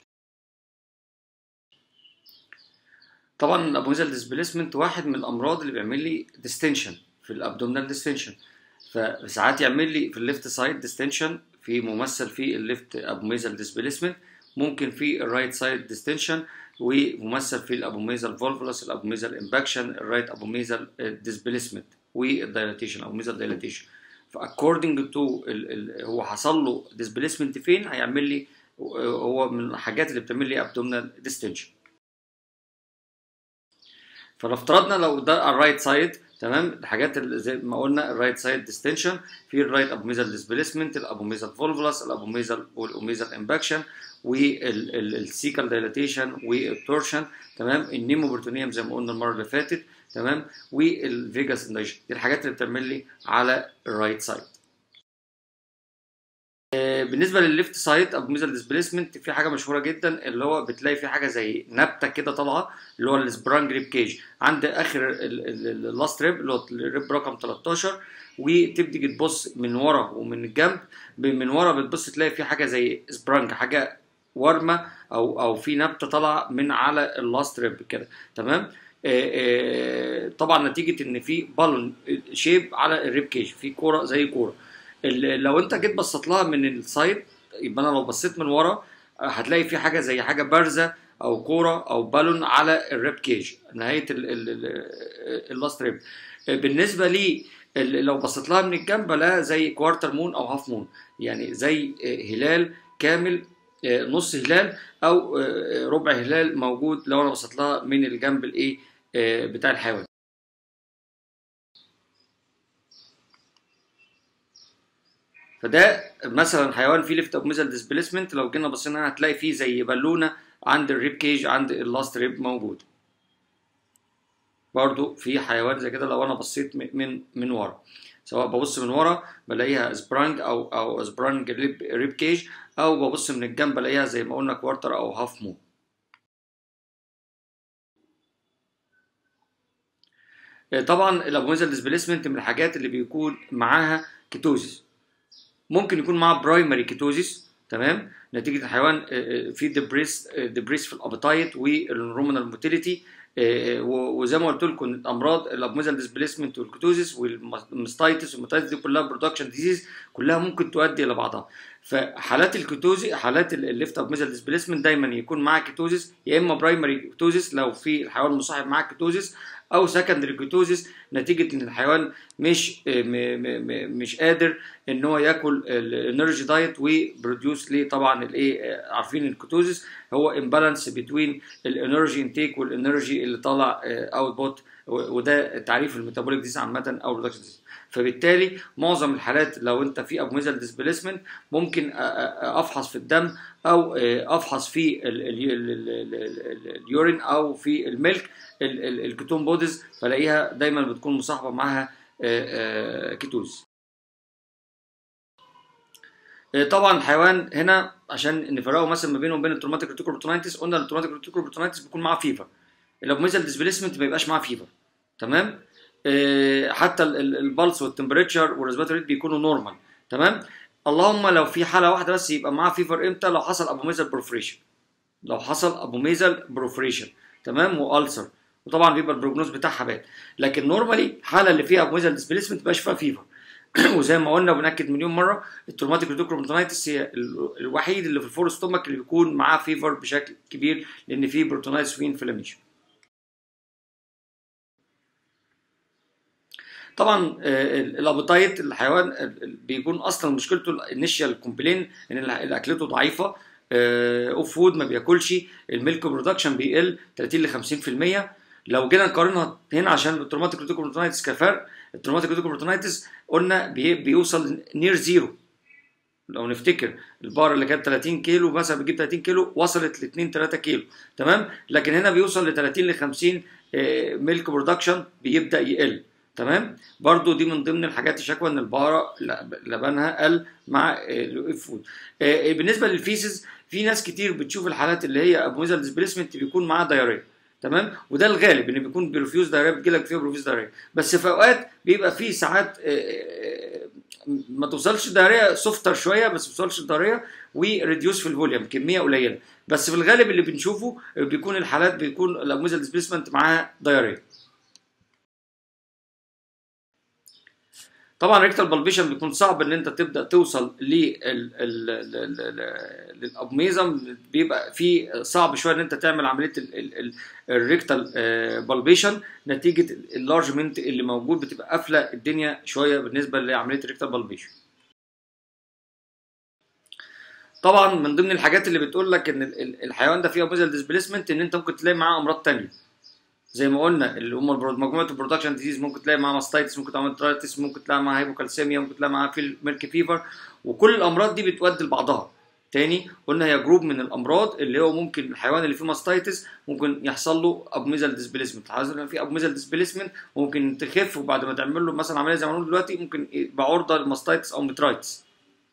طبعا الابوميزال ديسبيسمنت واحد من الامراض اللي بيعمل لي ديستنشن في الابدومينال ديستنشن فساعات يعمل لي في الليفت سايد ديستنشن في ممثل في الليفت ابوميزال ديسبيسمنت ممكن في الرايت سايد ديستنشن وممثل في الابوميزال فولفولس الابوميزال امباكشن الرايت ابوميزال ديسبيسمنت والدايلاتيشن ابوميزال دايلاتيشن فاكوردنج تو هو حصل له ديسبيسمنت فين هيعمل لي هو من الحاجات اللي بتعمل لي ابدومينال ديستنشن فلو افترضنا لو ده على الرايت سايد تمام الحاجات اللي زي ما قلنا الرايت سايد ديستنشن في الرايت ابوميزال ديسبيسمنت الابوميزال فولفولس الابوميزال والاوميزال امباكشن والسيكال دايلاتيشن والتورشن تمام النيموبرتونيوم زي ما قلنا المره اللي فاتت تمام والفيجاس اندايشن دي الحاجات اللي بتعمل لي على الرايت سايد بالنسبه للليفت سايد ابوميزال ديسبيسمنت في حاجه مشهوره جدا اللي هو بتلاقي في حاجه زي نبته كده طالعه اللي هو السبرانج ريب كيج عند اخر اللاست ريب اللي هو الريب رقم 13 وتبتدي تبص من ورا ومن الجنب من ورا بتبص تلاقي في حاجه زي سبرانج حاجه ورمه او او في نبته طالعه من على اللاست ريب كده تمام طبعا نتيجه ان في بالون شيب على الريب كيج في كوره زي كوره لو انت جيت بصيت لها من السايد يبقى انا لو بصيت من ورا هتلاقي في حاجه زي حاجه بارزه او كوره او بالون على الريب كيج نهايه اللاست ريب بالنسبه لي لو بصيت لها من الجنب لا زي كوارتر مون او هاف مون يعني زي هلال كامل نص هلال او ربع هلال موجود لو انا بصيت لها من الجنب الايه بتاع الحيوان فده مثلا حيوان فيه ليفت ابوميزال ديسبيسمنت لو جينا بصينا هتلاقي فيه زي بالونه عند الريب كيج عند اللاست ريب موجود برضو في حيوان زي كده لو انا بصيت من من ورا سواء ببص من ورا بلاقيها سبرانج او او سبرانج ريب, ريب كيج او ببص من الجنب بلاقيها زي ما قلنا كوارتر او هاف مون طبعا الابوميزال ديسبيسمنت من الحاجات اللي بيكون معاها كيتوزيس ممكن يكون معاه برايمري كيتوزيس تمام نتيجه الحيوان آه، آه، في ديبريس ديبريس في الابيتايت والرومينال موتيليتي وزي ما قلت لكم الامراض الابوميزال ديسبليسمنت والكتوزيس والمستايتس والموتايتس دي كلها برودكشن ديزيز كلها ممكن تؤدي الى بعضها فحالات الكيتوزي حالات الليفت ابوميزال ديسبليسمنت دايما يكون معاه كيتوزيس يا اما برايمري كيتوزيس لو في الحيوان مصاحب معاه كيتوزيس او سكندري كيتوزيس نتيجه ان الحيوان مش م م م مش قادر ان هو ياكل الانرجي دايت وبروديوس ليه طبعا الايه عارفين الكيتوزيس هو امبالانس بين الانرجي انتيك والانرجي اللي طالع اوت بوت وده تعريف الميتابوليك ديز عامه او الريدكشن ديز فبالتالي معظم الحالات لو انت في ابوميزال ديسبليسمنت ممكن افحص في الدم او افحص في اليورين او في الميلك الكتون بوديز فلاقيها دايما بتكون مصاحبه معاها كيتوز طبعا الحيوان هنا عشان نفرقه مثلا ما بينه وبين التروماتيك ريتيكوبروتونايتس قلنا التروماتيك ريتيكوبروتونايتس بيكون معاه فيفر الابوميزال ديسبليسمنت ما بيبقاش معاه فيفر تمام حتى البلس والتمبريتشر والريسبيراتوري ريت بيكونوا نورمال تمام اللهم لو في حاله واحده بس يبقى معاه فيفر امتى لو حصل ابوميزال بروفريشن لو حصل ابوميزال بروفريشن تمام والسر وطبعا بيبقى البروجنوز بتاعها باد لكن نورمالي الحاله اللي فيها ابوميزال ديسبليسمنت ما فيها فيفر وزي ما قلنا وبناكد مليون مره التروماتيك ريدوكرومتونايتس هي الوحيد اللي في الفور ستومك اللي بيكون معاه فيفر بشكل كبير لان فيه بروتونايتس وفيه انفلاميشن طبعا الابيتايت الحيوان بيكون اصلا مشكلته الانيشال كومبلين ان اكلته ضعيفه اوف فود ما بياكلش الميلك برودكشن بيقل 30 ل 50% لو جينا نقارنها هنا عشان التروماتيك ريتيكوبروتونايتس كفرق التروماتيك ريتيكوبروتونايتس قلنا بي بيوصل نير زيرو لو نفتكر البار اللي كانت 30 كيلو مثلا بتجيب 30 كيلو وصلت ل 2 3 كيلو تمام لكن هنا بيوصل ل 30 ل 50 ميلك برودكشن بيبدا يقل تمام برضو دي من ضمن الحاجات الشكوى ان البقره لبنها قل مع الفود بالنسبه للفيسز في ناس كتير بتشوف الحالات اللي هي ابوميزال ديسبليسمنت بيكون معاها دايريه تمام وده الغالب ان بيكون بريفيوز دايريه بتجيلك فيها بريفيوز دايريه بس في اوقات بيبقى في ساعات ما توصلش دايريه سوفتر شويه بس ما توصلش دايريه وريديوس في الفوليوم كميه قليله بس في الغالب اللي بنشوفه بيكون الحالات بيكون الابوميزال ديسبليسمنت معاها دايريه طبعا ريكتال بالبيشن بيكون صعب ان انت تبدا توصل للابميزم بيبقى في صعب شويه ان انت تعمل عمليه الريكتال بالبيشن نتيجه اللارجمنت اللي موجود بتبقى قافله الدنيا شويه بالنسبه لعمليه الريكتال بالبيشن طبعا من ضمن الحاجات اللي بتقول لك ان الحيوان ده فيه ابوزال ديسبليسمنت ان انت ممكن تلاقي معاه امراض ثانيه زي ما قلنا اللي هم مجموعه البرودكشن ديزيز ممكن تلاقي معاها ماستايتس ممكن تلاقي معاها ممكن تلاقي معاها هايبوكالسيميا ممكن تلاقي معاها في ميلك فيفر وكل الامراض دي بتؤدي لبعضها تاني قلنا هي جروب من الامراض اللي هو ممكن الحيوان اللي فيه ماستايتس ممكن يحصل له ابوميزال ديسبليسمنت الحيوان اللي فيه ابوميزال ديسبليسمنت ممكن تخف وبعد ما تعمل له مثلا عمليه زي ما بنقول دلوقتي ممكن يبقى عرضه لماستايتس او مترايتس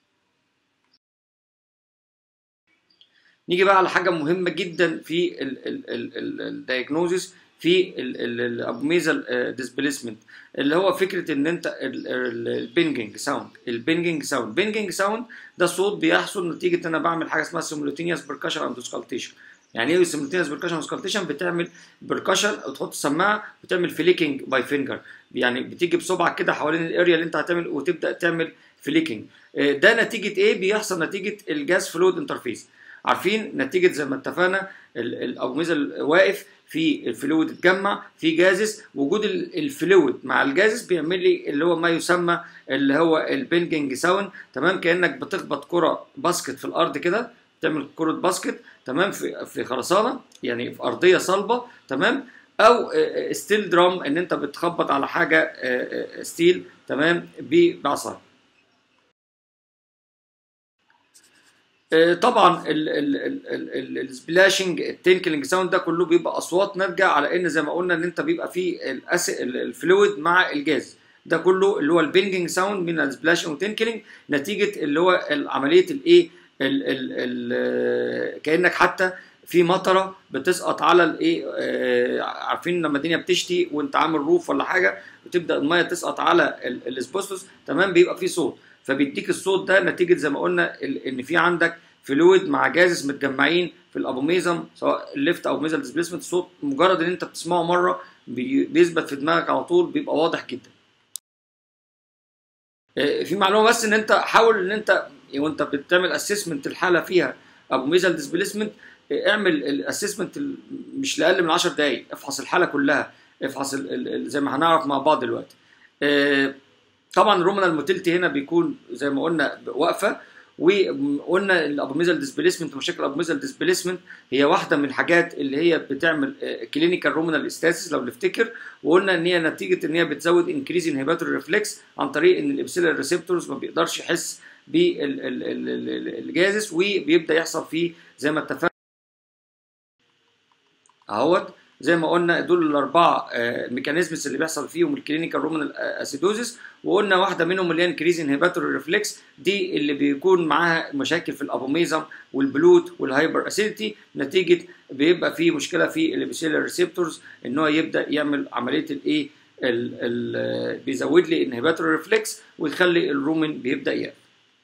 نيجي بقى على حاجه مهمه جدا في الدايجنوزيس في الابوميزال ديسبليسمنت اللي هو فكره ان انت البنجنج ساوند البنجنج ساوند بنجنج ساوند ده صوت بيحصل نتيجه ان انا بعمل حاجه اسمها سيمولتينيوس بركشن اند سكالتيشن يعني ايه سيمولتينيوس بركشن وسكالتيشن بتعمل بركشن وتحط السماعه وتعمل فليكنج باي فينجر يعني بتيجي بصبعك كده حوالين الاريا اللي انت هتعمل وتبدا تعمل فليكنج ده نتيجه ايه بيحصل نتيجه الجاز فلويد انترفيس عارفين نتيجه زي ما اتفقنا الابوميزال واقف في الفلويد اتجمع في جازس وجود الفلويد مع الجازس بيعمل لي اللي هو ما يسمى اللي هو البنجنج ساوند تمام كانك بتخبط كره باسكت في الارض كده تعمل كره باسكت تمام في في خرسانه يعني في ارضيه صلبه تمام او ستيل درام ان انت بتخبط على حاجه ستيل تمام بعصايه طبعا السبلاشنج التنكلينج ساوند ده كله بيبقى اصوات ناتجه على ان زي ما قلنا ان انت بيبقى فيه الفلويد مع الجاز ده كله اللي هو البنجنج ساوند من السبلاشنج والتنكلينج نتيجه اللي هو عمليه الايه كانك حتى في مطره بتسقط على الايه آه عارفين لما الدنيا بتشتي وانت عامل روف ولا حاجه وتبدا الميه تسقط على الاسبوستوس تمام بيبقى فيه صوت فبيديك الصوت ده نتيجه زي ما قلنا ان في عندك فلويد مع جازس متجمعين في الابوميزم سواء الليفت او ميزل ديسبيسمنت صوت مجرد ان انت بتسمعه مره بي- بيثبت في دماغك على طول بيبقى واضح جدا آه، في معلومه بس ان انت حاول ان انت وانت بتعمل اسسمنت الحاله فيها ابو ميزل ديسبيسمنت اعمل الاسسمنت مش لاقل من 10 دقائق افحص الحاله كلها افحص ال- ال- ال- زي ما هنعرف مع بعض دلوقتي آه، طبعا الرومنال موتيلتي هنا بيكون زي ما قلنا واقفه وقلنا الابوميزال ديسبيسمنت مشاكل الابوميزال ديسبيسمنت هي واحده من الحاجات اللي هي بتعمل كلينيكال رومنال استاسيس لو نفتكر وقلنا ان هي نتيجه ان هي بتزود انكريز انهبيتوري ريفلكس عن طريق ان الابسيلر ريسبتورز ما بيقدرش يحس بالجازس وبيبدا يحصل فيه زي ما اتفقنا اهوت زي ما قلنا دول الاربعه ميكانيزمز اللي بيحصل فيهم الكلينيكال رومنال اسيدوزيس وقلنا واحده منهم اللي هي انكريز انهبيتوري ريفلكس دي اللي بيكون معاها مشاكل في الابوميزم والبلود والهايبر اسيديتي نتيجه بيبقى في مشكله في الابيسيلر ريسبتورز ان هو يبدا يعمل عمليه الايه ال- ال- بيزود لي انهبيتوري ريفلكس ويخلي الرومن بيبدا يقف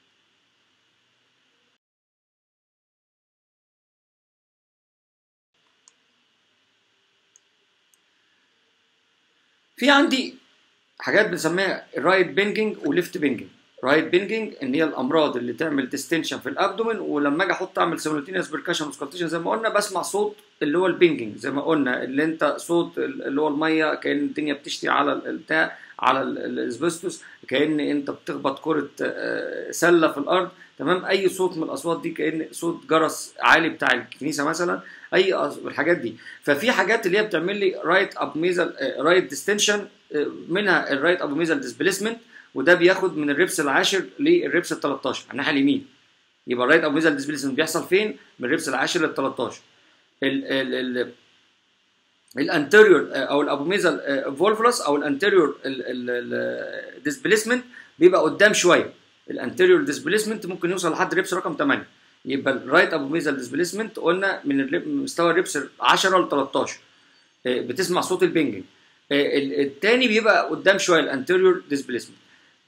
في عندي حاجات بنسميها رايت بينجنج وليفت بينجنج رايت بينجنج ان هي الامراض اللي تعمل ديستنشن في الابدومن ولما اجي احط اعمل سيمولتينيوس بركشن وسكالتيشن زي ما قلنا بسمع صوت اللي هو البينجنج زي ما قلنا اللي انت صوت اللي هو الميه كان الدنيا بتشتي على البتاع على الاسبستوس كان انت بتخبط كره آه، سله في الارض تمام اي صوت من الاصوات دي كان صوت جرس عالي بتاع الكنيسه مثلا اي أص- الحاجات دي ففي حاجات اللي هي بتعمل لي رايت اب ميزل رايت ديستنشن منها الرايت اب ميزل ديسبيسمنت وده بياخد من الريبس العاشر للريبس ال 13 على الناحيه اليمين يبقى الرايت اب ميزل ديسبيسمنت بيحصل فين؟ من الريبس العاشر لل 13 ال ال ال الانتيريور او الابوميزال فولفلس او الانتيريور ديسبيسمنت بيبقى قدام شويه الانتيريور ديسبيسمنت ممكن يوصل لحد ريبس رقم 8 يبقى الرايت ابوميزال ديسبيسمنت قلنا من الريب- من مستوى الريبس 10 ل 13 آه، بتسمع صوت البنجنج آه، ال- التاني بيبقى قدام شويه الانتيريور ديسبيسمنت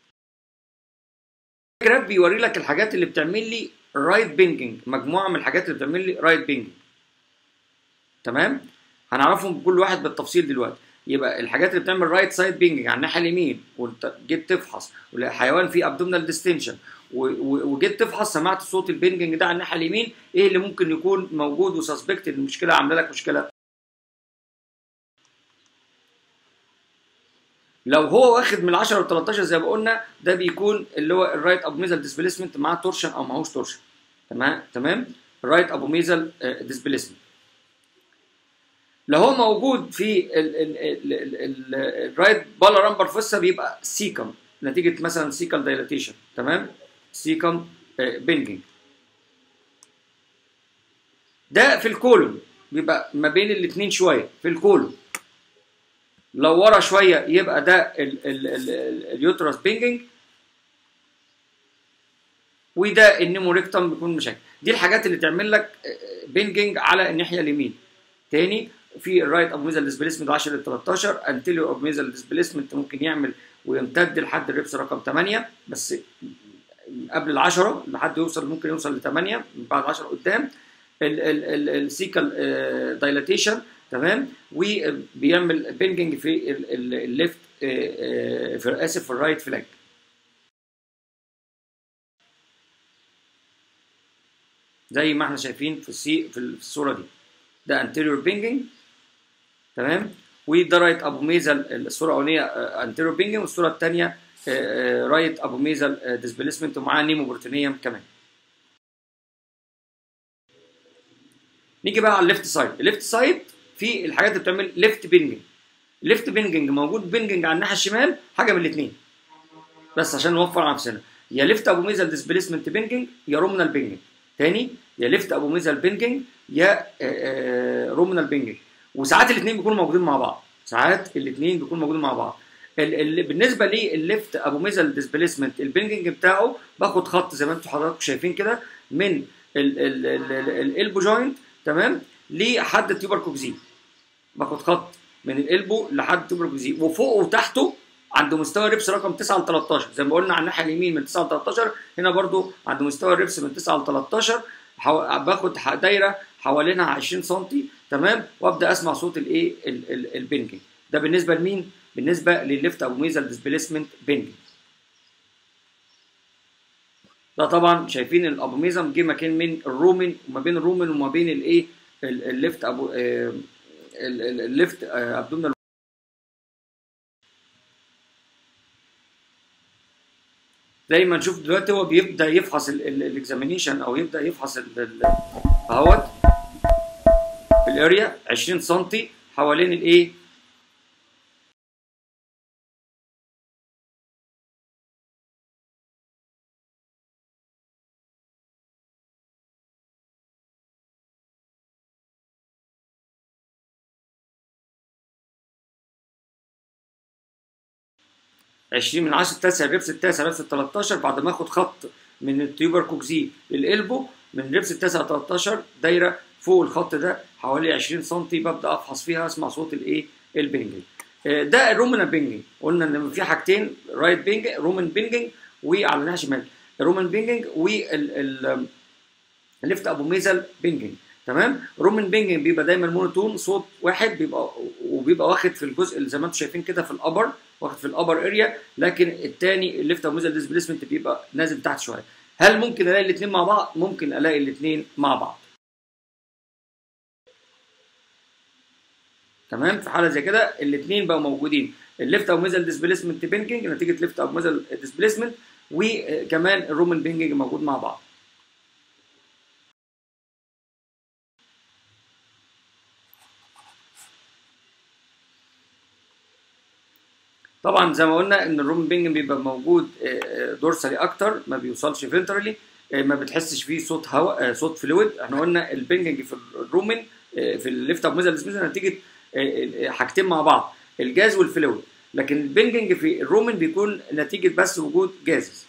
جراف بيوري لك الحاجات اللي بتعمل لي رايت بينجنج مجموعه من الحاجات اللي بتعمل لي رايت بينجنج تمام هنعرفهم كل واحد بالتفصيل دلوقتي يبقى الحاجات اللي بتعمل رايت سايد بينجنج على الناحيه اليمين وانت جيت تفحص والحيوان فيه ابدومينال ديستنشن وجيت تفحص سمعت صوت البينجنج ده على الناحيه اليمين ايه اللي ممكن يكون موجود وسسبكت المشكله عامله لك مشكله لو هو واخد من 10 ل 13 زي ما قلنا ده بيكون اللي هو الرايت ابوميزال ديسبيسمنت مع تورشن او معهوش تورشن تمام تمام الرايت ابوميزال ديسبيسمنت لو هو موجود في الرايت بالا رامبر فوسا بيبقى سيكم نتيجه مثلا سيكال دايلاتيشن تمام سيكم بينجنج ده في الكولون بيبقى ما بين الاثنين شويه في الكولون لو ورا شويه يبقى ده ال- ال- ال- ال- اليوترس بينجنج وده النيموريكتم بيكون مشاكل دي الحاجات اللي تعمل لك بينجنج على الناحيه اليمين تاني في الرايت ابوميزال ديسبيسمنت 10 ل 13 انتيريور ابوميزال ديسبيسمنت ممكن يعمل ويمتد لحد الريبس رقم 8 بس قبل ال 10 لحد يوصل ممكن يوصل ل 8 من بعد 10 قدام السيكال دايلاتيشن تمام وبيعمل بينجنج في الليفت في اسف في الرايت فلاج زي ما احنا شايفين في السي في الصوره دي ده انتيريور بينجنج تمام وده رايت ابوميزال الصوره الاولانيه انتيريور بينجنج والصوره الثانيه رايت ابوميزال ديسبيسمنت ومعاه نيمو بروتينيوم كمان نيجي بقى على الليفت سايد الليفت سايد في الحاجات اللي بتعمل ليفت بينجنج ليفت بينجنج موجود بينجنج على الناحيه الشمال حاجه من الاثنين بس عشان نوفر على نفسنا يا ليفت ابوميزال ديسبيسمنت بينجنج يا رومنال بينجنج تاني يا ليفت ابوميزال بينجنج يا رومنال بينجنج وساعات الاثنين بيكونوا موجودين مع بعض ساعات الاثنين بيكونوا موجودين مع بعض ال ال بالنسبه للليفت ابوميزال ديسبيسمنت البينجنج بتاعه باخد خط زي ما انتم حضراتكم شايفين كده من الالبو جوينت تمام لحد التيوبركوكزين باخد خط من الالبو لحد التيوبركوكزين وفوقه وتحته عند مستوى الريبس رقم 9 ل 13 زي ما قلنا على الناحيه اليمين من 9 ل 13 هنا برضو عند مستوى الريبس من 9 ل 13 حو... باخد دايره حوالينها 20 سم تمام وابدا اسمع صوت الايه البنجنج ده بالنسبه لمين بالنسبه للليفت ابو ميزل ديسبيسمنت بنجنج ده طبعا شايفين الابوميزم جه مكان من الرومن وما بين الرومن وما بين الايه الليفت ابو الليفت ابدومينال زي ما نشوف دلوقتي هو بيبدا يفحص الاكزامينيشن او يبدا يفحص اهوت في الاريا 20 سم حوالين الايه عشرين من عشرة التاسع الربس التاسع الربس ال 13 بعد ما اخد خط من التيوبر كوكزي للقلبه من الربس التاسع 13 دايره فوق الخط ده حوالي 20 سم ببدا افحص فيها اسمع صوت الايه البنجنج ده الرومان بينجنج قلنا ان في حاجتين رايت بينجنج رومان بينجنج وعلى الناحيه الشمال الرومان بينجنج وال الليفت ابو ميزل بينجنج تمام رومان بينجنج بيبقى دايما مونوتون صوت واحد بيبقى وبيبقى واخد في الجزء اللي زي ما انتم شايفين كده في الابر واخد في الابر اريا لكن الثاني الليفت ابو ميزل ديسبيسمنت بيبقى نازل تحت شويه هل ممكن الاقي الاثنين مع بعض ممكن الاقي الاثنين مع بعض تمام في حاله زي كده الاثنين بقوا موجودين الليفت او ميزل ديسبيسمنت بينكينج نتيجه ليفت او ميزل ديسبيسمنت وكمان الرومان بينكينج موجود مع بعض طبعا زي ما قلنا ان الرومان بينجن بيبقى موجود دورسالي اكتر ما بيوصلش فينترالي ما بتحسش فيه صوت هواء صوت فلويد احنا قلنا البنجنج في الرومان في الليفت اب ميزل ديسبيسمنت نتيجه حاجتين مع بعض الجاز والفلويد لكن البنجنج في الرومان بيكون نتيجه بس وجود جازز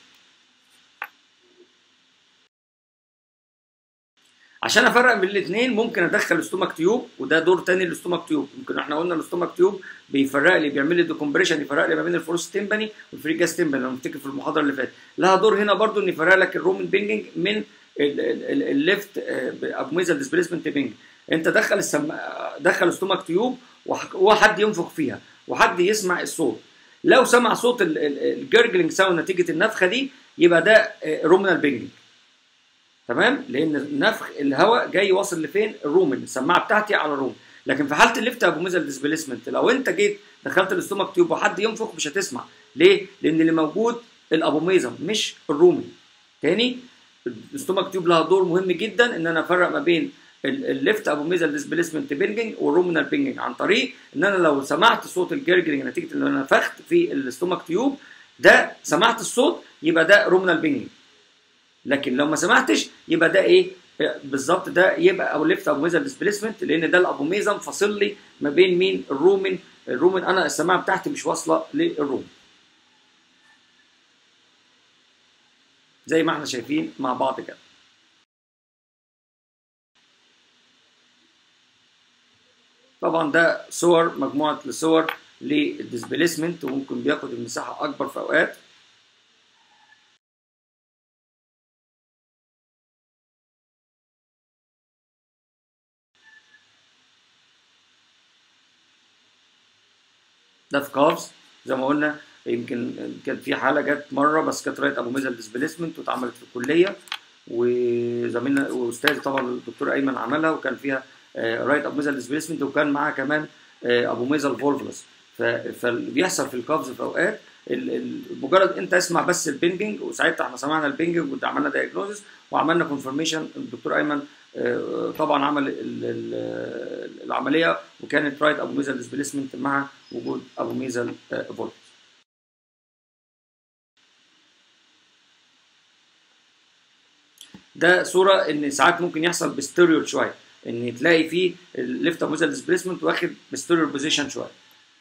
عشان افرق بين الاثنين ممكن ادخل الاستومك تيوب وده دور تاني للاستومك تيوب يمكن احنا قلنا الاستومك تيوب بيفرق لي بيعمل لي ديكومبريشن يفرق لي ما بين الفروس تيمباني والفري جاس تيمباني لو نفتكر في المحاضره اللي فاتت لها دور هنا برضو ان يفرق لك الرومان بينجنج من الليفت ابو ميزل ديسبيسمنت بينج انت دخل السم... دخل استومك تيوب وحد ينفخ فيها وحد يسمع الصوت لو سمع صوت الجرجلينج ساوند نتيجه النفخه دي يبقى ده رومنال بينجنج تمام لان النفخ الهواء جاي واصل لفين الرومن السماعه بتاعتي على الروم لكن في حاله الليفت ابو ميزل ديسبيسمنت لو انت جيت دخلت الاستومك تيوب وحد ينفخ مش هتسمع ليه لان اللي موجود الابوميزم مش الرومن تاني الاستومك تيوب لها دور مهم جدا ان انا افرق ما بين الليفت ابو ميزل ديسبيسمنت بينجنج والرومنال بينجنج عن طريق ان انا لو سمعت صوت الجرجلينج نتيجه ان انا نفخت في الاستومك تيوب ده سمعت الصوت يبقى ده رومنال بينجنج لكن لو ما سمعتش يبقى ده ايه بالظبط ده يبقى او ليفت ابو ميزل ديسبيسمنت لان ده الابوميزم فاصل لي ما بين مين الرومن الرومن انا السماعه بتاعتي مش واصله للرومن زي ما احنا شايفين مع بعض كده طبعا ده صور مجموعه لصور للديسبيسمنت وممكن بياخد المساحه اكبر في اوقات ده في كافز زي ما قلنا يمكن كان في حاله جت مره بس كانت رايت ابو ميزل ديسبيسمنت واتعملت في الكليه وزميلنا واستاذ طبعا الدكتور ايمن عملها وكان فيها رايت ابو ميزل ديسبيسمنت وكان معاها كمان ابو ميزل فولفلس فبيحصل في الكافز في اوقات مجرد انت اسمع بس البنجنج وساعتها احنا سمعنا البنجنج وعملنا دايجنوزس وعملنا كونفرميشن الدكتور ايمن طبعا عمل العمليه وكانت رايت ابو ميزل ديسبيسمنت مع وجود ابو ميزل فولت ده صوره ان ساعات ممكن يحصل بستيريو شويه ان تلاقي فيه الليفت ابو ميزل ديسبيسمنت واخد بستيريو بوزيشن شويه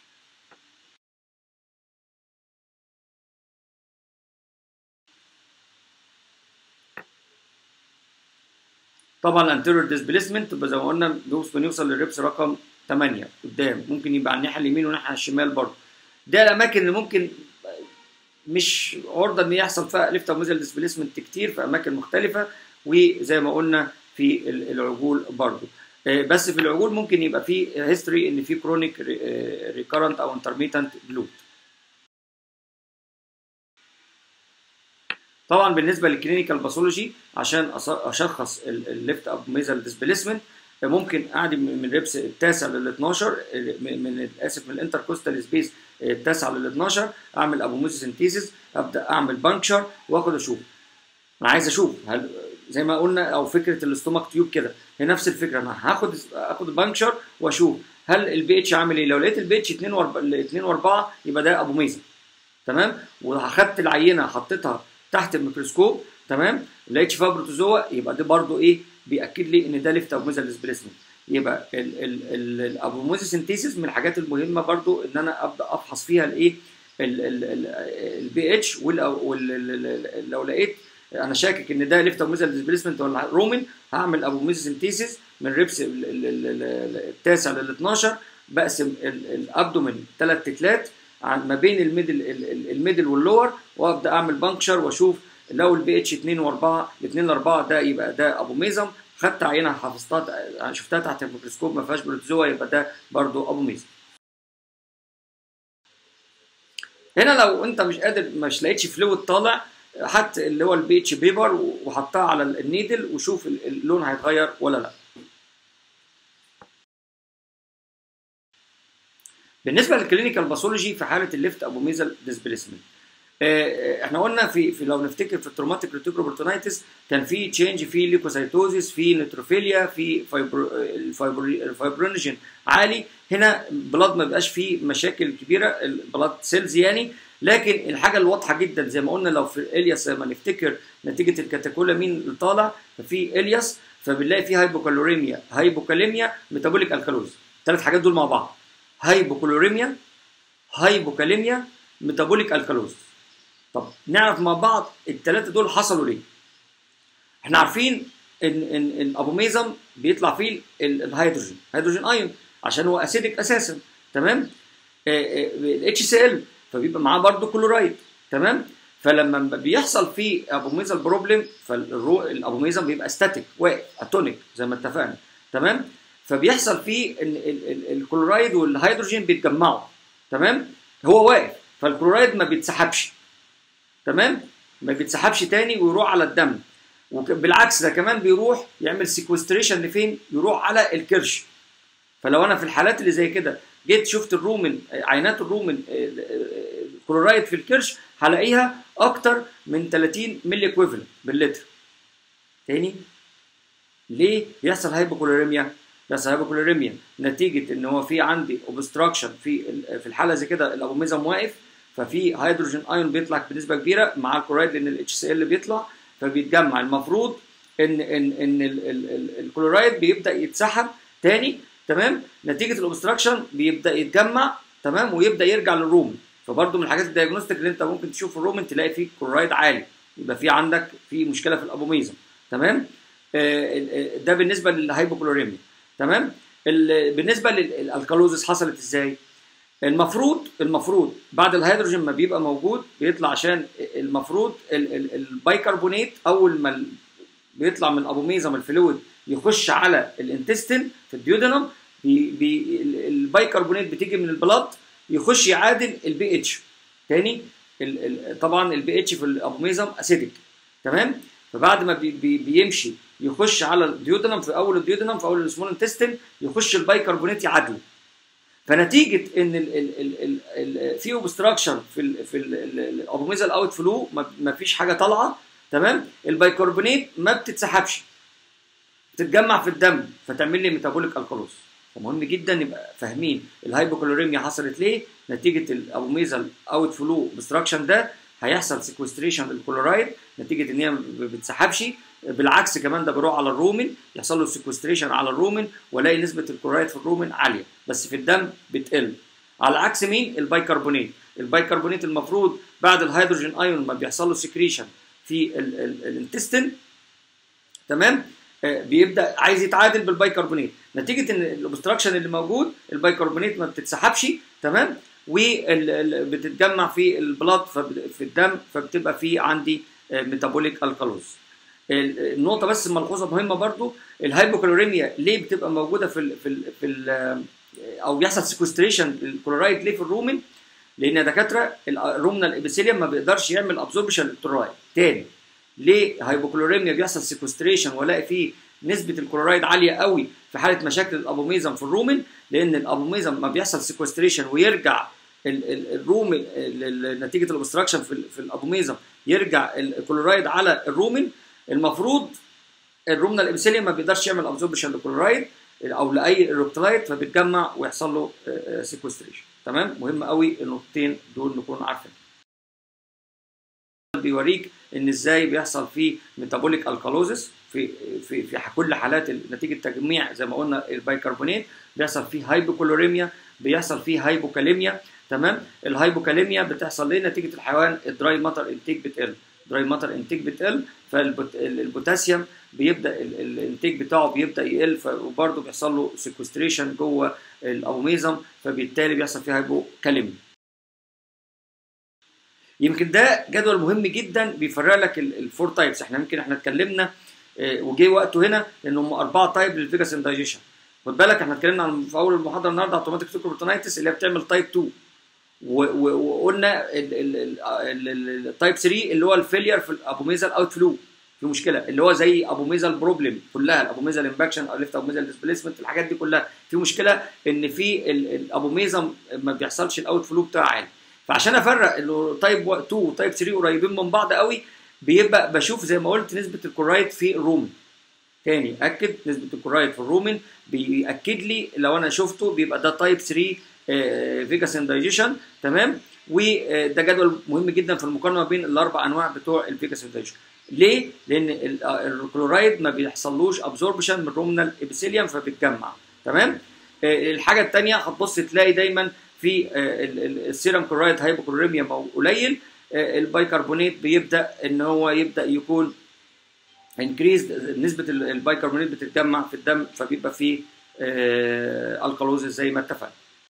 طبعا الانتيريور ديسبيسمنت زي ما قلنا ممكن يوصل للريبس رقم 8 قدام ممكن يبقى على الناحيه اليمين والناحيه الشمال برضه ده الاماكن اللي ممكن مش عرضه ان يحصل فيها ليفت ميزل ديسبيسمنت كتير في اماكن مختلفه وزي ما قلنا في العجول برضو بس في العجول ممكن يبقى في هيستوري ان في كرونيك ريكارنت او انترميتنت جلوت طبعا بالنسبه للكلينيكال باثولوجي عشان اشخص الليفت اب ميزال ديسبيسمنت ممكن اعدي من الريبس التاسع لل 12 من اسف من الانتركوستال سبيس التاسع لل 12 اعمل ابوميزوسنتيزيس ابدا اعمل بانكشر واخد اشوف انا عايز اشوف هل زي ما قلنا او فكره الاستومك تيوب كده هي نفس الفكره انا هاخد اخد بانكشر واشوف هل البي اتش عامل ايه لو لقيت البي اتش 2 و4 يبقى ده ابو ميزه تمام واخدت العينه حطيتها تحت الميكروسكوب تمام لقيتش فيها بروتوزوا يبقى ده برضو ايه بياكد لي ان ده ليفت ابوميزال ديسبيسمنت يبقى الابوميزوسنتيسيس من الحاجات المهمه برضو ان انا ابدا افحص فيها الايه البي اتش ولو لقيت انا شاكك ان ده ليفت ابوميزال ديسبيسمنت ولا رومن هعمل ابوميزوسنتيسيس من ريبس التاسع لل 12 بقسم الابدومين ثلاث تكلات ما بين الميدل الميدل واللور وابدا اعمل بانكشر واشوف لو البي اتش 2 و4 2 ل 4 ده يبقى ده ابو ميزم خدت عينه حفظتها شفتها تحت الميكروسكوب ما فيهاش بروتوزوا يبقى ده برضو ابو ميزم هنا لو انت مش قادر مش لقيتش فلويد طالع حط اللي هو البي اتش بيبر وحطها على النيدل وشوف اللون هيتغير ولا لا بالنسبه للكلينيكال باثولوجي في حاله الليفت ابوميزال ديسبيسمنت احنا قلنا في, في لو نفتكر في التروماتيك ريتيكوبرتونايتس كان في تشينج في ليكوسايتوزيس في نيتروفيليا في الفايبرينجين عالي هنا بلاد ما بيبقاش فيه مشاكل كبيره البلاد سيلز يعني لكن الحاجه الواضحه جدا زي ما قلنا لو في الياس لما نفتكر نتيجه الكاتاكولا مين اللي طالع ففي الياس فبنلاقي فيه هايبوكالوريميا هايبوكاليميا ميتابوليك الكالوز الثلاث حاجات دول مع بعض هايبوكالوريميا هايبوكاليميا ميتابوليك الكالوز طب نعرف مع بعض الثلاثه دول حصلوا ليه احنا عارفين ان ان الابوميزم بيطلع فيه الهيدروجين هيدروجين ايون عشان هو اسيدك اساسا تمام الاتش سي ال فبيبقى معاه برضه كلورايد تمام فلما بيحصل فيه ابوميزال بروبلم فالابوميزم بيبقى ستاتيك واقف اتونيك زي ما اتفقنا تمام فبيحصل فيه ان الكلورايد والهيدروجين بيتجمعوا تمام هو واقف فالكلورايد ما بيتسحبش تمام ما بيتسحبش تاني ويروح على الدم وبالعكس ده كمان بيروح يعمل سيكوستريشن لفين يروح على الكرش فلو انا في الحالات اللي زي كده جيت شفت الرومن عينات الرومن كلورايد في الكرش هلاقيها اكتر من 30 ملي اكويفالنت باللتر تاني ليه بيحصل هايبوكولوريميا بيحصل هايبوكولوريميا نتيجه ان هو في عندي اوبستراكشن في في الحاله زي كده الابوميزم واقف ففي هيدروجين ايون بيطلع بنسبه كبيره مع الكلورايد لان الاتش سي ال بيطلع فبيتجمع المفروض ان ان ان الكلورايد بيبدا يتسحب تاني تمام نتيجه الاوبستراكشن بيبدا يتجمع تمام ويبدا يرجع للرومن فبرضه من الحاجات الدايجنوستيك اللي انت ممكن تشوف في الرومن تلاقي فيه كلورايد عالي يبقى في عندك في مشكله في الابوميزم تمام آه ده بالنسبه للهايبوكلوريميا تمام بالنسبه للالكالوزس حصلت ازاي المفروض المفروض بعد الهيدروجين ما بيبقى موجود بيطلع عشان المفروض البايكربونات اول ما بيطلع من ابوميزم الفلويد يخش على الانتستين في الديودنم بي بي البايكربونات بتيجي من البلاد يخش يعادل البي اتش تاني ال ال طبعا البي اتش في الابوميزم اسيدك تمام فبعد ما بي بي بيمشي يخش على الديودنم في اول الديودنم في اول السمول انتستين يخش البايكربونات يعادله فنتيجه ان ال ال ال ال في اوبستراكشن في ال في الابوميزال اوت فلو ما فيش حاجه طالعه تمام البيكربونات ما بتتسحبش بتتجمع في الدم فتعمل لي ميتابوليك الكالوز فمهم جدا نبقى فاهمين الهايبوكالوريميا حصلت ليه نتيجه الابوميزال اوت فلو اوبستراكشن ده هيحصل سيكوستريشن للكلورايد نتيجه ان هي ما بتسحبش بالعكس كمان ده بيروح على الرومن يحصل له سيكوستريشن على الرومن والاقي نسبه الكلورايد في الرومن عاليه بس في الدم بتقل على عكس مين البيكربونات البيكربونات المفروض بعد الهيدروجين ايون ما بيحصل له سكريشن في الانتستين تمام آه بيبدا عايز يتعادل بالبيكربونات نتيجه ان الاوبستراكشن اللي موجود البيكربونات ما بتتسحبش تمام وبتتجمع في البلاد في الدم فبتبقى في عندي ميتابوليك الكالوز ال- النقطه بس ملحوظه مهمه برضو الهايبوكلوريميا ليه بتبقى موجوده في ال في ال في ال او بيحصل سيكوستريشن الكلورايد ليه في الرومن لان يا دكاتره الرومنال ابيثيليوم ما بيقدرش يعمل ابزوربشن للكلورايد تاني ليه هايبوكلوريميا بيحصل سيكوستريشن والاقي فيه نسبه الكلورايد عاليه قوي في حاله مشاكل الابوميزم في الرومن لان الابوميزم ما بيحصل سيكوستريشن ويرجع ال- ال- الرومن ال- ال- نتيجه الاوبستراكشن في, ال- في الابوميزم يرجع الكلورايد على الرومن المفروض الرومنال ابيثيليوم ما بيقدرش يعمل ابزوربشن للكلورايد او لاي ايروكتلايت فبيتجمع ويحصل له سيكوستريشن تمام مهم قوي النقطتين دول نكون عارفين بيوريك ان ازاي بيحصل فيه ميتابوليك الكالوزس في في في كل حالات ال- نتيجه تجميع زي ما قلنا البيكربونات بيحصل فيه هايبوكلوريميا بيحصل فيه هايبوكاليميا تمام الهايبوكاليميا بتحصل ليه نتيجه الحيوان الدراي ماتر انتيك بتقل دراي ماتر انتيك بتقل فالبوتاسيوم بيبدا ال- ال- الانتيك بتاعه بيبدا يقل ف- وبرده بيحصل له سيكوستريشن جوه الابوميزم فبالتالي بيحصل فيه هايبوكاليميا يمكن ده جدول مهم جدا بيفرق لك ال- الفور تايبس احنا يمكن احنا اتكلمنا آه، وجه وقته هنا ان هم اربعه تايب للفيجاس اندايجيشن خد بالك احنا اتكلمنا عن في اول المحاضره النهارده اوتوماتيك سيكروبروتونايتس اللي هي بتعمل تايب 2 و- و- وقلنا التايب 3 اللي هو الفيلير في الابوميزال اوت فلو في مشكله اللي هو زي ابوميزال بروبلم كلها الابوميزال امباكشن او ليفت ابوميزال ديسبيسمنت الحاجات دي كلها في مشكله ان في ال- الابوميزم ما بيحصلش الاوت فلو بتاعه عالي فعشان افرق انه تايب 2 وتايب 3 قريبين من بعض قوي بيبقى بشوف زي ما قلت نسبه الكورايد في الرومن تاني اكد نسبه الكورايد في الرومن بياكد لي لو انا شفته بيبقى ده تايب 3 فيجاس اندايجيشن تمام وده جدول مهم جدا في المقارنه بين الاربع انواع بتوع الفيجاس اندايجيشن ليه؟ لان ال- الكلورايد ما بيحصلوش ابزوربشن من الرومنال ابيثيليوم فبيتجمع تمام آه، الحاجه الثانيه هتبص تلاقي دايما في آه، ال- ال- السيرم كلورايد هايبوكلوريميا مو- قليل آه، البيكربونات بيبدا ان هو يبدا يكون انكريز نسبه ال- البيكربونات بتتجمع في الدم فبيبقى فيه الكالوزيس زي ما اتفقنا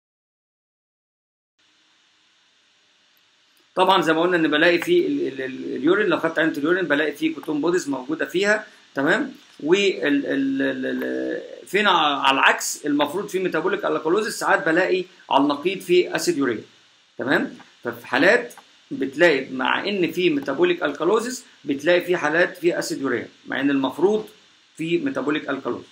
طبعا زي ما قلنا ان بلاقي في ال- ال- ال- اليورين لو خدت عينه اليورين بلاقي فيه كوتون بوديز موجوده فيها تمام وال ال ال ال فين ع- على العكس المفروض في ميتابوليك الكالوزيس ساعات بلاقي على النقيض في اسيد يوريا تمام ففي حالات بتلاقي مع ان في ميتابوليك الكالوزيس بتلاقي في حالات في اسيد يوريا مع ان المفروض في ميتابوليك الكالوزيس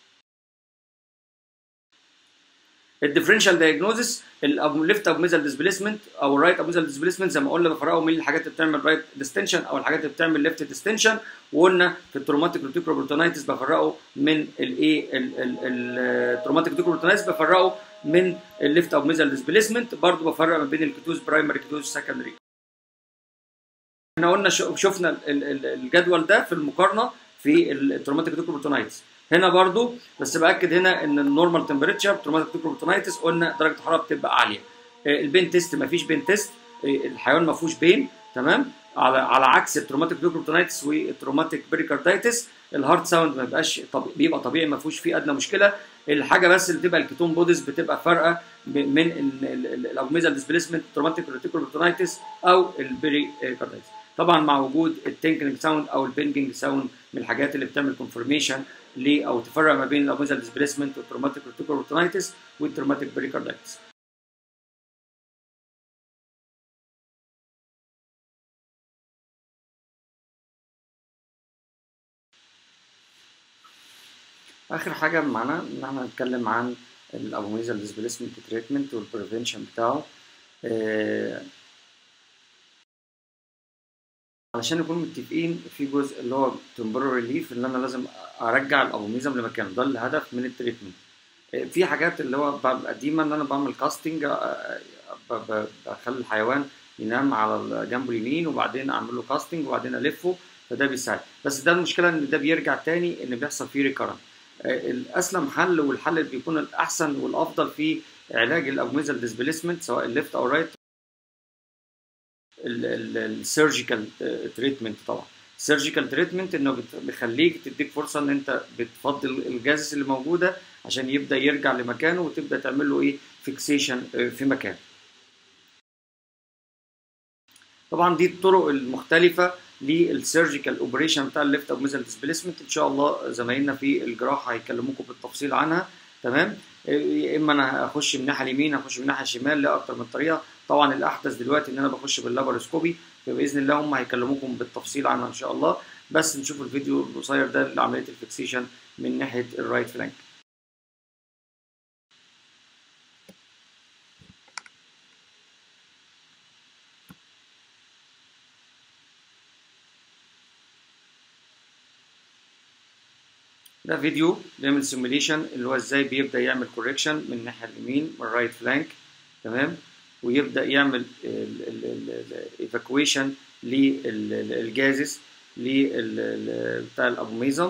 الديفرنشال دايجنوزس الليفت ابوميزال ديسبيسمنت او الرايت ابوميزال ديسبيسمنت زي ما قلنا بفرقه من الحاجات اللي بتعمل رايت ديستنشن او الحاجات اللي بتعمل ليفت ديستنشن وقلنا في التروماتيك ريتيكوبروتونايتس بفرقه من الايه التروماتيك ريتيكوبروتونايتس بفرقه من الليفت ابوميزال ديسبيسمنت برضه بفرق ما بين الكيتوز برايمري كيتوز سكندري احنا قلنا شو- شفنا ال- ال- ال- الجدول ده في المقارنه في التروماتيك ريتيكوبروتونايتس هنا برضو بس باكد هنا ان النورمال تمبريتشر تروماتيك ريتيكوبروتونايتس قلنا درجه الحراره بتبقى عاليه آه، البين تيست ما فيش بين تيست آه، الحيوان ما فيهوش بين تمام على على عكس التروماتيك ريتيكوبروتونايتس والتروماتيك بريكاردايتس الهارت ساوند ما بيبقاش طبيعي بيبقى طبيعي ما فيهوش فيه ادنى مشكله الحاجه بس اللي بتبقى الكيتون بوديز بتبقى فارقه ب- من الاوميزال ديسبيسمنت تروماتيك ريتيكوبروتونايتس او البري كاردايتس طبعا مع وجود التنكنج ساوند او البنجنج ساوند من الحاجات اللي بتعمل كونفرميشن ل او تفرق ما بين الاوميزال ديسبيسمنت والتروماتيك ريتيكوبروتونايتس والتروماتيك بريكاردايتس اخر حاجه معانا ان احنا هنتكلم عن الابوميزال ديسبيسمنت تريتمنت والبريفنشن بتاعه آه، علشان نكون متفقين في جزء اللي هو temporary ريليف اللي انا لازم ارجع الابوميزم لمكانه ده الهدف من التريتمنت آه، في حاجات اللي هو ببقى قديمه ان انا بعمل كاستنج بخلي الحيوان ينام على جنبه اليمين وبعدين اعمل له كاستنج وبعدين الفه فده بيساعد بس ده المشكله ان ده بيرجع تاني ان بيحصل فيه ريكارنت الاسلم حل والحل اللي بيكون الاحسن والافضل في علاج الابوميزال ديسبيسمنت سواء الليفت او الرايت السيرجيكال تريتمنت طبعا السيرجيكال تريتمنت انه بت- بيخليك تديك فرصه ان انت بتفضي الجازس اللي موجوده عشان يبدا يرجع لمكانه وتبدا تعمل له ايه فيكسيشن في مكانه طبعا دي الطرق المختلفه للسيرجيكال اوبريشن بتاع الليفت ابوميزال ديسبيسمنت ان شاء الله زمايلنا في الجراحه هيكلموكم بالتفصيل عنها تمام يا اما انا هخش من الناحيه اليمين هخش من الناحيه الشمال لا اكتر من طريقه طبعا الاحدث دلوقتي ان انا بخش باللابروسكوبي فباذن الله هم هيكلموكم بالتفصيل عنها ان شاء الله بس نشوف الفيديو القصير ده لعمليه الفيكسيشن من ناحيه الرايت فلانك ده فيديو بيعمل سيموليشن اللي هو ازاي بيبدا يعمل كوريكشن من الناحيه اليمين من الرايت فلانك تمام ويبدا يعمل ايفاكويشن للجازس بتاع الابوميزم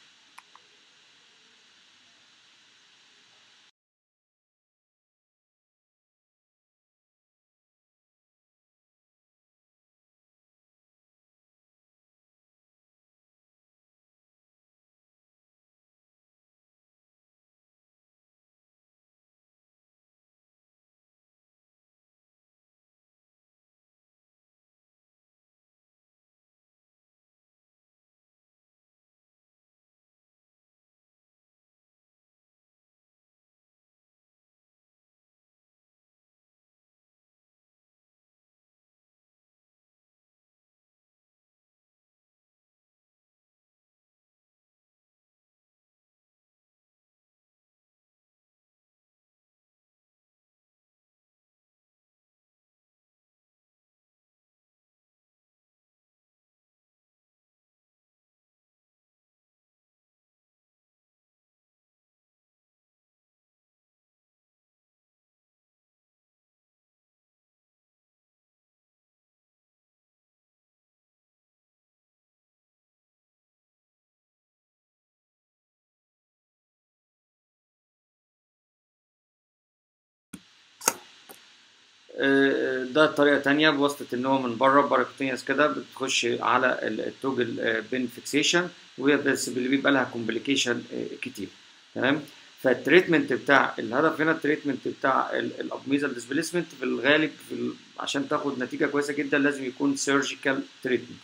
ده طريقة تانية بواسطة ان هو من بره باراكوتينيوس كده بتخش على التوجل بين فيكسيشن وهي بس اللي بيبقى لها كومبليكيشن كتير تمام فالتريتمنت بتاع الهدف هنا التريتمنت بتاع الابميزال ديسبيسمنت في الغالب في ال... عشان تاخد نتيجة كويسة جدا لازم يكون سيرجيكال تريتمنت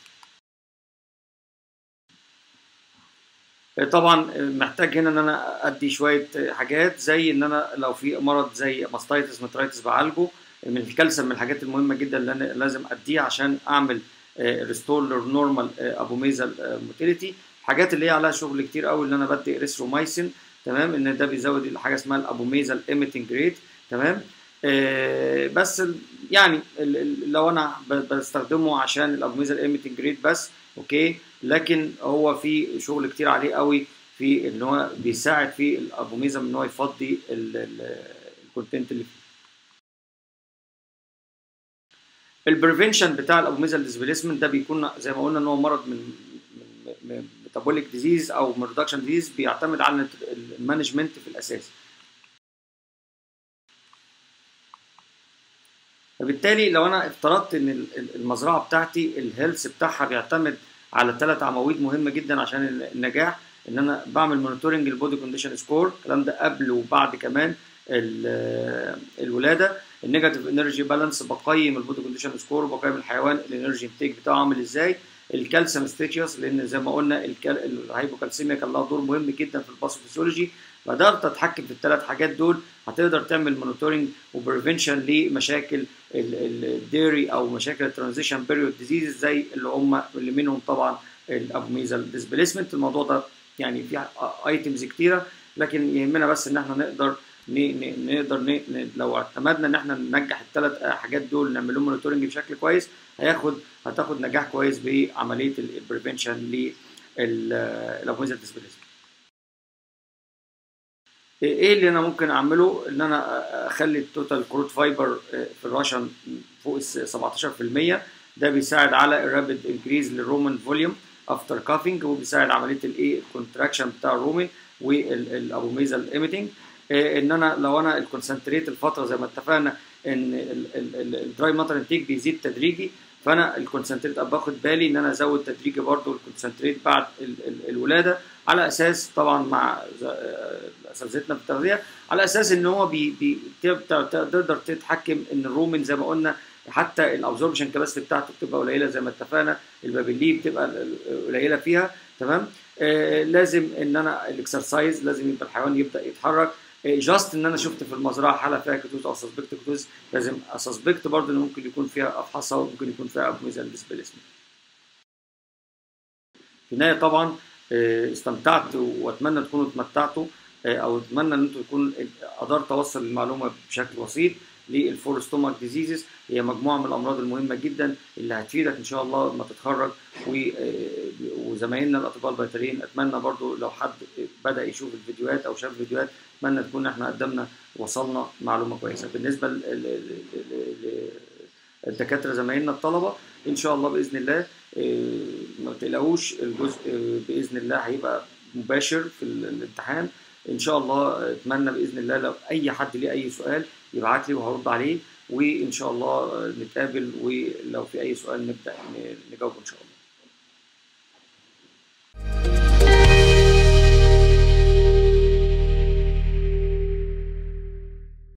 طبعا محتاج هنا ان انا ادي شويه حاجات زي ان انا لو في مرض زي ماستايتس مترايتس بعالجه من الكالسيوم من الحاجات المهمه جدا اللي انا لازم اديها عشان اعمل ريستور نورمال ابوميزال موتيليتي الحاجات اللي هي عليها شغل كتير قوي اللي انا بدي اريثرومايسين تمام ان ده بيزود حاجه اسمها الابوميزال ايميتنج ريت تمام آه بس يعني لو انا بستخدمه عشان الابوميزال ايميتنج ريت بس اوكي لكن هو في شغل كتير عليه قوي في ان هو بيساعد في الابوميزم ان هو يفضي الكونتنت اللي فيه البريفنشن بتاع الابوميزال ديسبيسمنت ده بيكون زي ما قلنا ان هو مرض من من ميتابوليك ديزيز او من ريدكشن ديزيز بيعتمد على المانجمنت في الاساس فبالتالي لو انا افترضت ان المزرعه بتاعتي الهيلث بتاعها بيعتمد على ثلاث عواميد مهمه جدا عشان النجاح ان انا بعمل مونيتورنج البودي كونديشن سكور الكلام ده قبل وبعد كمان الولاده النيجاتيف انرجي بالانس بقيم البودي كونديشن سكور وبقيم الحيوان الانرجي انتيك بتاعه عامل ازاي الكالسيوم ستيتشوس لان زي ما قلنا الهايبوكالسيميا كان لها دور مهم جدا في الباثوفيسيولوجي فقدرت اتحكم في الثلاث حاجات دول هتقدر تعمل مونيتورنج وبريفنشن لمشاكل الديري او مشاكل الترانزيشن بيريود ديزيز زي اللي هم اللي منهم طبعا الابوميزال ديسبيسمنت الموضوع ده يعني فيه ايتمز كتيره لكن يهمنا بس ان احنا نقدر نقدر ن... لو اعتمدنا ان احنا ننجح الثلاث حاجات دول نعمل لهم مونيتورنج بشكل كويس هياخد هتاخد نجاح كويس بعمليه البريفنشن للابوميزال ديسبيسمنت ايه اللي انا ممكن اعمله ان انا اخلي التوتال كروت فايبر في الراشن فوق 17% ده بيساعد على الرابيد انكريز للرومان فوليوم افتر كافينج وبيساعد عمليه الايه الكونتراكشن بتاع الرومن والابوميزال ايميتنج ان انا لو انا الكونسنتريت الفتره زي ما اتفقنا ان الدراي ماتر انتيك بيزيد تدريجي فانا الكونسنتريت باخد بالي ان انا ازود تدريجي برضو الكونسنتريت بعد الولاده على اساس طبعا مع اساتذتنا في التغذيه على اساس ان هو بي بي تقدر تتحكم ان الرومن زي ما قلنا حتى الابزوربشن كباسيتي بتاعته بتبقى قليله زي ما اتفقنا البابيلي بتبقى قليله فيها تمام آه لازم ان انا الاكسرسايز لازم يبقى الحيوان يبدا يتحرك جاست ان انا شفت في المزرعه حاله فيها كتوز او سسبكت كتوز لازم اسسبكت برضه ان ممكن يكون فيها افحصها وممكن يكون فيها ابوميزال ديسبيلسمنت في النهايه طبعا استمتعت واتمنى تكونوا اتمتعتوا او اتمنى ان انتم تكون قدرت اوصل المعلومه بشكل بسيط للفور ستومك ديزيزز هي مجموعه من الامراض المهمه جدا اللي هتفيدك ان شاء الله لما تتخرج وزمايلنا الاطباء البيطريين اتمنى برضو لو حد بدا يشوف الفيديوهات او شاف فيديوهات اتمنى تكون احنا قدمنا وصلنا معلومه كويسه بالنسبه للدكاتره زمايلنا الطلبه ان شاء الله باذن الله ما تقلقوش الجزء باذن الله هيبقى مباشر في الامتحان ان شاء الله اتمنى باذن الله لو اي حد ليه اي سؤال يبعت لي وهرد عليه وان شاء الله نتقابل ولو في اي سؤال نبدا نجاوب ان شاء الله